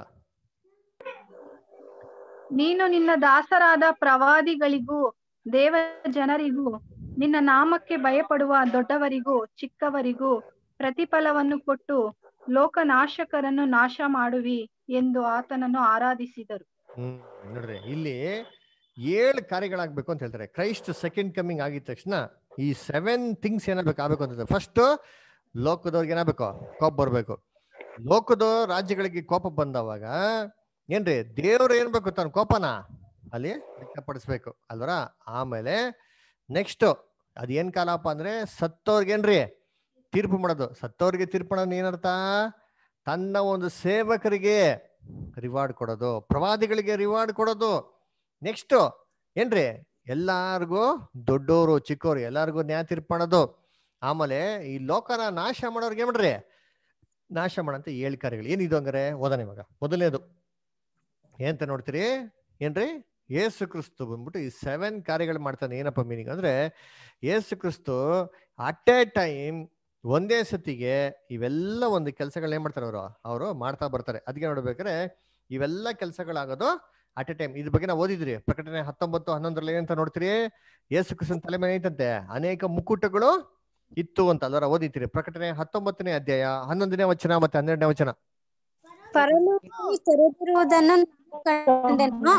O: ನೀನು ನಿನ್ನ ದಾಸರಾದ ಪ್ರವಾದಿಗಳಿಗೂ ದೇವ ಜನರಿಗೂ ನಿನ್ನ ನಾಮಕ್ಕೆ ಭಯಪಡುವ ದೊಡ್ಡವರಿಗೂ ಚಿಕ್ಕವರಿಗೂ ಪ್ರತಿಫಲವನ್ನು ಕೊಟ್ಟು ಲೋಕನಾಶಕರನ್ನು ನಾಶ ಮಾಡುವಿ ಎಂದು ಆತನನ್ನು ಆರಾಧಿಸಿದರು
A: ಹ್ಮ್ ನೋಡ್ರಿ ಇಲ್ಲಿ ಏಳು ಕಾರ್ಯಗಳಾಗ್ಬೇಕು ಅಂತ ಹೇಳ್ತಾರೆ ಕ್ರೈಸ್ಟ್ ಸೆಕೆಂಡ್ ಕಮಿಂಗ್ ಆಗಿದ ತಕ್ಷಣ ಈ ಸೆವೆನ್ ಥಿಂಗ್ಸ್ ಏನಾಗ್ಬೇಕು ಆಗ್ಬೇಕು ಅಂತ ಫಸ್ಟ್ ಲೋಕದವ್ರಿಗೆ ಏನಾಗಬೇಕು ಕೋಪ ಬರ್ಬೇಕು ಲೋಕದ ರಾಜ್ಯಗಳಿಗೆ ಕೋಪ ಬಂದವಾಗ ಏನ್ರಿ ದೇವ್ರು ಏನ್ಬೇಕು ತನ್ನ ಕೋಪನ ಅಲ್ಲಿ ವ್ಯಕ್ತಪಡಿಸ್ಬೇಕು ಅಲ್ವರ ಆಮೇಲೆ ನೆಕ್ಸ್ಟ್ ಅದೇನ್ ಕಾಲಪ್ಪ ಅಂದ್ರೆ ಸತ್ತವ್ರಿಗೇನ್ರಿ ತೀರ್ಪು ಮಾಡೋದು ಸತ್ತವ್ರಿಗೆ ತೀರ್ಪು ಮಾಡೋದು ಏನರ್ಥ ತನ್ನ ಒಂದು ಸೇವಕರಿಗೆ ರಿವಾರ್ಡ್ ಕೊಡೋದು ಪ್ರವಾದಿಗಳಿಗೆ ರಿವಾರ್ಡ್ ಕೊಡೋದು ನೆಕ್ಸ್ಟ್ ಏನ್ರಿ ಎಲ್ಲಾರ್ಗೂ ದೊಡ್ಡೋರು ಚಿಕ್ಕವರು ಎಲ್ಲಾರ್ಗೂ ನ್ಯಾಯ ತೀರ್ಪು ಮಾಡೋದು ಆಮೇಲೆ ಈ ಲೋಕನ ನಾಶ ಮಾಡೋರ್ಗೆ ಏನ್ರಿ ನಾಶ ಮಾಡಂತ ಏಳು ಕಾರ್ಯಗಳು ಏನಿದು ಹಂಗಾರೆ ಓದನೆ ಇವಾಗ ಮೊದಲನೇದು ಏನಂತ ನೋಡ್ತೀರಿ ಏನ್ರಿ ಏಸು ಕ್ರಿಸ್ತು ಬಂದ್ಬಿಟ್ಟು ಈ ಸೆವೆನ್ ಕಾರ್ಯಗಳು ಮಾಡ್ತಾನೆ ಏನಪ್ಪ ಮೀನಿಂಗ್ ಅಂದ್ರೆ ಏಸು ಕ್ರಿಸ್ತು ಅಟ್ ಎ ಟೈಮ್ ಒಂದೇ ಸತಿಗೆ ಇವೆಲ್ಲ ಒಂದು ಕೆಲಸಗಳನ್ನ ಏನ್ ಮಾಡ್ತಾರೆ ಅವರು ಅವರು ಮಾಡ್ತಾ ಬರ್ತಾರೆ ಅದಕ್ಕೆ ನೋಡ್ಬೇಕಾದ್ರೆ ಇವೆಲ್ಲ ಕೆಲಸಗಳಾಗೋದು ಅಟ್ ಎ ಟೈಮ್ ಇದ್ರ ಬಗ್ಗೆ ನಾವು ಓದಿದ್ರಿ ಪ್ರಕಟಣೆ ಹತ್ತೊಂಬತ್ತು ಹನ್ನೊಂದರಲ್ಲಿ ಏನಂತ ನೋಡ್ತೀರಿ ಯೇಸು ಕ್ರಿಸ್ತನ ತಲೆ ಮೇಲೆ ಐತಂತೆ ಅನೇಕ ಮುಕ್ಕುಟಗಳು ಇತ್ತು ಅಂತ ಅಲ್ವರ ಓದಿತೀರಿ ಪ್ರಕಟಣೆ ಹತ್ತೊಂಬತ್ತನೇ ಅಧ್ಯಾಯ ಹನ್ನೊಂದನೇ ವಚನ ಮತ್ತೆ ಹನ್ನೆರಡನೇ ವಚನ
P: ಪರಲೋಕವು ತೆರೆದಿರುವುದನ್ನು ನಾನು ಕಂಡೆನು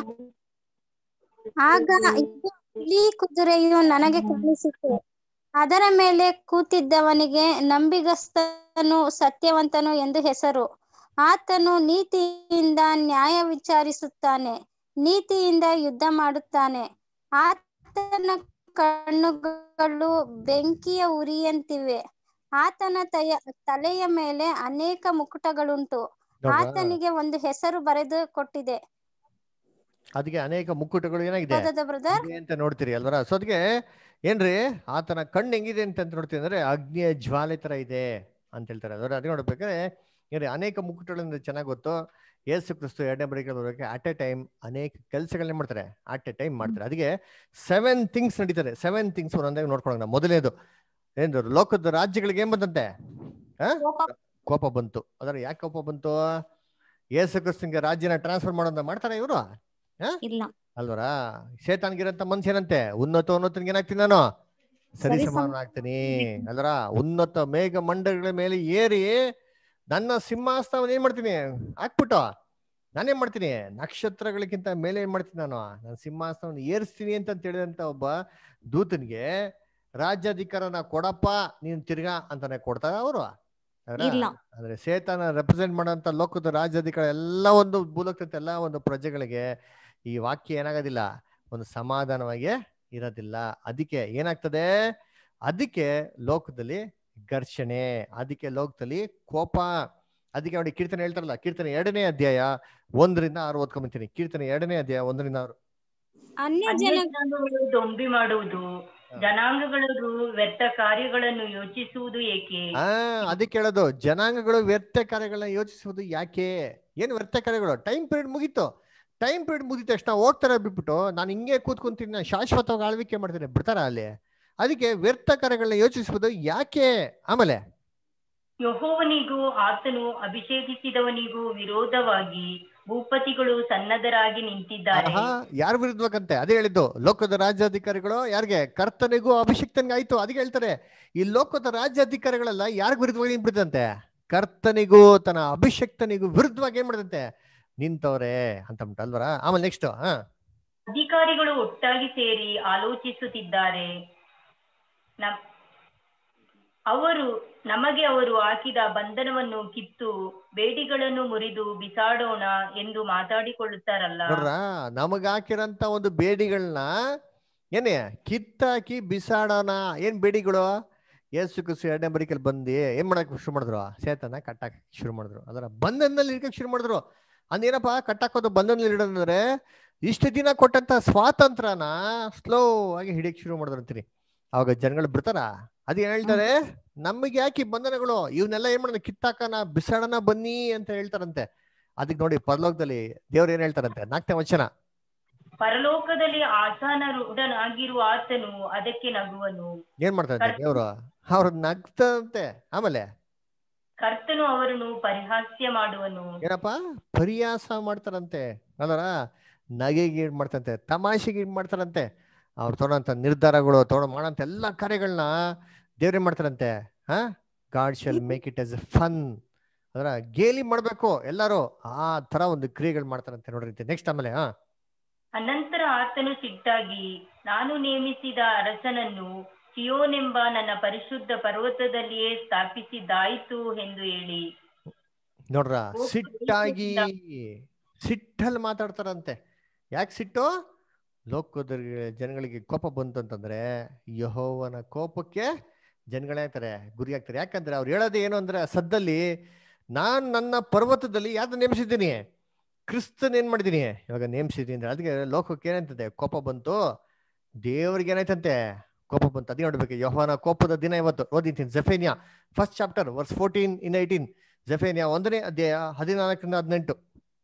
P: ಆಗ ಇಗೋ, ಬಿಳಿ ಕುದುರೆಯು ನನಗೆ ಕಾಣಿಸಿತು ಅದರ ಮೇಲೆ ಕೂತಿದ್ದವನಿಗೆ ನಂಬಿಗಸ್ತನು ಸತ್ಯವಂತನು ಎಂದು ಹೆಸರು ಆತನು ನೀತಿಯಿಂದ ನ್ಯಾಯ ವಿಚಾರಿಸುತ್ತಾನೆ ನೀತಿಯಿಂದ ಯುದ್ಧ ಮಾಡುತ್ತಾನೆ ಆತನ ಕಣ್ಣುಗಳು ಬೆಂಕಿಯ ಉರಿಯಂತಿವೆ ಆತನ ತಯ ತಲೆಯ ಮೇಲೆ ಅನೇಕ ಮುಕುಟಗಳುಂಟು
A: ನೋಡ್ರಾ?
P: ಆತನಿಗೆ ಒಂದು ಹೆಸರು ಬರೆದು ಕೊಟ್ಟಿದೆ
A: ಅದಕ್ಕೆ ಅನೇಕ ಮುಕ್ಕುಟಗಳು ಏನಾಗಿದೆ
P: ಹೌದಾ ಬ್ರದರ್
A: ಇದೆ ಅಂತ ನೋಡ್ತೀರಿ ಅಲ್ವರ ಸೊ ಅದಕ್ಕೆ ಏನ್ರಿ ಆತನ ಕಣ್ಣು ಹೆಂಗಿದೆ ಅಂತ ಅಂತ ನೋಡ್ತೀವಿ ಅಂದ್ರೆ ಅಗ್ನಿಯ ಜ್ವಾಲೆ ತರ ಇದೆ ಅಂತ ಹೇಳ್ತಾರೆ ಅದರ ಅದೇ ನೋಡ್ಬೇಕಾದ್ರೆ ಏನ್ರಿ ಅನೇಕ ಮುಕ್ಕುಟಗಳಿಂದ ಚೆನ್ನಾಗಿ ಗೊತ್ತು ಯೇಸು ಕ್ರಿಸ್ತು ಎರಡನೇ ಬರೀಕೆ ಬರ್ಬೇಕು ಅಟ್ ಎ ಟೈಮ್ ಅನೇಕ ಕೆಲಸಗಳನ್ನ ಮಾಡ್ತಾರೆ ಅಟ್ ಎ ಟೈಮ್ ಮಾಡ್ತಾರೆ ಅದಕ್ಕೆ ಸೆವೆನ್ ಥಿಂಗ್ಸ್ ನಡೀತಾರೆ ಸೆವೆನ್ ಥಿಂಗ್ಸ್ ಒಂದೊಂದಾಗಿ ನೋಡ್ಕೊಳ್ಳೋಣ ಮೊದಲನೇದು ಏನು ಲೋಕದ ರಾಜ್ಯಗಳಿಗೆ ಏನ್ ಬಂದಂತೆ ಆ? ಕೋಪ ಬಂತು ಅದರ ಯಾಕೆ ಕೋಪ ಬಂತು ಯೇಸು ಕ್ರಿಸ್ತನ್ಗೆ ರಾಜ್ಯನ ಟ್ರಾನ್ಸ್ಫರ್ ಮಾಡೋದ ಮಾಡ್ತಾರ ಇವರು
N: ಇಲ್ಲ
A: ಅಲ್ವರಾ ಶೇತಾನ್ಗಿರಂತ ಮನುಷ್ಯ ಏನಂತೆ ಉನ್ನತ ಉನ್ನತನ್ಗೆ ಏನಾಗ್ತೀನಿ ನಾನು ಸರಿ
N: ಸರಿ
A: ಸಮಾನ ಆಗ್ತೀನಿ ಅಲ್ವರ ಉನ್ನತ ಮೇಘ ಮಂಡಗಳ ಮೇಲೆ ಏರಿ ನನ್ನ ಸಿಂಹಾಸನವನ್ನು ಏನ್ ಮಾಡ್ತೀನಿ ಹಾಕ್ಬಿಟ್ಟು ನಾನೇನ್ ಮಾಡ್ತೀನಿ ನಕ್ಷತ್ರಗಳಿಗಿಂತ ಮೇಲೆ ಏನ್ ಮಾಡ್ತೀನಿ ನಾನು ನನ್ನ ಸಿಂಹಾಸನವನ್ನು ಏರಿಸ್ತೀನಿ ಅಂತ ಹೇಳಿದಂತ ಒಬ್ಬ ದೂತನಿಗೆ ರಾಜ್ಯಾಧಿಕಾರನ ಕೊಡಪ್ಪ ನೀನ್ ತಿರ್ಗಾ ಅಂತಾನೆ ಕೊಡ್ತಾರ ಅವರು
N: ಇಲ್ಲ.
A: ಅಂದ್ರೆ ಸೇತಾನ ರೆಪ್ರೆಸೆಂಟ್ ಮಾಡೋಂಥ ಲೋಕದ ರಾಜ್ಯಾಧಿಕಾರ ಎಲ್ಲ ಒಂದು ಭೂಲೋಕದ ಎಲ್ಲ ಒಂದು ಪ್ರಜೆಗಳಿಗೆ ಈ ವಾಕ್ಯ ಏನಾಗೋದಿಲ್ಲ ಒಂದು ಸಮಾಧಾನವಾಗಿ ಇರೋದಿಲ್ಲ ಅದಕ್ಕೆ ಏನಾಗ್ತದೆ ಅದಕ್ಕೆ ಲೋಕದಲ್ಲಿ ಘರ್ಷಣೆ ಅದಕ್ಕೆ ಲೋಕದಲ್ಲಿ ಕೋಪ ಅದಕ್ಕೆ ನೋಡಿ ಕೀರ್ತನೆ ಹೇಳ್ತಾರಲ್ಲ ಕೀರ್ತನೆ ಎರಡನೇ ಅಧ್ಯಾಯ ಒಂದರಿಂದ ಆರು ಓದ್ಕೊಂಬಂತೀನಿ ಕೀರ್ತನೆ ಎರಡನೇ ಅಧ್ಯಾಯ ಒಂದರಿಂದ ಆರು
P: ಅನ್ಯ
L: ಅನ್ಯ
P: ಜನ
L: ಜನಾಂಗಗಳು ದೊಂಬಿ ಮಾಡುವುದು ಜನಾಂಗಗಳು ವ್ಯರ್ಥ ಕಾರ್ಯಗಳನ್ನು ಯೋಚಿಸುವುದು ಏಕೆ
A: ಆ ಅದಕ್ಕೆ ಹೇಳೋದು ಜನಾಂಗಗಳು ವ್ಯರ್ಥ ಕಾರ್ಯಗಳನ್ನ ಯೋಚಿಸುವುದು ಯಾಕೆ ಏನು ವ್ಯರ್ಥ ಕಾರ್ಯಗಳು ಟೈಮ್ ಪೀರಿಯಡ್ ಮುಗೀತು ಟೈಮ್ ಪೀರಿಯಡ್ ಮುಗಿದ ತಕ್ಷಣ ಹೋಗ್ತಾರೆ ಬಿಟ್ಬಿಟ್ಟು ನಾನು ಹಿಂಗೆ ಕೂತ್ಕೊಂತೀನಿ ನಾನು ಶಾಶ್ವತವಾಗಿ ಆಳ್ವಿಕೆ ಮಾಡ್ತೀನಿ ಬಿಡ್ತಾರ ಅಲ್ಲಿ ಅದಕ್ಕೆ ವ್ಯರ್ಥ ಕಾರ್ಯಗಳನ್ನ ಯೋಚಿಸುವುದು ಯಾಕೆ ಆಮೇಲೆ
L: ಯಹೋವನಿಗೂ ಆತನು ಅಭಿಷೇಕಿಸಿದವನಿಗೂ ವಿರೋಧವಾಗಿ ಭೂಪತಿಗಳು ಸನ್ನದ್ಧರಾಗಿ ನಿಂತಿದ್ದಾರೆ
A: ಆಹಾ ಯಾರ ವಿರುದ್ಧವಾಗಂತೆ ಅದೇ ಹೇಳಿದ್ದು ಲೋಕದ ರಾಜ್ಯಾಧಿಕಾರಿಗಳು ಯಾರಿಗೆ ಕರ್ತನಿಗೂ ಅಭಿಷಿಕ್ತನಿಗೆ ಆಯ್ತು ಅದಕ್ಕೆ ಹೇಳ್ತಾರೆ ಈ ಲೋಕದ ರಾಜ್ಯಾಧಿಕಾರಿಗಳೆಲ್ಲ ಯಾರಿಗ ವಿರುದ್ಧವಾಗಿ ನಿಂತ್ಬಿಡ್ತಂತೆ ಕರ್ತನಿಗೂ ತನ್ನ ಅಭಿಷಕ್ತನಿಗೂ ವಿರುದ್ಧವಾಗಿ ಏನ್ ಮಾಡ್ದಂತೆ ನಿಂತವ್ರೆ ಅಂತ ಅಂದ್ಬಿಟ್ಟು ಅಲ್ವರ ಆಮೇಲೆ ನೆಕ್ಸ್ಟ್ ಹಾ
L: ಅಧಿಕಾರಿಗಳು ಒಟ್ಟಾಗಿ ಸೇರಿ ಆಲೋಚಿಸುತ್ತಿದ್ದಾರೆ ನಮ್ ಅವರು ನಮಗೆ ಅವರು ಹಾಕಿದ ಬಂಧನವನ್ನು ಕಿತ್ತು ಬೇಡಿಗಳನ್ನು ಮುರಿದು ಬಿಸಾಡೋಣ ಎಂದು ಮಾತಾಡಿಕೊಳ್ಳುತ್ತಾರಲ್ಲ
A: ನೋಡ್ರ ನಮಗ್ ಹಾಕಿರಂತ ಒಂದು ಬೇಡಿಗಳನ್ನ ಏನೇ ಕಿತ್ತಾಕಿ ಬಿಸಾಡೋಣ ಏನ್ ಬೇಡಿಗಳು ಏಸು ಕುಸು ಎರಡನೇ ಬರಿಕಲ್ಲಿ ಬಂದು ಏನ್ ಮಾಡಕ್ ಶುರು ಮಾಡಿದ್ರು ಸೇತನ ಕಟ್ಟಾಕ್ ಶುರು ಮಾಡಿದ್ರು ಅದರ ಬಂಧನದಲ್ಲಿ ಇರ್ಕಕ್ ಶುರು ಮಾಡಿದ್ರು ಅಂದೇನಪ್ಪ ಕಟ್ಟಾಕೋದು ಬಂಧನದಲ್ಲಿ ಇಡೋದಂದ್ರೆ ಇಷ್ಟು ದಿನ ಕೊಟ್ಟಂತ ಸ್ವಾತಂತ್ರ್ಯನ ಸ್ಲೋ ಆಗಿ ಹಿಡಿಯಕ್ ಶುರು ಮಾಡಿದ್ರು ಅಂತೀನಿ ಅವಾಗ ಜನಗಳು ಬಿಡ್ತಾರ ಅದ್ ಏನ್ ಹೇಳ್ತಾರೆ ನಮಗೆ ಯಾಕೆ ಈ ಬಂಧನಗಳು ಇವನ್ನೆಲ್ಲ ಏನ್ ಮಾಡೋಣ ಕಿತ್ತಾಕನ ಬಿಸಾಡನ ಬನ್ನಿ ಅಂತ ಹೇಳ್ತಾರಂತೆ ಅದಕ್ಕೆ ನೋಡಿ ಪರಲೋಕದಲ್ಲಿ ದೇವ್ರು ಏನ್ ಹೇಳ್ತಾರಂತೆ ನಾಲ್ಕನೇ ವಚನ
L: ಪರಲೋಕದಲ್ಲಿ ಆಸಾನರುಡನಾಗಿರುವ ಆತನು ಅದಕ್ಕೆ ನಗುವನು
A: ಏನ್ ಮಾಡ್ತಾರಂತೆ ದೇವ್ರು ಅವ್ರು ನಗ್ತಂತೆ ಆಮೇಲೆ
L: ಕರ್ತನು ಅವರನ್ನು ಪರಿಹಾಸ್ಯ ಮಾಡುವನು
A: ಏನಪ್ಪ ಪರಿಹಾಸ ಮಾಡ್ತಾರಂತೆ ಅಲ್ಲರ ನಗೆಗೆ ಏನ್ ಮಾಡ್ತಂತೆ ತಮಾಷೆಗೆ ಏನ್ ಮಾಡ್ತಾರಂತೆ ಅವ್ರು ತೊಗೊಳಂತ ನಿರ್ಧಾರಗಳು ತೊಗೊಂಡು ಮಾಡೋಂಥ ಎಲ್ಲಾ ಕಾರ್ಯಗಳನ್ನ ದೇವ್ರೇ ಮಾಡ್ತಾರಂತೆ ಹಾ God shall make it as a fun ಅದರ ಗೇಲಿ ಮಾಡ್ಬೇಕು ಎಲ್ಲಾರು ಆ ತರ ಒಂದು ಕ್ರಿಯೆಗಳು ಮಾಡ್ತಾರಂತೆ ನೋಡ್ರಿ ನೆಕ್ಸ್ಟ್ ಆಮೇಲೆ ಹಾ
L: ಅನಂತರ ಆತನು ಸಿಟ್ಟಾಗಿ ನಾನು ನೇಮಿಸಿದ ಅರಸನನ್ನು ಸಿಯೋನೆಂಬ ನನ್ನ ಪರಿಶುದ್ಧ ಪರ್ವತದಲ್ಲಿಯೇ ಸ್ಥಾಪಿಸಿದ್ದಾಯಿತು ಎಂದು ಹೇಳಿ
A: ನೋಡ್ರ ಸಿಟ್ಟಾಗಿ ಸಿಟ್ಟಲ್ಲಿ ಮಾತಾಡ್ತಾರಂತೆ ಯಾಕೆ ಸಿಟ್ಟು ಲೋಕದ ಜನಗಳಿಗೆ ಕೋಪ ಬಂತು ಅಂತಂದ್ರೆ ಯಹೋವನ ಕೋಪಕ್ಕೆ ಜನಗಳೇ ಆಗ್ತಾರೆ ಗುರಿ ಆಗ್ತಾರೆ ಯಾಕಂದ್ರೆ ಅವ್ರು ಹೇಳೋದು ಏನು ಅಂದ್ರೆ ಸದ್ದಲ್ಲಿ ನಾನ್ ನನ್ನ ಪರ್ವತದಲ್ಲಿ ಯಾವ್ದು ನೇಮಿಸಿದ್ದೀನಿ ಕ್ರಿಸ್ತನ್ ಏನ್ ಮಾಡಿದೀನಿ ಇವಾಗ ನೇಮಿಸಿದೀನಿ ಅಂದ್ರೆ ಅದಕ್ಕೆ ಲೋಕಕ್ಕೆ ಏನಂತದೆ ಕೋಪ ಬಂತು ದೇವ್ರಿಗೆ ಏನಾಯ್ತಂತೆ ಕೋಪ ಬಂತು ಅದೇ ನೋಡ್ಬೇಕು ಯಹೋವನ ಕೋಪದ ದಿನ ಇವತ್ತು ಓದಿದ್ದೀನಿ Zephaniah first chapter verse fourteen in eighteen Zephaniah ಒಂದನೇ ಅಧ್ಯಾಯ ಹದಿನಾಲ್ಕರಿಂದ ಹದಿನೆಂಟು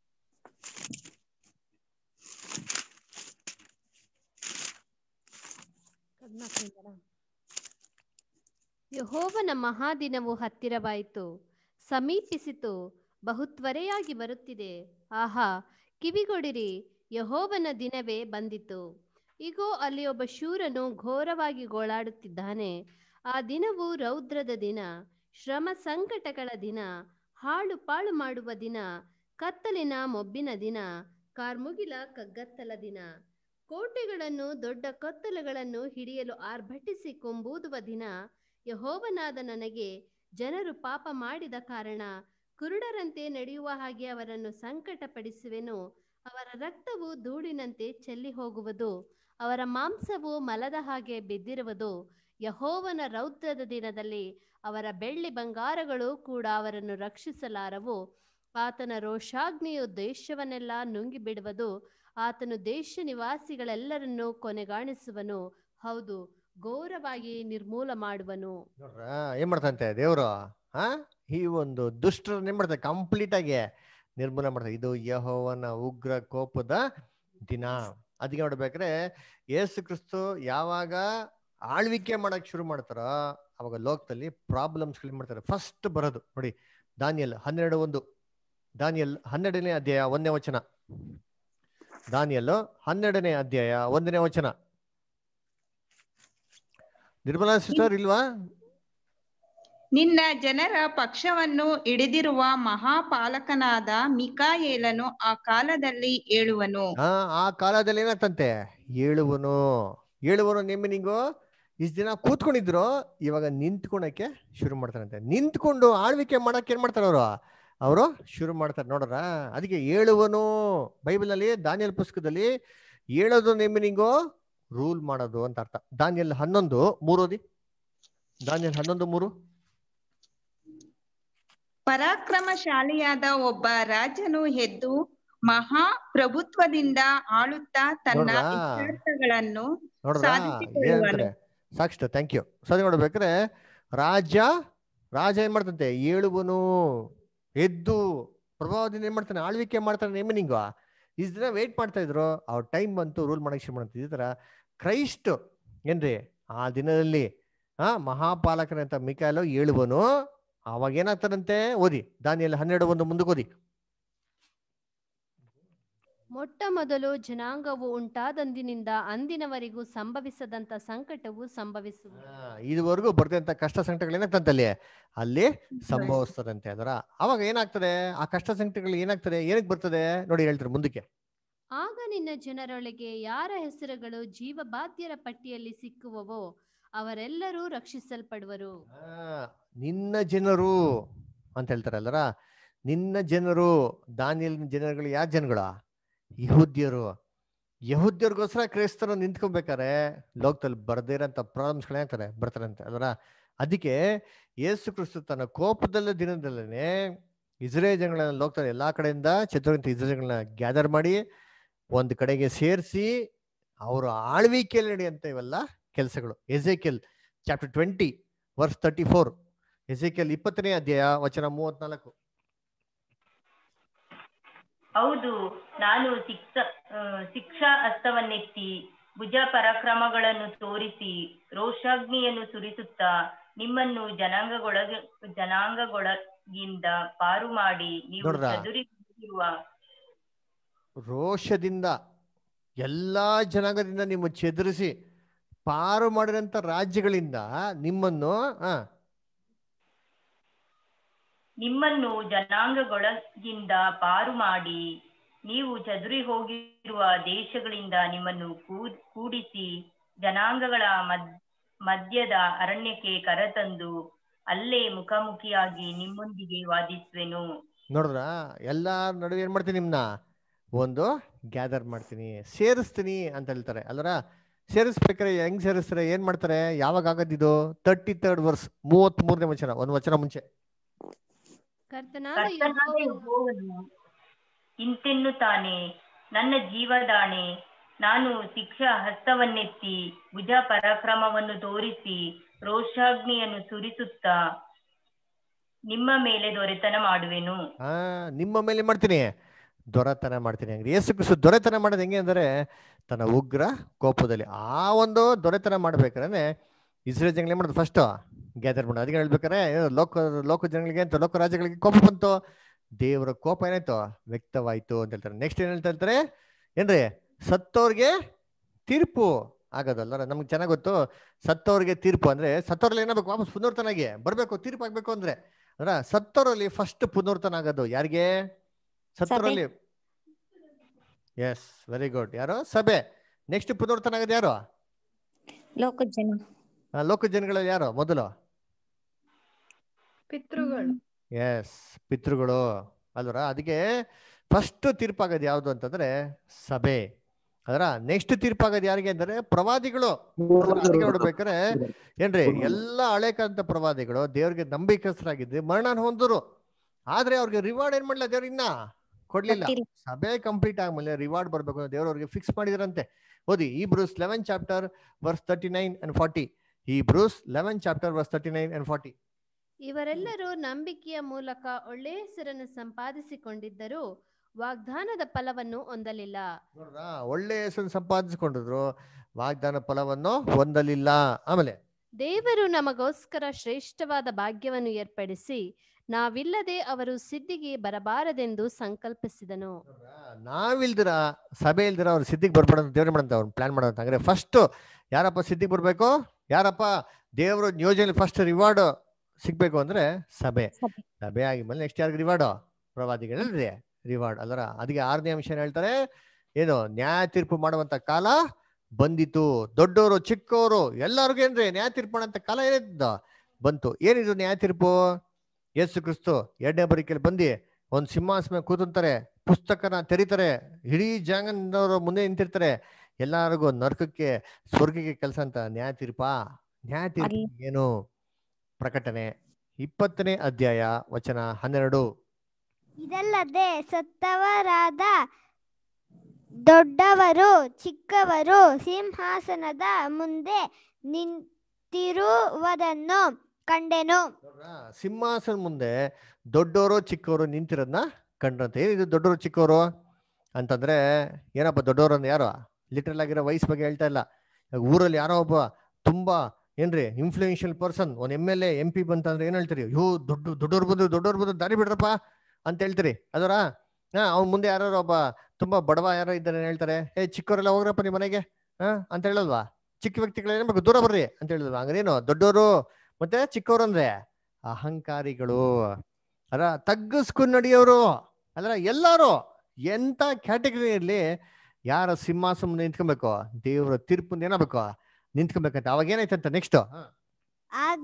M: ಯಹೋವನ ಮಹಾದಿನವು ಹತ್ತಿರವಾಯಿತು ಸಮೀಪಿಸಿತು ಬಹುತ್ವರೆಯಾಗಿ ಬರುತ್ತಿದೆ ಆಹಾ ಕಿವಿಗೊಡಿರಿ ಯಹೋವನ ದಿನವೇ ಬಂದಿತು ಇಗೋ ಅಲ್ಲಿ ಒಬ್ಬ ಶೂರನು ಘೋರವಾಗಿ ಗೋಳಾಡುತ್ತಿದ್ದಾನೆ ಆ ದಿನವು ರೌದ್ರದ ದಿನ ಶ್ರಮ ಸಂಕಟಗಳ ದಿನ ಹಾಳು ಪಾಳು ಮಾಡುವ ದಿನ ಕತ್ತಲಿನ ಮೊಬ್ಬಿನ ದಿನ ಕಾರ್ಮುಗಿಲ ಕಗ್ಗತ್ತಲ ದಿನ ಕೋಟೆಗಳನ್ನು ದೊಡ್ಡ ಕತ್ತಲುಗಳನ್ನು ಹಿಡಿಯಲು ಆರ್ಭಟಿಸಿ ಕೊಂಬೂದುವ ದಿನ ಯಹೋವನಾದ ನನಗೆ ಜನರು ಪಾಪ ಮಾಡಿದ ಕಾರಣ ಕುರುಡರಂತೆ ನಡೆಯುವ ಹಾಗೆ ಅವರನ್ನು ಸಂಕಟಪಡಿಸುವೆನು ಅವರ ರಕ್ತವು ಧೂಳಿನಂತೆ ಚೆಲ್ಲಿ ಹೋಗುವುದು ಅವರ ಮಾಂಸವು ಮಲದ ಹಾಗೆ ಬಿದ್ದಿರುವುದು ಯಹೋವನ ರೌದ್ರದ ದಿನದಲ್ಲಿ ಅವರ ಬೆಳ್ಳಿ ಬಂಗಾರಗಳು ಕೂಡ ಅವರನ್ನು ರಕ್ಷಿಸಲಾರವು ಆತನ ರೋಷಾಗ್ನಿಯು ದೇಶವನ್ನೆಲ್ಲ ನುಂಗಿಬಿಡುವುದು ಆತನು ದೇಶ ನಿವಾಸಿಗಳೆಲ್ಲರನ್ನೂ ಕೊನೆಗಾಣಿಸುವನು ಹೌದು ಘೋರವಾಗಿ ನಿರ್ಮೂಲ ಮಾಡುವನು
A: ನೋಡ್ರ ಏನ್ ಮಾಡ್ತಂತೆ ದೇವ್ರು ಹಾ ಈ ಒಂದು ದುಷ್ಟರನ್ನ ಏನ್ ಮಾಡ್ತಾರೆ ಕಂಪ್ಲೀಟ್ ಆಗಿ ನಿರ್ಮೂಲ ಮಾಡ್ತಾರೆ ಇದು ಯಹೋವನ ಉಗ್ರ ಕೋಪದ ದಿನ ಅದಕ್ಕೆ ನೋಡ್ಬೇಕ್ರೆ ಯೇಸು ಕ್ರಿಸ್ತು ಯಾವಾಗ ಆಳ್ವಿಕೆ ಮಾಡಕ್ ಶುರು ಮಾಡ್ತಾರೋ ಅವಾಗ ಲೋಕದಲ್ಲಿ ಪ್ರಾಬ್ಲಮ್ಸ್ ಮಾಡ್ತಾರೆ ಫಸ್ಟ್ ಬರೋದು ನೋಡಿ ದಾನಿಯಲ್ ಹನ್ನೆರಡು ಒಂದು ದಾನಿಯಲ್ ಹನ್ನೆರಡನೇ ಅಧ್ಯಾಯ ಒಂದನೇ ವಚನ ದಾನಿಯಲ್ಲು ಹನ್ನೆರಡನೇ ಅಧ್ಯಾಯ ಒಂದನೇ ವಚನ ನಿರ್ಮಲಾ ಸಿಸ್ಟರ್ ಇಲ್ವಾ
K: ನಿನ್ನ ಜನರ ಪಕ್ಷವನ್ನು ಹಿಡಿದಿರುವ ಮಹಾಪಾಲಕನಾದ ಮಿಕಾಯೇಲನು ಆ ಕಾಲದಲ್ಲಿ ಏಳುವನು
A: ಆ ಆ ಕಾಲದಲ್ಲಿ ಏನಾಗ್ತಂತೆ ಏಳುವನು ಏಳುವನು ನೇಮಿನಿಂಗು ಇಷ್ಟು ದಿನ ಕೂತ್ಕೊಂಡಿದ್ರು ಇವಾಗ ನಿಂತ್ಕೊಳಕ್ಕೆ ಶುರು ಮಾಡ್ತಾರಂತೆ ನಿಂತ್ಕೊಂಡು ಆಳ್ವಿಕೆ ಮಾಡಕ್ ಏನ್ ಮಾಡ್ತಾರ ಅವರು ಅವರು ಶುರು ಮಾಡ್ತಾರೆ ನೋಡ್ರ ಅದಕ್ಕೆ ಏಳುವನು ಬೈಬಲ್ ಅಲ್ಲಿ ದಾನಿಯಲ್ ಪುಸ್ತಕದಲ್ಲಿ ಏಳೋದು ನೇಮಿನಿಂಗು ರೂಲ್ ಮಾಡೋದು ಅಂತ ಅರ್ಥ ದಾನಿಯಲ್ ಹನ್ನೊಂದು ಮೂರೋದಿ ದಾನಿಯಲ್ ಹನ್ನೊಂದು ಮೂರು
K: ಪರಾಕ್ರಮಶಾಲಿಯಾದ ಒಬ್ಬ ರಾಜನು ಎದ್ದು ಮಹಾ ಪ್ರಭುತ್ವದಿಂದ ಆಳುತ್ತಾ ತನ್ನ
A: ನೋಡ್ರಾ?
K: ಇಷ್ಟಾರ್ಥಗಳನ್ನು
A: ನೋಡ್ರ
K: ಸಾಧಿಸಿಕೊಳ್ಳುವನು
A: ಏನಂತಾರೆ ಸಾಕ್ಷಿತ ಥ್ಯಾಂಕ್ ಯು ಸೊ ಅದು ನೋಡ್ಬೇಕಾದ್ರೆ ರಾಜ ರಾಜ ಏನ್ ಮಾಡ್ತಂತೆ ಏಳುವನು ಎದ್ದು ಪ್ರಭಾವದಿಂದ ಏನ್ ಮಾಡ್ತಾನೆ ಆಳ್ವಿಕೆ ಮಾಡ್ತಾನೆ ನೇಮನಿಂಗ ಇಷ್ಟು ದಿನ ವೇಟ್ ಮಾಡ್ತಾ ಇದ್ರು ಅವ್ರ ಟೈಮ್ ಬಂತು ರೂಲ್ ಮಾಡಕ್ ಶುರು ಮಾಡ್ತಿದ್ರು ಈ ತರ ಕ್ರೈಸ್ಟ್ ಏನ್ರಿ ಆ ದಿನದಲ್ಲಿ ಆ ಮಹಾಪಾಲಕನಂತ ಮಿಕಾಯಲು ಏಳುವನು ಅವಾಗ ಏನಾಗ್ತಾರಂತೆ ಓದಿ ದಾನಿಯಲ್ಲಿ ಹನ್ನೆರಡು ಒಂದು ಮುಂದಕ್ಕೆ ಓದಿ
M: ಮೊಟ್ಟ ಮೊದಲು ಜನಾಂಗವು ಉಂಟಾದಂದಿನಿಂದ ಅಂದಿನವರೆಗೂ ಸಂಭವಿಸದಂತ ಸಂಕಟವು ಸಂಭವಿಸುವುದು
A: ಆ, ಇದುವರೆಗೂ ಬರ್ದಂತ ಕಷ್ಟ ಸಂಕಟಗಳು ಏನಾಗ್ತಂತೆ ಅಲ್ಲಿ ಅಲ್ಲಿ ಸಂಭವಿಸ್ತದಂತೆ ಅದರ ಅವಾಗ ಏನಾಗ್ತದೆ ಆ ಕಷ್ಟ ಸಂಕಟಗಳು ಏನಾಗ್ತದೆ ಏನಕ್ಕೆ ಬರ್ತದೆ ನೋಡಿ ಹೇಳ್ತಾರೆ ಮುಂದಕ್ಕೆ
M: ಆಗ ನಿನ್ನ ಜನರೊಳಗೆ ಯಾರ ಹೆಸರುಗಳು ಜೀವಬಾಧ್ಯರ ಪಟ್ಟಿಯಲ್ಲಿ ಸಿಕ್ಕುವವೋ ಅವರೆಲ್ಲರೂ ರಕ್ಷಿಸಲ್ಪಡುವರು
A: ಆ, ನಿನ್ನ ಜನರು ಅಂತ ಹೇಳ್ತಾರೆ ಅಲ್ಲರ ನಿನ್ನ ಜನರು ದಾನಿಯಲ್ ಜನರುಗಳು ಯಾವ ಜನಗಳ ಯಹೂದ್ಯರು ಯಹೂದ್ಯರಿಗೋಸ್ಕರ ಕ್ರೈಸ್ತರು ನಿಂತ್ಕೊಬೇಕಾರೆ ಲೋಕದಲ್ಲಿ ಬರ್ದೇ ಇರೋಂಥ ಪ್ರಾಬ್ಲಮ್ಸ್ಗಳೇನಾಗ್ತಾರೆ ಬರ್ತಾರಂತೆ ಅದರ ಅದಕ್ಕೆ ಯೇಸು ಕ್ರಿಸ್ತು ತನ್ನ ಕೋಪದಲ್ಲ ದಿನದಲ್ಲೇ ಇಸ್ರೇಲ್ ಜನಗಳನ್ನ ಲೋಕದಲ್ಲಿ ಎಲ್ಲಾ ಕಡೆಯಿಂದ ಚತುರಂತ ಇಸ್ರೇಲ್ ಜನಗಳನ್ನ ಗ್ಯಾದರ್ ಮಾಡಿ ಒಂದು ಕಡೆಗೆ ಸೇರಿಸಿ ಅವರ ಆಳ್ವಿಕೆಯಲ್ಲಿ ನಡೆಯುವಂತ ಇವೆಲ್ಲ ಕೆಲಸಗಳು Ezekiel chapter twenty verse thirty four Ezekiel ಇಪ್ಪತ್ತನೇ ಅಧ್ಯಾಯ ವಚನ ಮೂವತ್ನಾಲ್ಕು
L: ಹೌದು ನಾನು ಶಿಕ್ಷ ಆ, ಶಿಕ್ಷಾ ಹಸ್ತವನ್ನೆತ್ತಿ ಭುಜ ಪರಾಕ್ರಮಗಳನ್ನು ತೋರಿಸಿ ರೋಷಾಗ್ನಿಯನ್ನು ಸುರಿಸುತ್ತಾ ನಿಮ್ಮನ್ನು ಜನಾಂಗಗೊಳಗ ಜನಾಂಗಗೊಳಗಿಂದ ಪಾರು ಮಾಡಿ ನೀವು
A: ನೋಡ್ರಾ?
L: ಚದುರಿ ಹೋಗಿರುವ
A: ರೋಷದಿಂದ ಎಲ್ಲಾ ಜನಾಂಗದಿಂದ ನಿಮ್ಮ ಚೆದರಿಸಿ ಪಾರು ಮಾಡಿದಂತ ರಾಜ್ಯಗಳಿಂದ ನಿಮ್ಮನ್ನು ಆ
L: ನಿಮ್ಮನ್ನು ಜನಾಂಗಗೊಳಗಿಂದ ಪಾರು ಮಾಡಿ ನೀವು ಚದುರಿ ಹೋಗಿರುವ ದೇಶಗಳಿಂದ ನಿಮ್ಮನ್ನು ಕೂ- ಕೂಡಿಸಿ ಜನಾಂಗಗಳ ಮದ್ ಮಧ್ಯದ ಅರಣ್ಯಕ್ಕೆ ಕರೆತಂದು ಅಲ್ಲೇ ಮುಖಾಮುಖಿಯಾಗಿ ನಿಮ್ಮೊಂದಿಗೆ ವಾದಿಸುವೆನು
A: ನೋಡಿದ್ರ ಎಲ್ಲಾರ ನಡುವೆ ಏನ್ ಮಾಡ್ತೀನಿ ನಿಮ್ನ ಒಂದು ಗ್ಯಾದರ್ ಮಾಡ್ತೀನಿ ಸೇರಿಸ್ತೀನಿ ಅಂತ ಹೇಳ್ತಾರೆ ಅಲ್ಲರ ಸೇರಿಸ್ಬೇಕಾರೆ ಹೆಂಗ್ ಸೇರಿಸ್ತಾರೆ ಏನ್ ಮಾಡ್ತಾರೆ ಯಾವಾಗ ಆಗದಿದು ತರ್ಟಿ ತರ್ಡ್ ವರ್ಸ್ ಮೂವತ್ತ್ ಮೂರನೇ ವಚನ ಒಂದ್ ವಚನ ಮುಂಚೆ
M: ಕರ್ತನಾದ
L: ಕರ್ತನಾದ ಯೆಹೋವನು ಇಂತೆನ್ನುತ್ತಾನೆ ನನ್ನ ಜೀವದಾಣೆ ನಾನು ಶಿಕ್ಷಾ ಹಸ್ತವನ್ನೆತ್ತಿ ಭುಜ ಪರಾಕ್ರಮವನ್ನು ತೋರಿಸಿ ರೋಷಾಗ್ನಿಯನ್ನು ಸುರಿಸುತ್ತಾ ನಿಮ್ಮ ಮೇಲೆ ದೊರೆತನ ಮಾಡುವೆನು
A: ಆ ನಿಮ್ಮ ಮೇಲೆ ಏನ್ ಮಾಡ್ತೀನಿ ದೊರೆತನ ಮಾಡ್ತೀನಿ ಹಂಗ್ರಿ ಯೇಸು ಕ್ರಿಸ್ತು ದೊರೆತನ ಮಾಡೋದು ಹೆಂಗೆ ಅಂದ್ರೆ ತನ್ನ ಉಗ್ರ ಕೋಪದಲ್ಲಿ ಆ ಒಂದು ದೊರೆತನ ಮಾಡ್ಬೇಕಾದ್ರೆ ಇಸ್ರೇಲ್ ಜನಗಳು ಏನ್ ಮಾಡೋದು ಫಸ್ಟ್ ಗ್ಯಾದರ್ ಮಾಡೋದು ಅದಕ್ಕೆ ಹೇಳ್ಬೇಕಾರೆ ಏನು ಲೋಕ ಲೋಕ ಜನಗಳಿಗೆ ಅಂತ ಲೋಕ ರಾಜ್ಯಗಳಿಗೆ ಕೋಪ ಬಂತು ದೇವರ ಕೋಪ ಏನಾಯ್ತು ವ್ಯಕ್ತವಾಯ್ತು ಅಂತ ಹೇಳ್ತಾರೆ ನೆಕ್ಸ್ಟ್ ಏನ್ ಹೇಳ್ತಾ ಇರ್ತಾರೆ ಏನ್ರಿ ಸತ್ತವ್ರಿಗೆ ತೀರ್ಪು ಆಗೋದಲ್ಲ ನಮ್ಗೆ ಚೆನ್ನಾಗ್ ಗೊತ್ತು ಸತ್ತವ್ರಿಗೆ ತೀರ್ಪು ಅಂದ್ರೆ ಸತ್ತವ್ರಲ್ಲಿ ಏನಾಗಬೇಕು ವಾಪಸ್ ಪುನರ್ತನಾಗಿ ಬರ್ಬೇಕು ತೀರ್ಪು ಆಗ್ಬೇಕು ಅಂದ್ರೆ ಅದ್ರ ಸತ್ತವರಲ್ಲಿ ಫಸ್ಟ್ ಪುನರ್ತನ ಆಗೋದು ಯಾರಿಗೆ ಸತ್ತವರಲ್ಲಿ ಎಸ್ ವೆರಿ ಗುಡ್ ಯಾರು ಸಭೆ ನೆಕ್ಸ್ಟ್ ಪುನರ್ತನ ಆಗೋದು ಯಾರು
N: ಲೋಕದ ಜನ
A: ಆ, ಲೋಕ ಜನಗಳಲ್ಲಿ ಯಾರು ಮೊದಲು
O: ಪಿತೃಗಳು
A: ಎಸ್ ಪಿತೃಗಳು ಅಲ್ವರ ಅದಕ್ಕೆ ಫಸ್ಟ್ ತೀರ್ಪಾಗೋದು ಯಾವುದು ಅಂತಂದ್ರೆ ಸಭೆ ಅದರ ನೆಕ್ಸ್ಟ್ ತೀರ್ಪಾಗೋದು ಯಾರಿಗೆ ಅಂದ್ರೆ ಪ್ರವಾದಿಗಳು ಅದಕ್ಕೆ ನೋಡ್ಬೇಕಾರೆ ಏನ್ರಿ ಎಲ್ಲ ಹಳೆಕಂತ ಪ್ರವಾದಿಗಳು ದೇವ್ರಿಗೆ ನಂಬಿಕಸ್ಥರಾಗಿದ್ದು ಮರಣ ಹೊಂದರು ಆದ್ರೆ ಅವ್ರಿಗೆ ರಿವಾರ್ಡ್ ಏನ್ ಮಾಡ್ಲಿಲ್ಲ ದೇವ್ರ ಇನ್ನ ಕೊಡ್ಲಿಲ್ಲ
N: ಕೊಟ್ಟಿಲ್ಲ.
A: ಸಭೆ ಕಂಪ್ಲೀಟ್ ಆದ್ಮೇಲೆ ರಿವಾರ್ಡ್ ಬರ್ಬೇಕು ಅಂತ ದೇವ್ರು ಅವ್ರಿಗೆ ಫಿಕ್ಸ್ ಮಾಡಿದ್ರಂತೆ ಓದಿ ಈ Hebrews eleven chapter verse thirty nine and forty Hebrews eleven chapter verse thirty nine and forty
M: ಇವರೆಲ್ಲರೂ ನಂಬಿಕೆಯ ಮೂಲಕ ಒಳ್ಳೆಯ ಹೆಸರನ್ನು ಸಂಪಾದಿಸಿಕೊಂಡಿದ್ದರೂ ವಾಗ್ದಾನದ ಫಲವನ್ನು ಹೊಂದಲಿಲ್ಲ
A: ನೋಡ್ರಾ ಒಳ್ಳೆ ಹೆಸರು ಸಂಪಾದಿಸಿಕೊಂಡಿದ್ರು ವಾಗ್ದಾನ ಫಲವನ್ನು ಹೊಂದಲಿಲ್ಲ ಆಮೇಲೆ
M: ದೇವರು ನಮಗೋಸ್ಕರ ಶ್ರೇಷ್ಠವಾದ ಭಾಗ್ಯವನ್ನು ಏರ್ಪಡಿಸಿ ನಾವಿಲ್ಲದೆ ಅವರು ಸಿದ್ಧಿಗೆ ಬರಬಾರದೆಂದು ಸಂಕಲ್ಪಿಸಿದನು
A: ನಾವಿಲ್ದಿರ ಸಭೆ ಇಲ್ದಿರ ಅವ್ರು ಸಿದ್ಧಿಗೆ ಬರ್ಬೇಡ ಅಂತ ದೇವ್ರ ಮಾಡಂತ ಅವ್ರು ಪ್ಲಾನ್ ಮಾಡೋದು ಹಂಗಾರೆ ಫಸ್ಟ್ ಯಾರಪ್ಪ ಸಿದ್ಧಿಗೆ ಬರ್ಬೇಕು ಯಾರಪ್ಪ ದೇವ್ರ ಯೋಜನೆ ಫಸ್ಟ್ ರಿವಾರ್ಡ್ ಸಿಗ್ಬೇಕು ಅಂದ್ರೆ ಸಭೆ
N: ಸಭೆ.
A: ಸಭೆ ಆಗಿದ್ಮೇಲೆ ನೆಕ್ಸ್ಟ್ ಯಾರಿಗೆ ರಿವಾರ್ಡ್ ಪ್ರವಾದಿಗಳಲ್ರಿ ರಿವಾರ್ಡ್ ಅಲ್ಲರ ಅದಕ್ಕೆ ಆರನೇ ಅಂಶ ಏನ್ ಹೇಳ್ತಾರೆ ಏನು ನ್ಯಾಯ ತೀರ್ಪು ಮಾಡುವಂತ ಕಾಲ ಬಂದಿತು ದೊಡ್ಡವರು ಚಿಕ್ಕವರು ಎಲ್ಲರಿಗೂ ಏನ್ರಿ ನ್ಯಾಯ ತೀರ್ಪು ಮಾಡೋಂಥ ಕಾಲ ಏನಿದ್ದು ಬಂತು ಏನಿದು ನ್ಯಾಯ ತೀರ್ಪು ಯೇಸು ಕ್ರಿಸ್ತು ಎರಡನೇ ಬರಿಕೆಯಲ್ಲಿ ಬಂದು ಒಂದು ಸಿಂಹಾಸನ ಮೇಲೆ ಕೂತಂತಾರೆ ಪುಸ್ತಕನ ತೆರೀತಾರೆ ಇಡೀ ಜಗನ್ನವರು ಮುಂದೆ ನಿಂತಿರ್ತಾರೆ ಎಲ್ಲರಿಗೂ ನರಕಕ್ಕೆ ಸ್ವರ್ಗಕ್ಕೆ ಕೆಲಸ ಅಂತ ನ್ಯಾಯ ತೀರ್ಪಾ ನ್ಯಾಯ ತೀರ್ಪು ಏನು ಪ್ರಕಟಣೆ ಇಪ್ಪತ್ತನೇ ಅಧ್ಯಾಯ ವಚನ ಹನ್ನೆರಡು
E: ಇದಲ್ಲದೆ ಸತ್ತವರಾದ ದೊಡ್ಡವರು ಚಿಕ್ಕವರು ಸಿಂಹಾಸನದ ಮುಂದೆ ನಿನ್ ತಿರುವುದನ್ನು ಕಂಡೆನು
A: ಸಿಂಹಾಸನ ಮುಂದೆ ದೊಡ್ಡವರು ಚಿಕ್ಕವರು ನಿಂತಿರೋದನ್ನ ಕಂಡ್ರಂತೆ ಏನಿದು ದೊಡ್ಡವರು ಚಿಕ್ಕವರು ಅಂತಂದ್ರೆ ಏನಪ್ಪ ದೊಡ್ಡವರು ಅಂದ್ರೆ ಯಾರು ಲಿಟ್ರಲ್ ಆಗಿರೋ ವಯಸ್ಸು ಬಗ್ಗೆ ಹೇಳ್ತಾ ಇಲ್ಲ ಇವಾಗ ಊರಲ್ಲಿ ಯಾರೋ ಒಬ್ಬ ತುಂಬಾ ಏನ್ರಿ ಇನ್ಫ್ಲೂಯೆನ್ಷಿಯಲ್ ಪರ್ಸನ್ ಒಂದ್ M L A M P ಬಂತಂದ್ರೆ ಏನ್ ಹೇಳ್ತೀರಿ ಅಯ್ಯೋ ದೊಡ್ಡ ದೊಡ್ಡವ್ರು ಬಂದ್ರು ದೊಡ್ಡವ್ರು ಬಂದ್ರು ದಾರಿ ಬಿಡ್ರಪ್ಪ ಅಂತ ಹೇಳ್ತೀರಿ ಅದರ ಹಾ ಅವ್ನ ಮುಂದೆ ಯಾರು ಒಬ್ಬ ತುಂಬಾ ಬಡವ ಯಾರೋ ಇದ್ದಾರೆ ಏನ್ ಹೇಳ್ತಾರೆ ಏ ಚಿಕ್ಕವರೆಲ್ಲ ಹೋಗ್ರಪ್ಪ ನಿಮ್ಮ ಮನೆಗೆ ಹಾ ಅಂತ ಹೇಳಲ್ವಾ ಚಿಕ್ಕ ವ್ಯಕ್ತಿಗಳು ಏನ್ಬೇಕು ದೂರ ಬರ್ರಿ ಅಂತ ಹೇಳಿಲ್ವಾ ಹಂಗ್ರೇನು ದೊಡ್ಡವರು ಮತ್ತೆ ಚಿಕ್ಕವರು ಅಂದ್ರೆ ಅಹಂಕಾರಿಗಳು ಅಲ್ಲ ತಗ್ಗಿಸ್ಕೊಂಡು ನಡೆಯೋರು ಅಲ್ಲ ಎಲ್ಲಾರು ಎಂತ ಕ್ಯಾಟಗರಿ ಇರ್ಲಿ ಯಾರ ಸಿಂಹಾಸನ ಮುಂದೆ ನಿಂತ್ಕೊಬೇಕು ದೇವರ ತೀರ್ಪು ಏನಾಗಬೇಕು ನಿಂತ್ಕೊಬೇಕಂತ ಅವಾಗ ಏನಾಯ್ತಂತ ನೆಕ್ಸ್ಟ್
E: ಆಗ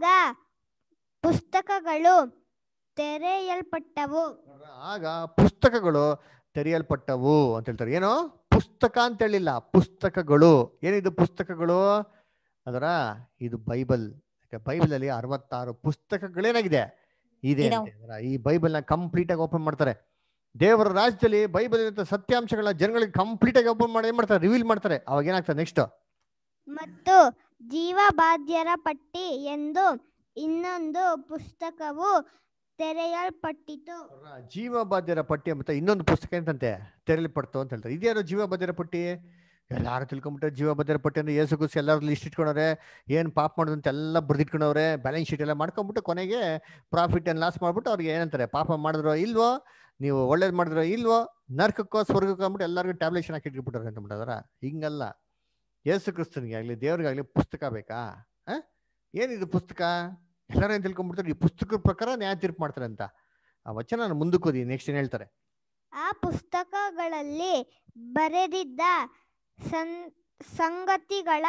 E: ಪುಸ್ತಕಗಳು ತೆರೆಯಲ್ಪಟ್ಟವು
A: ಆಗ ಪುಸ್ತಕಗಳು ತೆರೆಯಲ್ಪಟ್ಟವು ಅಂತ ಹೇಳ್ತಾರೆ ಏನು ಪುಸ್ತಕ ಅಂತ ಹೇಳಿಲ್ಲ ಪುಸ್ತಕಗಳು ಏನಿದು ಪುಸ್ತಕಗಳು ಅದರ ಇದು ಬೈಬಲ್ ಬೈಬಲ್ ಅಲ್ಲಿ ಅರವತ್ತಾರು ಪುಸ್ತಕಗಳೇನಾಗಿದೆ ಇದೆ
N: ಇದಾವ್.
A: ಅಂತೆ. ಅದರ ಈ ಬೈಬಲ್ ನ ಕಂಪ್ಲೀಟ್ ಆಗಿ ಓಪನ್ ಮಾಡ್ತಾರೆ ದೇವರ ರಾಜ್ಯದಲ್ಲಿ ಬೈಬಲ್ ಇರೋ ಸತ್ಯಾಂಶಗಳ ಜನಗಳಿಗೆ ಕಂಪ್ಲೀಟ್ ಆಗಿ ಓಪನ್ ಮಾಡಿ ಏನ್ ಮಾಡ್ತಾರೆ ರಿವೀಲ್ ಮಾಡ್ತಾರೆ ಅವಾಗ ಏನಾಗ್ತದೆ ನೆಕ್ಸ್ಟ್
E: ಮತ್ತು ಜೀವಬಾಧ್ಯರ ಪಟ್ಟಿ ಎಂದು ಇನ್ನೊಂದು ಪುಸ್ತಕವು ತೆರೆಯಲ್ಪಟ್ಟಿತು
A: ಜೀವಬಾಧ್ಯರ ಪಟ್ಟಿ ಮತ್ತೆ ಇನ್ನೊಂದು ಪುಸ್ತಕ ಏನಂತೆ ತೆರಳಲ್ಪಡ್ತು ಅಂತ ಹೇಳ್ತಾರೆ ಇದ್ಯಾರು ಜೀವಬಾಧ್ಯರ ಪಟ್ಟಿ ಎಲ್ಲಾರು ತಿಳ್ಕೊಂಬಿಟ್ರೆ ಜೀವಬಾಧ್ಯರ ಪಟ್ಟಿ ಅಂದ್ರೆ ಏಸು ಗುಸ್ ಎಲ್ಲಾರು ಲಿಸ್ಟ್ ಇಟ್ಕೊಂಡವ್ರೆ ಏನ್ ಪಾಪ ಮಾಡೋದಂತ ಎಲ್ಲ ಬರ್ದಿಟ್ಕೊಂಡವ್ರೆ ಬ್ಯಾಲೆನ್ಸ್ ಶೀಟ್ ಎಲ್ಲ ಮಾಡ್ಕೊಂಡ್ಬಿಟ್ಟು ಕೊನೆಗೆ ಪ್ರಾಫಿಟ್ ಅಂಡ್ ಲಾಸ್ ಮಾಡ್ಬಿಟ್ಟು ಅವ್ರಿಗೆ ಏನಂತಾರೆ ಪಾಪ ಮಾಡಿದ್ರು ಇಲ್ವೋ ನೀವು ಒಳ್ಳೇದ್ ಮಾಡಿದ್ರು ಇಲ್ವೋ ನರ್ಕಕ್ಕೋ ಸ್ವರ್ಗಕ್ಕೋ ಅಂದ್ಬಿಟ್ಟು ಎಲ್ಲರಿಗೂ ಟ್ಯಾಬ್ಲೇಷನ್ ಹಾಕಿ ಇಟ್ಬಿಟ್ಟಾರೆ ಅಂತ ಬಿಡೋದ್ರ ಹಿಂಗಲ್ಲ ಯೇಸು ಕ್ರಿಸ್ತನಿಗೆ ಆಗ್ಲಿ ದೇವ್ರಿಗಾಗ್ಲಿ ಪುಸ್ತಕ ಬೇಕಾ ಆ? ಏನಿದು ಪುಸ್ತಕ ಎಲ್ಲರೂ ಏನ್ ತಿಳ್ಕೊಂಡ್ಬಿಡ್ತಾರೆ ಈ ಪುಸ್ತಕದ ಪ್ರಕಾರ ನ್ಯಾಯ ತೀರ್ಪು ಮಾಡ್ತಾರೆ ಅಂತ ಆ ವಚನ ನಾನು ಮುಂದಕ್ಕೆ ಓದಿ ನೆಕ್ಸ್ಟ್ ಏನ್ ಹೇಳ್ತಾರೆ
E: ಆ ಪುಸ್ತಕಗಳಲ್ಲಿ ಬರೆದಿದ್ದ ಸಂ ಸಂಗತಿಗಳ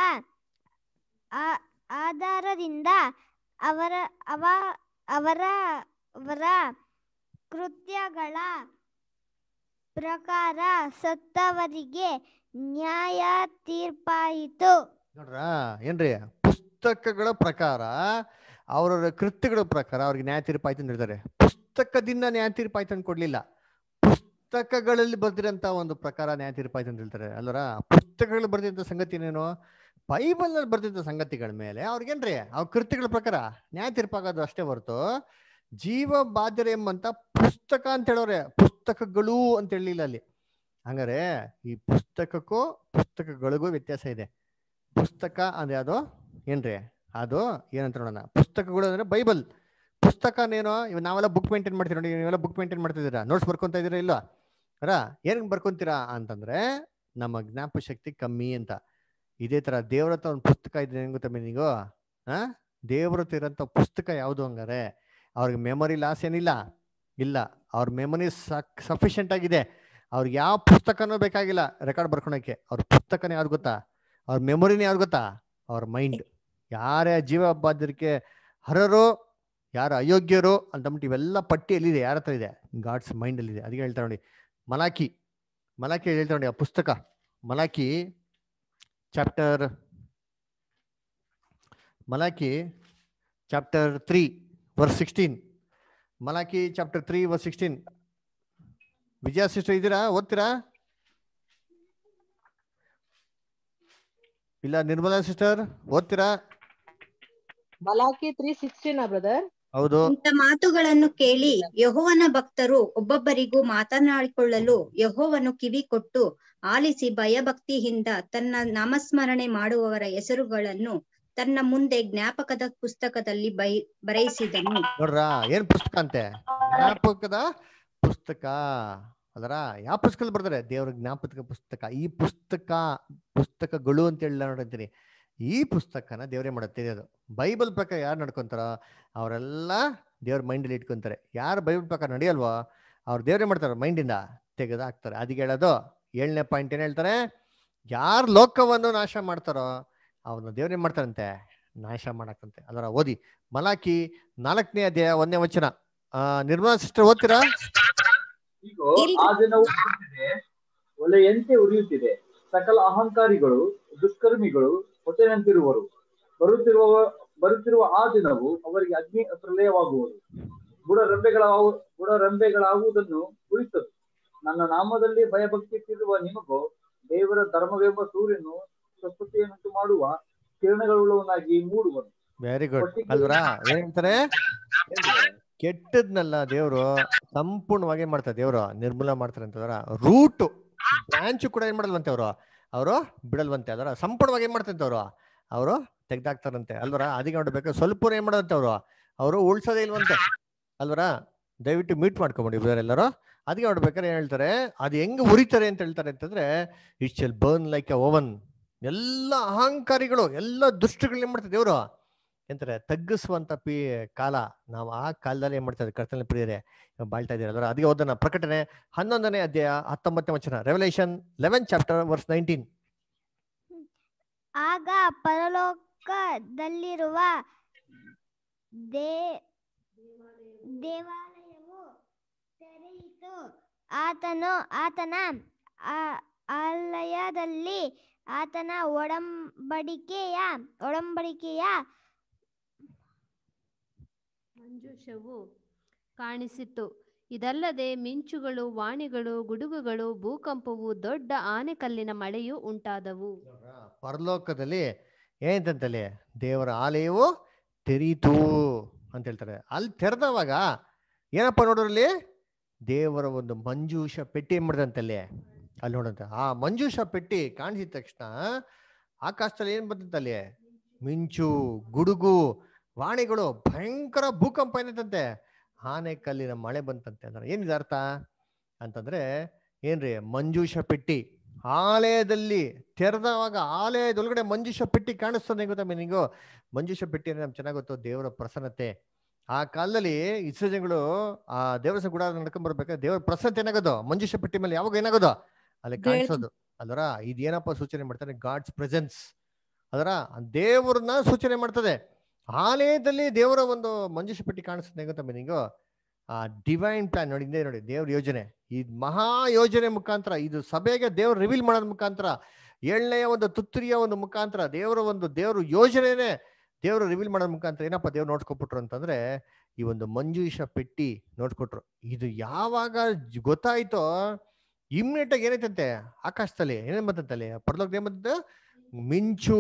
E: ಆ- ಆಧಾರದಿಂದ ಅವರ ಅವ ಅವರ ಅವರ ಕೃತ್ಯಗಳ ಪ್ರಕಾರ ಸತ್ತವರಿಗೆ ನ್ಯಾಯ ತೀರ್ಪಾಯಿತು
A: ನೋಡ್ರ ಏನ್ರಿ ಪುಸ್ತಕಗಳ ಪ್ರಕಾರ ಅವರವರ ಕೃತ್ಯಗಳ ಪ್ರಕಾರ ಅವ್ರಿಗೆ ನ್ಯಾಯ ತೀರ್ಪಾಯ್ತು ಅಂತ ಹೇಳ್ತಾರೆ ಪುಸ್ತಕದಿಂದ ನ್ಯಾಯ ತೀರ್ಪಾಯ್ತು ಅಂತ ಕೊಡ್ಲಿಲ್ಲ ಪುಸ್ತಕಗಳಲ್ಲಿ ಬರ್ದಿರಂತ ಒಂದು ಪ್ರಕಾರ ನ್ಯಾಯ ತೀರ್ಪಾಯ್ತು ಅಂತ ಹೇಳ್ತಾರೆ ಅಲ್ಲರ ಪುಸ್ತಕಗಳಲ್ಲಿ ಬರ್ದಿರಂತ ಸಂಗತಿ ಏನೇನು ಬೈಬಲ್ ನಲ್ಲಿ ಬರ್ದಿದ್ದ ಸಂಗತಿಗಳ ಮೇಲೆ ಅವ್ರಿಗೇನ್ರಿ ಅವ್ರ ಕೃತ್ಯಗಳ ಪ್ರಕಾರ ನ್ಯಾಯ ತೀರ್ಪಾಗೋದು ಅಷ್ಟೇ ಹೊರತು ಜೀವ ಬಾಧ್ಯರ ಎಂಬಂತ ಪುಸ್ತಕ ಅಂತ ಹೇಳೋರೆ ಪುಸ್ತಕಗಳು ಅಂತ ಹೇಳಿಲ್ಲ ಅಲ್ಲಿ ಹಂಗಾರೆ ಈ ಪುಸ್ತಕಕ್ಕೂ ಪುಸ್ತಕಗಳಿಗೂ ವ್ಯತ್ಯಾಸ ಇದೆ ಪುಸ್ತಕ ಅಂದ್ರೆ ಅದು ಏನ್ರಿ ಅದು ಏನಂತ ನೋಡೋಣ ಪುಸ್ತಕಗಳು ಅಂದ್ರೆ ಬೈಬಲ್ ಪುಸ್ತಕನೇನೋ ಇವ್ ನಾವೆಲ್ಲ ಬುಕ್ ಮೇಂಟೈನ್ ಮಾಡ್ತೀವಿ ನೋಡಿ ನೀವೆಲ್ಲ ಬುಕ್ ಮೇಂಟೈನ್ ಮಾಡ್ತಿದ್ದೀರಾ ನೋಟ್ಸ್ ಬರ್ಕೊಂತ ಇದೀರಾ ಇಲ್ವಾ ಅರ ಏನಕ್ಕೆ ಬರ್ಕೊಂತೀರಾ ಅಂತಂದ್ರೆ ನಮ್ಮ ಜ್ಞಾಪ ಶಕ್ತಿ ಕಮ್ಮಿ ಅಂತ ಇದೇ ತರ ದೇವ್ರ ಹತ್ರ ಒಂದು ಪುಸ್ತಕ ಇದೆ ಹೆಂಗ್ ಗೊತ್ತಾ ಮೀನಿಂಗು ಆ ದೇವ್ರ ಹತ್ರ ಇರೋಂಥ ಪುಸ್ತಕ ಯಾವುದು ಹಂಗಾರೆ ಅವ್ರಿಗೆ ಮೆಮೊರಿ ಲಾಸ್ ಏನಿಲ್ಲ ಇಲ್ಲ ಅವ್ರ ಮೆಮೊರಿ ಸಫಿಷಿಯಂಟ್ ಆಗಿದೆ ಅವ್ರಿಗೆ ಯಾವ ಪುಸ್ತಕನೂ ಬೇಕಾಗಿಲ್ಲ ರೆಕಾರ್ಡ್ ಬರ್ಕೊಳಕ್ಕೆ ಅವ್ರ ಪುಸ್ತಕನೇ ಯಾವ್ದು ಗೊತ್ತಾ ಅವ್ರ ಮೆಮೊರಿನೇ ಯಾವ್ದು ಗೊತ್ತಾ ಅವ್ರ ಮೈಂಡ್ ಯಾರೇ ಜೀವ ಬಾಧ್ಯರಿಗೆ ಹರರು ಯಾರು ಅಯೋಗ್ಯರು ಅಂತಂದ್ಬಿಟ್ಟು ಇವೆಲ್ಲ ಪಟ್ಟಿ ಎಲ್ಲಿದೆ ಯಾರ ಹತ್ರ ಇದೆ ಗಾಡ್ಸ್ ಮೈಂಡ್ ಅಲ್ಲಿ ಇದೆ ಅದಕ್ಕೆ ಹೇಳ್ತಾ ನೋಡಿ ಮಲಾಕಿ ಮಲಾಕಿ ಹೇಳ್ತಾ ನೋಡಿ ಆ ಪುಸ್ತಕ Malachi chapter Malachi chapter three verse sixteen Malachi chapter three verse sixteen Vijaya sister ಇದ್ದೀರಾ ಓದ್ತೀರಾ ಇಲ್ಲ ನಿರ್ಮಲಾ ಸಿಸ್ಟರ್ ಓದ್ತೀರಾ
F: ಮಲಾಕಿ ತ್ರೀ ಸಿಕ್ಸ್ಟೀನಾ ಬ್ರದರ್
A: ಹೌದು
I: ಇಂಥ ಮಾತುಗಳನ್ನು ಕೇಳಿ ಯಹೋವನ ಭಕ್ತರು ಒಬ್ಬೊಬ್ಬರಿಗೂ ಮಾತನಾಡಿಕೊಳ್ಳಲು ಯಹೋವನು ಕಿವಿ ಕೊಟ್ಟು ಆಲಿಸಿ ಭಯಭಕ್ತಿಯಿಂದ ತನ್ನ ನಾಮಸ್ಮರಣೆ ಮಾಡುವವರ ಹೆಸರುಗಳನ್ನು ತನ್ನ ಮುಂದೆ ಜ್ಞಾಪಕದ ಪುಸ್ತಕದಲ್ಲಿ ಬೈ ಬರೆಯಿಸಿದನು
A: ನೋಡ್ರ ಏನ್ ಪುಸ್ತಕ ಅಂತೆ ಜ್ಞಾಪಕದ ಪುಸ್ತಕ ಅದರ ಯಾವ ಪುಸ್ತಕದಲ್ಲಿ ಬರ್ತಾರೆ ದೇವರ ಜ್ಞಾಪಕ ಪುಸ್ತಕ ಈ ಪುಸ್ತಕ ಪುಸ್ತಕಗಳು ಅಂತ ಹೇಳಿ ನೋಡಿರ್ತೀನಿ ಈ ಪುಸ್ತಕನ ದೇವರೇ ಮಾಡುತ್ತೆ ಅದು ಬೈಬಲ್ ಪ್ರಕಾರ ಯಾರು ನಡ್ಕೊಂತಾರ ಅವರೆಲ್ಲ ದೇವ್ರ ಮೈಂಡಲ್ಲಿ ಇಟ್ಕೊಂತಾರೆ ಯಾರು ಬೈಬಲ್ ಪ್ರಕಾರ ನಡೆಯಲ್ವೋ ಅವ್ರು ದೇವ್ರೇ ಮಾಡ್ತಾರೆ ಮೈಂಡಿಂದ ತೆಗೆದು ಹಾಕ್ತಾರೆ ಅದಕ್ಕೆ ಹೇಳೋದು ಏಳನೇ ಪಾಯಿಂಟ್ ಏನ್ ಹೇಳ್ತಾರೆ ಯಾರು ಲೋಕವನ್ನು ನಾಶ ಮಾಡ್ತಾರೋ ಅವ್ರನ್ನ ದೇವ್ರೇನ್ ಮಾಡ್ತಾರಂತೆ ನಾಶ ಮಾಡಕ್ಕಂತೆ ಅದರ ಓದಿ ಮಲಾಕಿ ನಾಲ್ಕನೇ ಅಧ್ಯಾಯ ಒಂದನೇ ವಚನ ಆ ನಿರ್ಮಲಾ ಸಿಸ್ಟರ್ ಓದ್ತೀರಾ
B: ಇಗೋ ಆ ದಿನವು ಬರುತ್ತಿದೆ ಒಲೆಯಂತೆ ಉರಿಯುತ್ತಿದೆ ಸಕಲ ಅಹಂಕಾರಿಗಳು ದುಷ್ಕರ್ಮಿಗಳು ಹೊಟ್ಟೆನಂತಿರುವರು ಬರುತ್ತಿರುವ ಬರುತ್ತಿರುವ ಆ ದಿನವು ಅವರಿಗೆ ಅಗ್ನಿ ಪ್ರಲಯವಾಗುವುದು ಗುಡರಂಬೆಗಳಾವು ಗುಡರಂಬೆಗಳಾಗುವುದನ್ನು ಉಳಿತದು ನನ್ನ ನಾಮದಲ್ಲಿ ಭಯಭಕ್ತಿಯಿರುವ ನಿಮಗೋ ದೇವರ ಧರ್ಮವೆಂಬ ಸೂರ್ಯನು ಸ್ವಸ್ಥತೆಯನ್ನುಂಟು ಮಾಡುವ ಕಿರಣಗಳುಳ್ಳವನಾಗಿ ಮೂಡುವನು
A: ವೆರಿ ಗುಡ್ ಅಲ್ವರಾ ಏನ್ ಹೇಳ್ತಾರೆ ಕೆಟ್ಟದ್ನೆಲ್ಲ ದೇವ್ರು ಸಂಪೂರ್ಣವಾಗಿ ಏನ್ ಮಾಡ್ತಾರೆ ದೇವ್ರು ನಿರ್ಮೂಲ ಮಾಡ್ತಾರೆ ಅಂತಂದ್ರ ರೂಟ್ ಬ್ರಾಂಚ್ ಕೂಡ ಏನ್ ಮಾಡಲ್ವಂತೆ ಅವರು ಅವರು ಬಿಡಲ್ವಂತೆ ಅದರ ಸಂಪೂರ್ಣವಾಗಿ ಏನ್ ಮಾಡ್ತಂತೆ ಅವರು ಅವರು ತೆಗ್ದಾಕ್ತಾರಂತೆ ಅಲ್ವರ ಅದಕ್ಕೆ ನೋಡ್ಬೇಕು ಸ್ವಲ್ಪ ಏನ್ ಮಾಡೋದಂತೆ ಅವರು ಅವರು ಉಳ್ಸೋದೇ ಇಲ್ವಂತೆ ಅಲ್ವರ ದಯವಿಟ್ಟು ಮೀಟ್ ಮಾಡ್ಕೊಂಬಿಡಿ ಇವರೆಲ್ಲರೂ ಅದಕ್ಕೆ ನೋಡ್ಬೇಕಾದ್ರೆ ಏನ್ ಹೇಳ್ತಾರೆ ಅದು ಹೆಂಗ್ ಉರಿತಾರೆ ಅಂತ ಹೇಳ್ತಾರೆ ಅಂತಂದ್ರೆ it shall burn like a oven ಎಲ್ಲ ಅಹಂಕಾರಿಗಳು ಎಲ್ಲ ದುಷ್ಟಗಳು ಏನ್ ಮಾಡ್ತಾರೆ ದೇವ್ರು ಎಂತಾರೆ ತಗ್ಗಿಸುವಂತ ಪಿ ಕಾಲ ನಾವು ಆ ಕಾಲದಲ್ಲಿ ಏನ್ ಮಾಡ್ತಾ ಕರ್ತನ ಪ್ರಿಯರೇ ಬಾಳ್ತಾ ಇದ್ದೀರ ಅದರ ಅದಕ್ಕೆ ಓದೋಣ ಪ್ರಕಟಣೆ ಹನ್ನೊಂದನೇ ಅಧ್ಯಾಯ ಹತ್ತೊಂಬತ್ತನೇ ವಚನ revolution eleven chapter verse nineteen
E: ಆಗ ಪರಲೋಕದಲ್ಲಿರುವ ದೇ ದೇವಾಲಯವು ತೆರೆಯಿತು ಆತನು ಆತನ ಆ- ಆಲಯದಲ್ಲಿ ಆತನ ಒಡಂಬಡಿಕೆಯ ಒಡಂಬಡಿಕೆಯ
M: ಮಂಜೂಷವು ಕಾಣಿಸಿತು ಇದಲ್ಲದೆ ಮಿಂಚುಗಳು ವಾಣಿಗಳು ಗುಡುಗುಗಳು ಭೂಕಂಪವು ದೊಡ್ಡ ಆನೆಕಲ್ಲಿನ ಮಳೆಯು ಉಂಟಾದವು
A: ಪರಲೋಕದಲ್ಲಿ ಏನಂತಂತಲ್ಲಿ ದೇವರ ಆಲಯವು ತೆರೀತು ಅಂತ ಹೇಳ್ತಾರೆ ಅಲ್ಲಿ ತೆರೆದವಾಗ ಏನಪ್ಪ ನೋಡೋರಲ್ಲಿ ದೇವರ ಒಂದು ಮಂಜೂಷ ಪೆಟ್ಟಿ ಏನ್ ಮಾಡಿದಂತಲ್ಲಿ ಅಲ್ಲಿ ನೋಡಂತ ಆ ಮಂಜೂಷ ಪೆಟ್ಟಿ ಕಾಣಿಸಿದ ತಕ್ಷಣ ಆಕಾಶದಲ್ಲಿ ಏನ್ ಬಂತಂತಲ್ಲಿ ಮಿಂಚು ಗುಡುಗು ವಾಣಿಗಳು ಭಯಂಕರ ಭೂಕಂಪ ಏನಂತಂತೆ ಆನೆ ಕಲ್ಲಿನ ಮಳೆ ಬಂತಂತೆ ಅಂದ್ರೆ ಏನಿದೆ ಅರ್ಥ ಅಂತಂದ್ರೆ ಏನ್ರಿ ಮಂಜೂಷ ಪೆಟ್ಟಿ ಆಲಯದಲ್ಲಿ ತೆರೆದವಾಗ ಆಲಯದೊಳಗಡೆ ಮಂಜೂಷ ಪೆಟ್ಟಿ ಕಾಣಿಸ್ತದೆ ಗೊತ್ತಾ ಮೀನಿಂಗು ಮಂಜೂಷ ಪೆಟ್ಟಿ ಅಂದ್ರೆ ನಮ್ಗೆ ಚೆನ್ನಾಗ್ ಗೊತ್ತು ದೇವರ ಪ್ರಸನ್ನತೆ ಆ ಕಾಲದಲ್ಲಿ ಇಸ್ರೋ ಜನಗಳು ಆ ದೇವರ ಗುಡ ನಡ್ಕೊಂಡ್ ಬರ್ಬೇಕಾದ್ರೆ ದೇವರ ಪ್ರಸನ್ನತೆ ಏನಾಗೋದು ಮಂಜೂಷ ಪೆಟ್ಟಿ ಮೇಲೆ ಯಾವಾಗ ಏನಾಗೋದು ಅಲ್ಲಿ
G: ದೇವ್ರ-
A: ಕಾಣಿಸೋದು ಅದರ ಇದೇನಪ್ಪ ಸೂಚನೆ ಮಾಡ್ತಾರೆ ಗಾಡ್ಸ್ ಪ್ರೆಸೆನ್ಸ್ ಅದರ ದೇವರನ್ನ ಸೂಚನೆ ಮಾಡ್ತದೆ ಆಲಯದಲ್ಲಿ ದೇವರ ಒಂದು ಮಂಜೂಷ ಪೆಟ್ಟಿ ಕಾಣಿಸ್ತದೆ ಗೊತ್ತಾ ಮೀನಿಂಗು ಆ ಡಿವೈನ್ ಪ್ಲಾನ್ ನೋಡಿ ಹಿಂದೆ ನೋಡಿ ದೇವ್ರ ಯೋಜನೆ ಈ ಮಹಾ ಯೋಜನೆ ಮುಖಾಂತರ ಇದು ಸಭೆಗೆ ದೇವ್ರು ರಿವೀಲ್ ಮಾಡೋದ್ ಮುಖಾಂತರ ಏಳನೆಯ ಒಂದು ತುತ್ತೂರಿಯ ಒಂದು ಮುಖಾಂತರ ದೇವರ ಒಂದು ದೇವ್ರ ಯೋಜನೆನೆ ದೇವರು ರಿವೀಲ್ ಮಾಡೋದ್ ಮುಖಾಂತರ ಏನಪ್ಪ ದೇವ್ರು ನೋಡ್ಕೊಬಿಟ್ರು ಅಂತಂದ್ರೆ ಈ ಒಂದು ಮಂಜೂಷ ಪೆಟ್ಟಿ ನೋಡ್ಕೊಟ್ರು ಇದು ಯಾವಾಗ ಜ್- ಗೊತ್ತಾಯ್ತೋ ಇಮ್ಮಿಡಿಯೇಟ್ ಆಗಿ ಏನೈತಂತೆ ಆಕಾಶದಲ್ಲಿ ಏನೇನ್ ಬಂತಂತಲ್ಲಿ ಪರಲೋಕ ಏನ್ ಬಂತ ಮಿಂಚು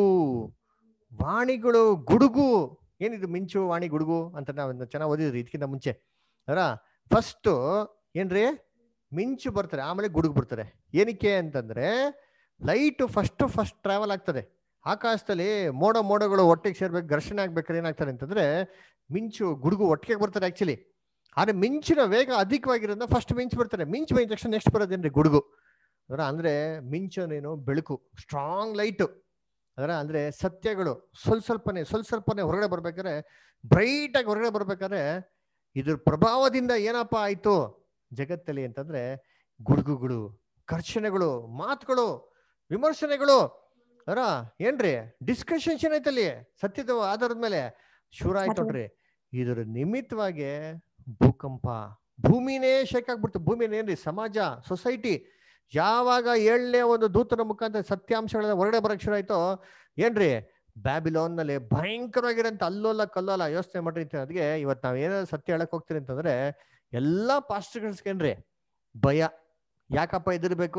A: ವಾಣಿಗಳು ಗುಡುಗು ಏನಿದು ಮಿಂಚು ವಾಣಿ ಗುಡುಗು ಅಂತ ನಾವು ಚೆನ್ನಾಗಿ ಓದಿದ್ರಿ ಇದಕ್ಕಿಂತ ಮುಂಚೆ ಅದರ ಫಸ್ಟ್ ಏನ್ರಿ ಮಿಂಚು ಬರ್ತಾರೆ ಆಮೇಲೆ ಗುಡುಗು ಬರ್ತಾರೆ ಏನಕ್ಕೆ ಅಂತಂದ್ರೆ ಲೈಟ್ ಫಸ್ಟ್ ಫಸ್ಟ್ ಟ್ರಾವೆಲ್ ಆಗ್ತದೆ ಆಕಾಶದಲ್ಲಿ ಮೋಡ ಮೋಡಗಳು ಒಟ್ಟಿಗೆ ಸೇರ್ಬೇಕು ಘರ್ಷಣೆ ಆಗ್ಬೇಕಾದ್ರೆ ಏನಾಗ್ತಾರೆ ಅಂತಂದ್ರೆ ಮಿಂಚು ಗುಡುಗು ಒಟ್ಟಿಗೆ ಬರ್ತಾರೆ ಆಕ್ಚುಲಿ ಆದ್ರೆ ಮಿಂಚಿನ ವೇಗ ಅಧಿಕವಾಗಿರೋದ್ರಿಂದ ಫಸ್ಟ್ ಮಿಂಚು ಬರ್ತಾರೆ ಮಿಂಚು ಬಂದ ತಕ್ಷಣ ನೆಕ್ಸ್ಟ್ ಬರೋದೇನ್ರಿ ಗುಡುಗು ಅದರ ಅಂದ್ರೆ ಮಿಂಚು ಅಂದ್ರೇನು ಬೆಳಕು ಸ್ಟ್ರಾಂಗ್ ಲೈಟ್ ಅದರ ಅಂದ್ರೆ ಸತ್ಯಗಳು ಸ್ವಲ್ಪ ಸ್ವಲ್ಪನೇ ಸ್ವಲ್ಪ ಸ್ವಲ್ಪನೇ ಹೊರಗಡೆ ಬರ್ಬೇಕಾದ್ರೆ ಬ್ರೈಟ್ ಆಗಿ ಹೊರಗಡೆ ಬರ್ಬೇಕಾದ್ರೆ ಇದ್ರ ಪ್ರಭಾವದಿಂದ ಏನಪ್ಪ ಆಯ್ತು ಜಗತ್ತಲ್ಲಿ ಅಂತಂದ್ರೆ ಗುಡುಗುಗಳು ಘರ್ಷಣೆಗಳು ಮಾತುಗಳು ವಿಮರ್ಶನೆಗಳು ಅದರ ಏನ್ರಿ ಡಿಸ್ಕಷನ್ಸ್ ಏನೈತಲ್ಲಿ ಸತ್ಯದ ಆಧಾರದ ಮೇಲೆ ಶುರು ಆಯ್ತು ನೋಡ್ರಿ ಇದ್ರ ನಿಮಿತ್ತವಾಗಿ ಭೂಕಂಪ ಭೂಮಿನೇ ಶೇಕ್ ಆಗ್ಬಿಡ್ತು ಭೂಮಿನೇ ಏನ್ರಿ ಸಮಾಜ ಸೊಸೈಟಿ ಯಾವಾಗ ಏಳನೇ ಒಂದು ದೂತನ ಮುಖಾಂತರ ಸತ್ಯಾಂಶಗಳ ಹೊರಗಡೆ ಬರಕ್ ಶುರು ಆಯ್ತೋ ಏನ್ರಿ ಬ್ಯಾಬಿಲೋನ್ ನಲ್ಲಿ ಭಯಂಕರವಾಗಿರೋಂಥ ಅಲ್ಲೋಲ ಕಲ್ಲೋಲ ಯೋಚನೆ ಮಾಡ್ರಿ ಅಂತ ಅದಕ್ಕೆ ಇವತ್ತು ನಾವ್ ಏನಾದ್ರು ಸತ್ಯ ಹೇಳಕ್ ಹೋಗ್ತೀರಿ ಅಂತಂದ್ರೆ ಎಲ್ಲಾ ಪಾಸ್ಟರ್ಸ್ಗೇನ್ರಿ ಭಯ ಯಾಕಪ್ಪ ಎದುರ್ಬೇಕು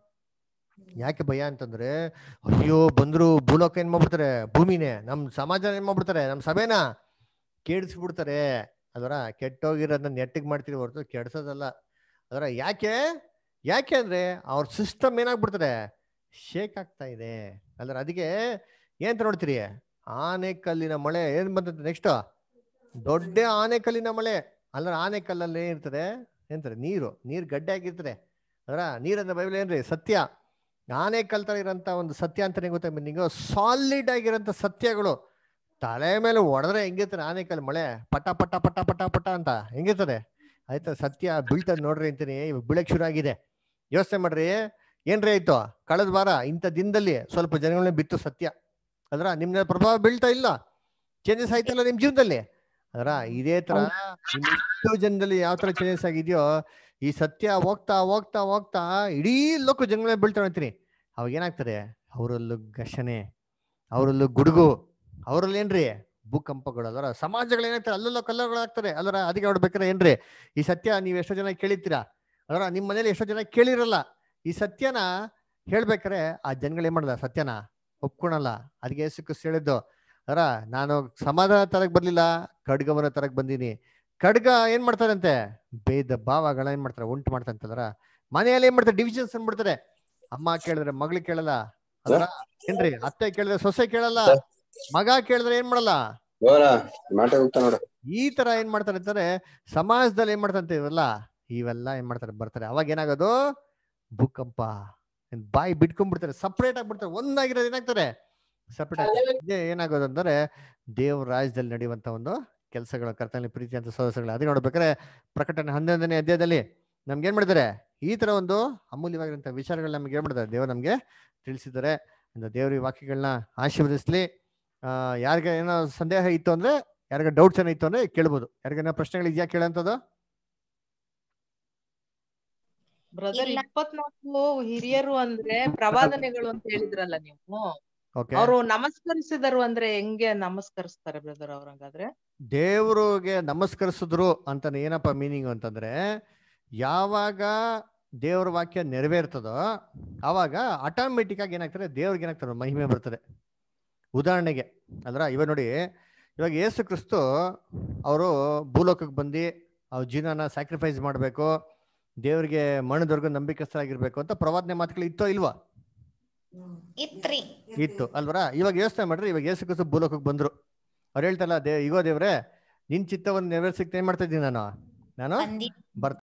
A: ಯಾಕೆ ಭಯ ಅಂತಂದ್ರೆ ಅಯ್ಯೋ ಬಂದ್ರು ಭೂಲೋಕ ಏನ್ ಮಾಡ್ಬಿಡ್ತಾರೆ ಭೂಮಿನೇ ನಮ್ ಸಮಾಜ ಏನ್ ಮಾಡ್ಬಿಡ್ತಾರೆ ನಮ್ ಸಭೆನ ಕೆಡಿಸ್ಬಿಡ್ತಾರೆ ಅದರ ಕೆಟ್ಟೋಗಿರೋದನ್ನ ನೆಟ್ಟಿಗೆ ಮಾಡ್ತೀರಿ ಹೊರತು ಕೆಡ್ಸೋದಲ್ಲ ಅದರ ಯಾಕೆ ಯಾಕೆ ಅಂದ್ರೆ ಅವ್ರ ಸಿಸ್ಟಮ್ ಏನಾಗ್ಬಿಡ್ತಾರೆ ಶೇಕ್ ಆಗ್ತಾ ಇದೆ ಅದ್ರ ಅದಕ್ಕೆ ಏನ್ ನೋಡ್ತೀರಿ ಆನೆಕಲ್ಲಿನ ಮಳೆ ಏನ್ ಬಂತಂತೆ ನೆಕ್ಸ್ಟ್ ದೊಡ್ಡ ಆನೆಕಲ್ಲಿನ ಮಳೆ ಅಲ್ಲ ಆನೆಕಲ್ಲಲ್ಲಿ ಏನಿರ್ತದೆ ಏನಂತಾರೆ ನೀರು ನೀರ್ ಗಡ್ಡೆ ಆಗಿರ್ತದೆ ಅದರ ನೀರಂದ್ರೆ ಬೈಬಲ್ ಏನ್ರಿ ಸತ್ಯ ಆನೆಕಲ್ ತರ ಇರೋಂಥ ಒಂದು ಸತ್ಯ ಅಂತಾನೆ ಗೊತ್ತಾ ನಿಂಗೆ ಸಾಲಿಡ್ ಆಗಿರೋಂಥ ಸತ್ಯಗಳು ತಲೆ ಮೇಲೆ ಹೊಡೆದ್ರೆ ಹೆಂಗಿರ್ತಾರೆ ಆನೆಕಲ್ ಮಳೆ ಪಟ ಪಟ ಪಟ ಪಟ ಪಟ ಅಂತ ಹೆಂಗಿರ್ತದೆ ಆಯ್ತಾ ಸತ್ಯ ಬೀಳ್ತದೆ ನೋಡ್ರಿ ಅಂತೀನಿ ಇವಾಗ ಬೀಳಕ್ ಶುರು ಆಗಿದೆ ಯೋಚನೆ ಮಾಡ್ರಿ ಏನ್ರಿ ಆಯ್ತು ಕಳೆದ ವಾರ ಇಂಥ ದಿನದಲ್ಲಿ ಸ್ವಲ್ಪ ಜನಗಳನ್ನ ಬಿತ್ತು ಸತ್ಯ ಅದ್ರ ನಿಮ್ನ ಪ್ರಭಾವ ಬೀಳ್ತಾ ಇಲ್ಲ ಚೇಂಜಸ್ ಆಯ್ತಲ್ಲ ನಿಮ್ ಜೀವನದಲ್ಲಿ ಅದರ ಇದೇ ತರ ಇಷ್ಟು ಜನದಲ್ಲಿ ಯಾವ ತರ ಚೇಂಜಸ್ ಆಗಿದೆಯೋ ಈ ಸತ್ಯ ಹೋಗ್ತಾ ಹೋಗ್ತಾ ಹೋಗ್ತಾ ಇಡೀ ಲೋಕ ಜನಗಳೇ ಬೀಳ್ತಾ ಅಂತೀನಿ ಅವಾಗ ಏನಾಗ್ತದೆ ಅವರಲ್ಲೂ ಘರ್ಷಣೆ ಅವರಲ್ಲೂ ಗುಡುಗು ಅವರಲ್ಲಿ ಏನ್ರಿ ಭೂಕಂಪಗಳು ಅದರ ಸಮಾಜಗಳು ಏನಾಗ್ತದೆ ಅಲ್ಲೆಲ್ಲ ಕಲ್ಲಗಳಾಗ್ತಾರೆ ಅಲ್ಲರ ಅದಕ್ಕೆ ನೋಡ್ಬೇಕಾರೆ ಏನ್ರಿ ಈ ಸತ್ಯ ನೀವು ಎಷ್ಟೋ ಜನ ಕೇಳಿರ್ತೀರಾ ಅದರ ನಿಮ್ಮ ಮನೇಲಿ ಎಷ್ಟೋ ಜನ ಕೇಳಿರಲ್ಲ ಈ ಸತ್ಯನ ಹೇಳ್ಬೇಕಾರೆ ಆ ಜನಗಳು ಏನ್ ಮಾಡಲ್ಲ ಸತ್ಯನ ಒಪ್ಕೊಳಲ್ಲ ಅದಕ್ಕೆ ಯೇಸು ಕ್ರಿಸ್ತ ಹೇಳಿದ್ದು ಅರ ನಾನು ಸಮಾಧಾನ ತರಕ್ ಬರ್ಲಿಲ್ಲ ಖಡ್ಗವನ್ನ ತರಕ್ ಬಂದೀನಿ ಖಡ್ಗ ಏನ್ ಮಾಡ್ತಾರಂತೆ ಭೇದ ಭಾವಗಳ ಏನ್ ಮಾಡ್ತಾರೆ ಉಂಟು ಮಾಡ್ತಂತಂದ್ರ ಮನೆಯಲ್ಲಿ ಏನ್ ಮಾಡ್ತಾರೆ ಡಿವಿಷನ್ಸ್ ಅನ್ಬಿಡ್ತಾರೆ ಅಮ್ಮ ಕೇಳಿದ್ರೆ ಮಗಳು ಕೇಳಲ್ಲ ಅದ್ರ ಏನ್ರಿ ಅತ್ತೆ ಕೇಳಿದ್ರೆ ಸೊಸೆ ಕೇಳಲ್ಲ ಮಗ ಕೇಳಿದ್ರೆ ಏನ್ ಮಾಡಲ್ಲ
Q: ಮಾಟ ಹೋಗ್ತಾ ನೋಡು
A: ಈ ತರ ಏನ್ ಮಾಡ್ತಾರೆ ಅಂತಾರೆ ಸಮಾಜದಲ್ಲಿ ಏನ್ ಮಾಡ್ತಂತೆ ಇವೆಲ್ಲ ಇವೆಲ್ಲ ಏನ್ ಮಾಡ್ತಾರೆ ಬರ್ತಾರೆ ಅವಾಗ ಏನಾಗೋದು ಭೂಕಂಪ ಏನ್ ಬಾಯಿ ಬಿಟ್ಕೊಂಡ್ಬಿಡ್ತಾರೆ ಸಪ್ರೇಟ್ ಆಗ್ಬಿಡ್ತಾರೆ ಒಂದಾಗಿರೋದು ಏನಾಗ್ತಾರೆ ಸಪ್ರೇಟ್ ಇದೇ ಏನಾಗೋದು ಅಂದ್ರೆ ದೇವ್ರ ರಾಜ್ಯದಲ್ಲಿ ನಡೆಯುವಂತ ಒಂದು ಕೆಲಸಗಳು ಕರ್ತನಲ್ಲಿ ಪ್ರೀತಿ ಅಂತ ಸದಸ್ಯಗಳು ಅದೇ ನೋಡ್ಬೇಕಾದ್ರೆ ಪ್ರಕಟಣೆ ಹನ್ನೊಂದನೇ ಅಧ್ಯಾಯದಲ್ಲಿ ನಮ್ಗೆ ಏನ್ ಮಾಡಿದ್ದಾರೆ ಈ ತರ ಒಂದು ಅಮೂಲ್ಯವಾಗಿರುವಂತ ವಿಚಾರಗಳು ನಮ್ಗೆ ಏನ್ ಮಾಡಿದ್ದಾರೆ ದೇವ್ರು ನಮ್ಗೆ ತಿಳಿಸಿದ್ದಾರೆ ಅಂದ್ರೆ ದೇವ್ರ ಈ ವಾಕ್ಯಗಳನ್ನ ಆಶೀರ್ವದಿಸ್ಲಿ ಆ ಯಾರಿಗೆ ಏನೋ ಸಂದೇಹ ಇತ್ತು ಅಂದ್ರೆ ಯಾರಿಗ ಡೌಟ್ಸ್ ಏನೋ ಇತ್ತು ಅಂದ್ರೆ ಕೇಳ್ಬೋದು ಯಾರಿಗೇನೋ ಪ್ರಶ್ನೆಗಳು ಇದೆಯಾ ಕೇಳಂತದ್ದು
F: ಬ್ರದರ್ ಇಪ್ಪತ್ನಾಲ್ಕು ಹಿರಿಯರು ಅಂದ್ರೆ ಪ್ರವಾದನೆಗಳು ಅಂತ ಹೇಳಿದ್ರಲ್ಲ ನೀವು
A: ಓಕೆ
F: ಅವರು ನಮಸ್ಕರಿಸಿದರು ಅಂದ್ರೆ ಹೆಂಗೆ ನಮಸ್ಕರಿಸ್ತಾರೆ ಬ್ರದರ್ ಅವ್ರಂಗಾದ್ರೆ
A: ದೇವ್ರಿಗೆ ನಮಸ್ಕರಿಸಿದ್ರು ಅಂತ ಏನಪ್ಪ ಮೀನಿಂಗ್ ಅಂತಂದ್ರೆ ಯಾವಾಗ ದೇವ್ರ ವಾಕ್ಯ ನೆರವೇರ್ತದೋ ಆವಾಗ ಆಟೋಮೆಟಿಕ್ ಆಗಿ ಏನಾಗ್ತದೆ ದೇವ್ರಿಗೆ ಏನಾಗ್ತದೆ ಮಹಿಮೆ ಬರ್ತದೆ ಉದಾಹರಣೆಗೆ ಅದ್ರ ಇವಾಗ ನೋಡಿ ಇವಾಗ ಯೇಸು ಕ್ರಿಸ್ತು ಅವರು ಭೂಲೋಕಕ್ಕೆ ಬಂದು ಅವ್ರ ಜೀವನ ಸ್ಯಾಕ್ರಿಫೈಸ್ ಮಾಡಬೇಕು ದೇವ್ರಿಗೆ ಮಣ್ಣದವರೆಗೂ ನಂಬಿಕಸ್ಥರಾಗಿರ್ಬೇಕು ಅಂತ ಪ್ರವಾದನೆ ಮಾತುಗಳು ಇತ್ತೋ ಇಲ್ವಾ
N: ಇತ್ರಿ
A: ಇತ್ತು ಅಲ್ವರ ಇವಾಗ ಯೋಚನೆ ಮಾಡ್ರಿ ಇವಾಗ ಯೇಸು ಕ್ರಿಸ್ತು ಭೂಲೋಕಕ್ಕೆ ಬಂದ್ರು ಅವ್ರು ಹೇಳ್ತಾರಲ್ಲ ದೇ ಇಗೋ ದೇವ್ರೆ ನಿನ್ ಚಿತ್ತವನ್ನು ನೆರವೇರ್ಸಕ್ಕೆ ಏನ್ ಮಾಡ್ತಾ ಇದ್ದೀನಿ ನಾನು ನಾನು ಬರ್ತಾ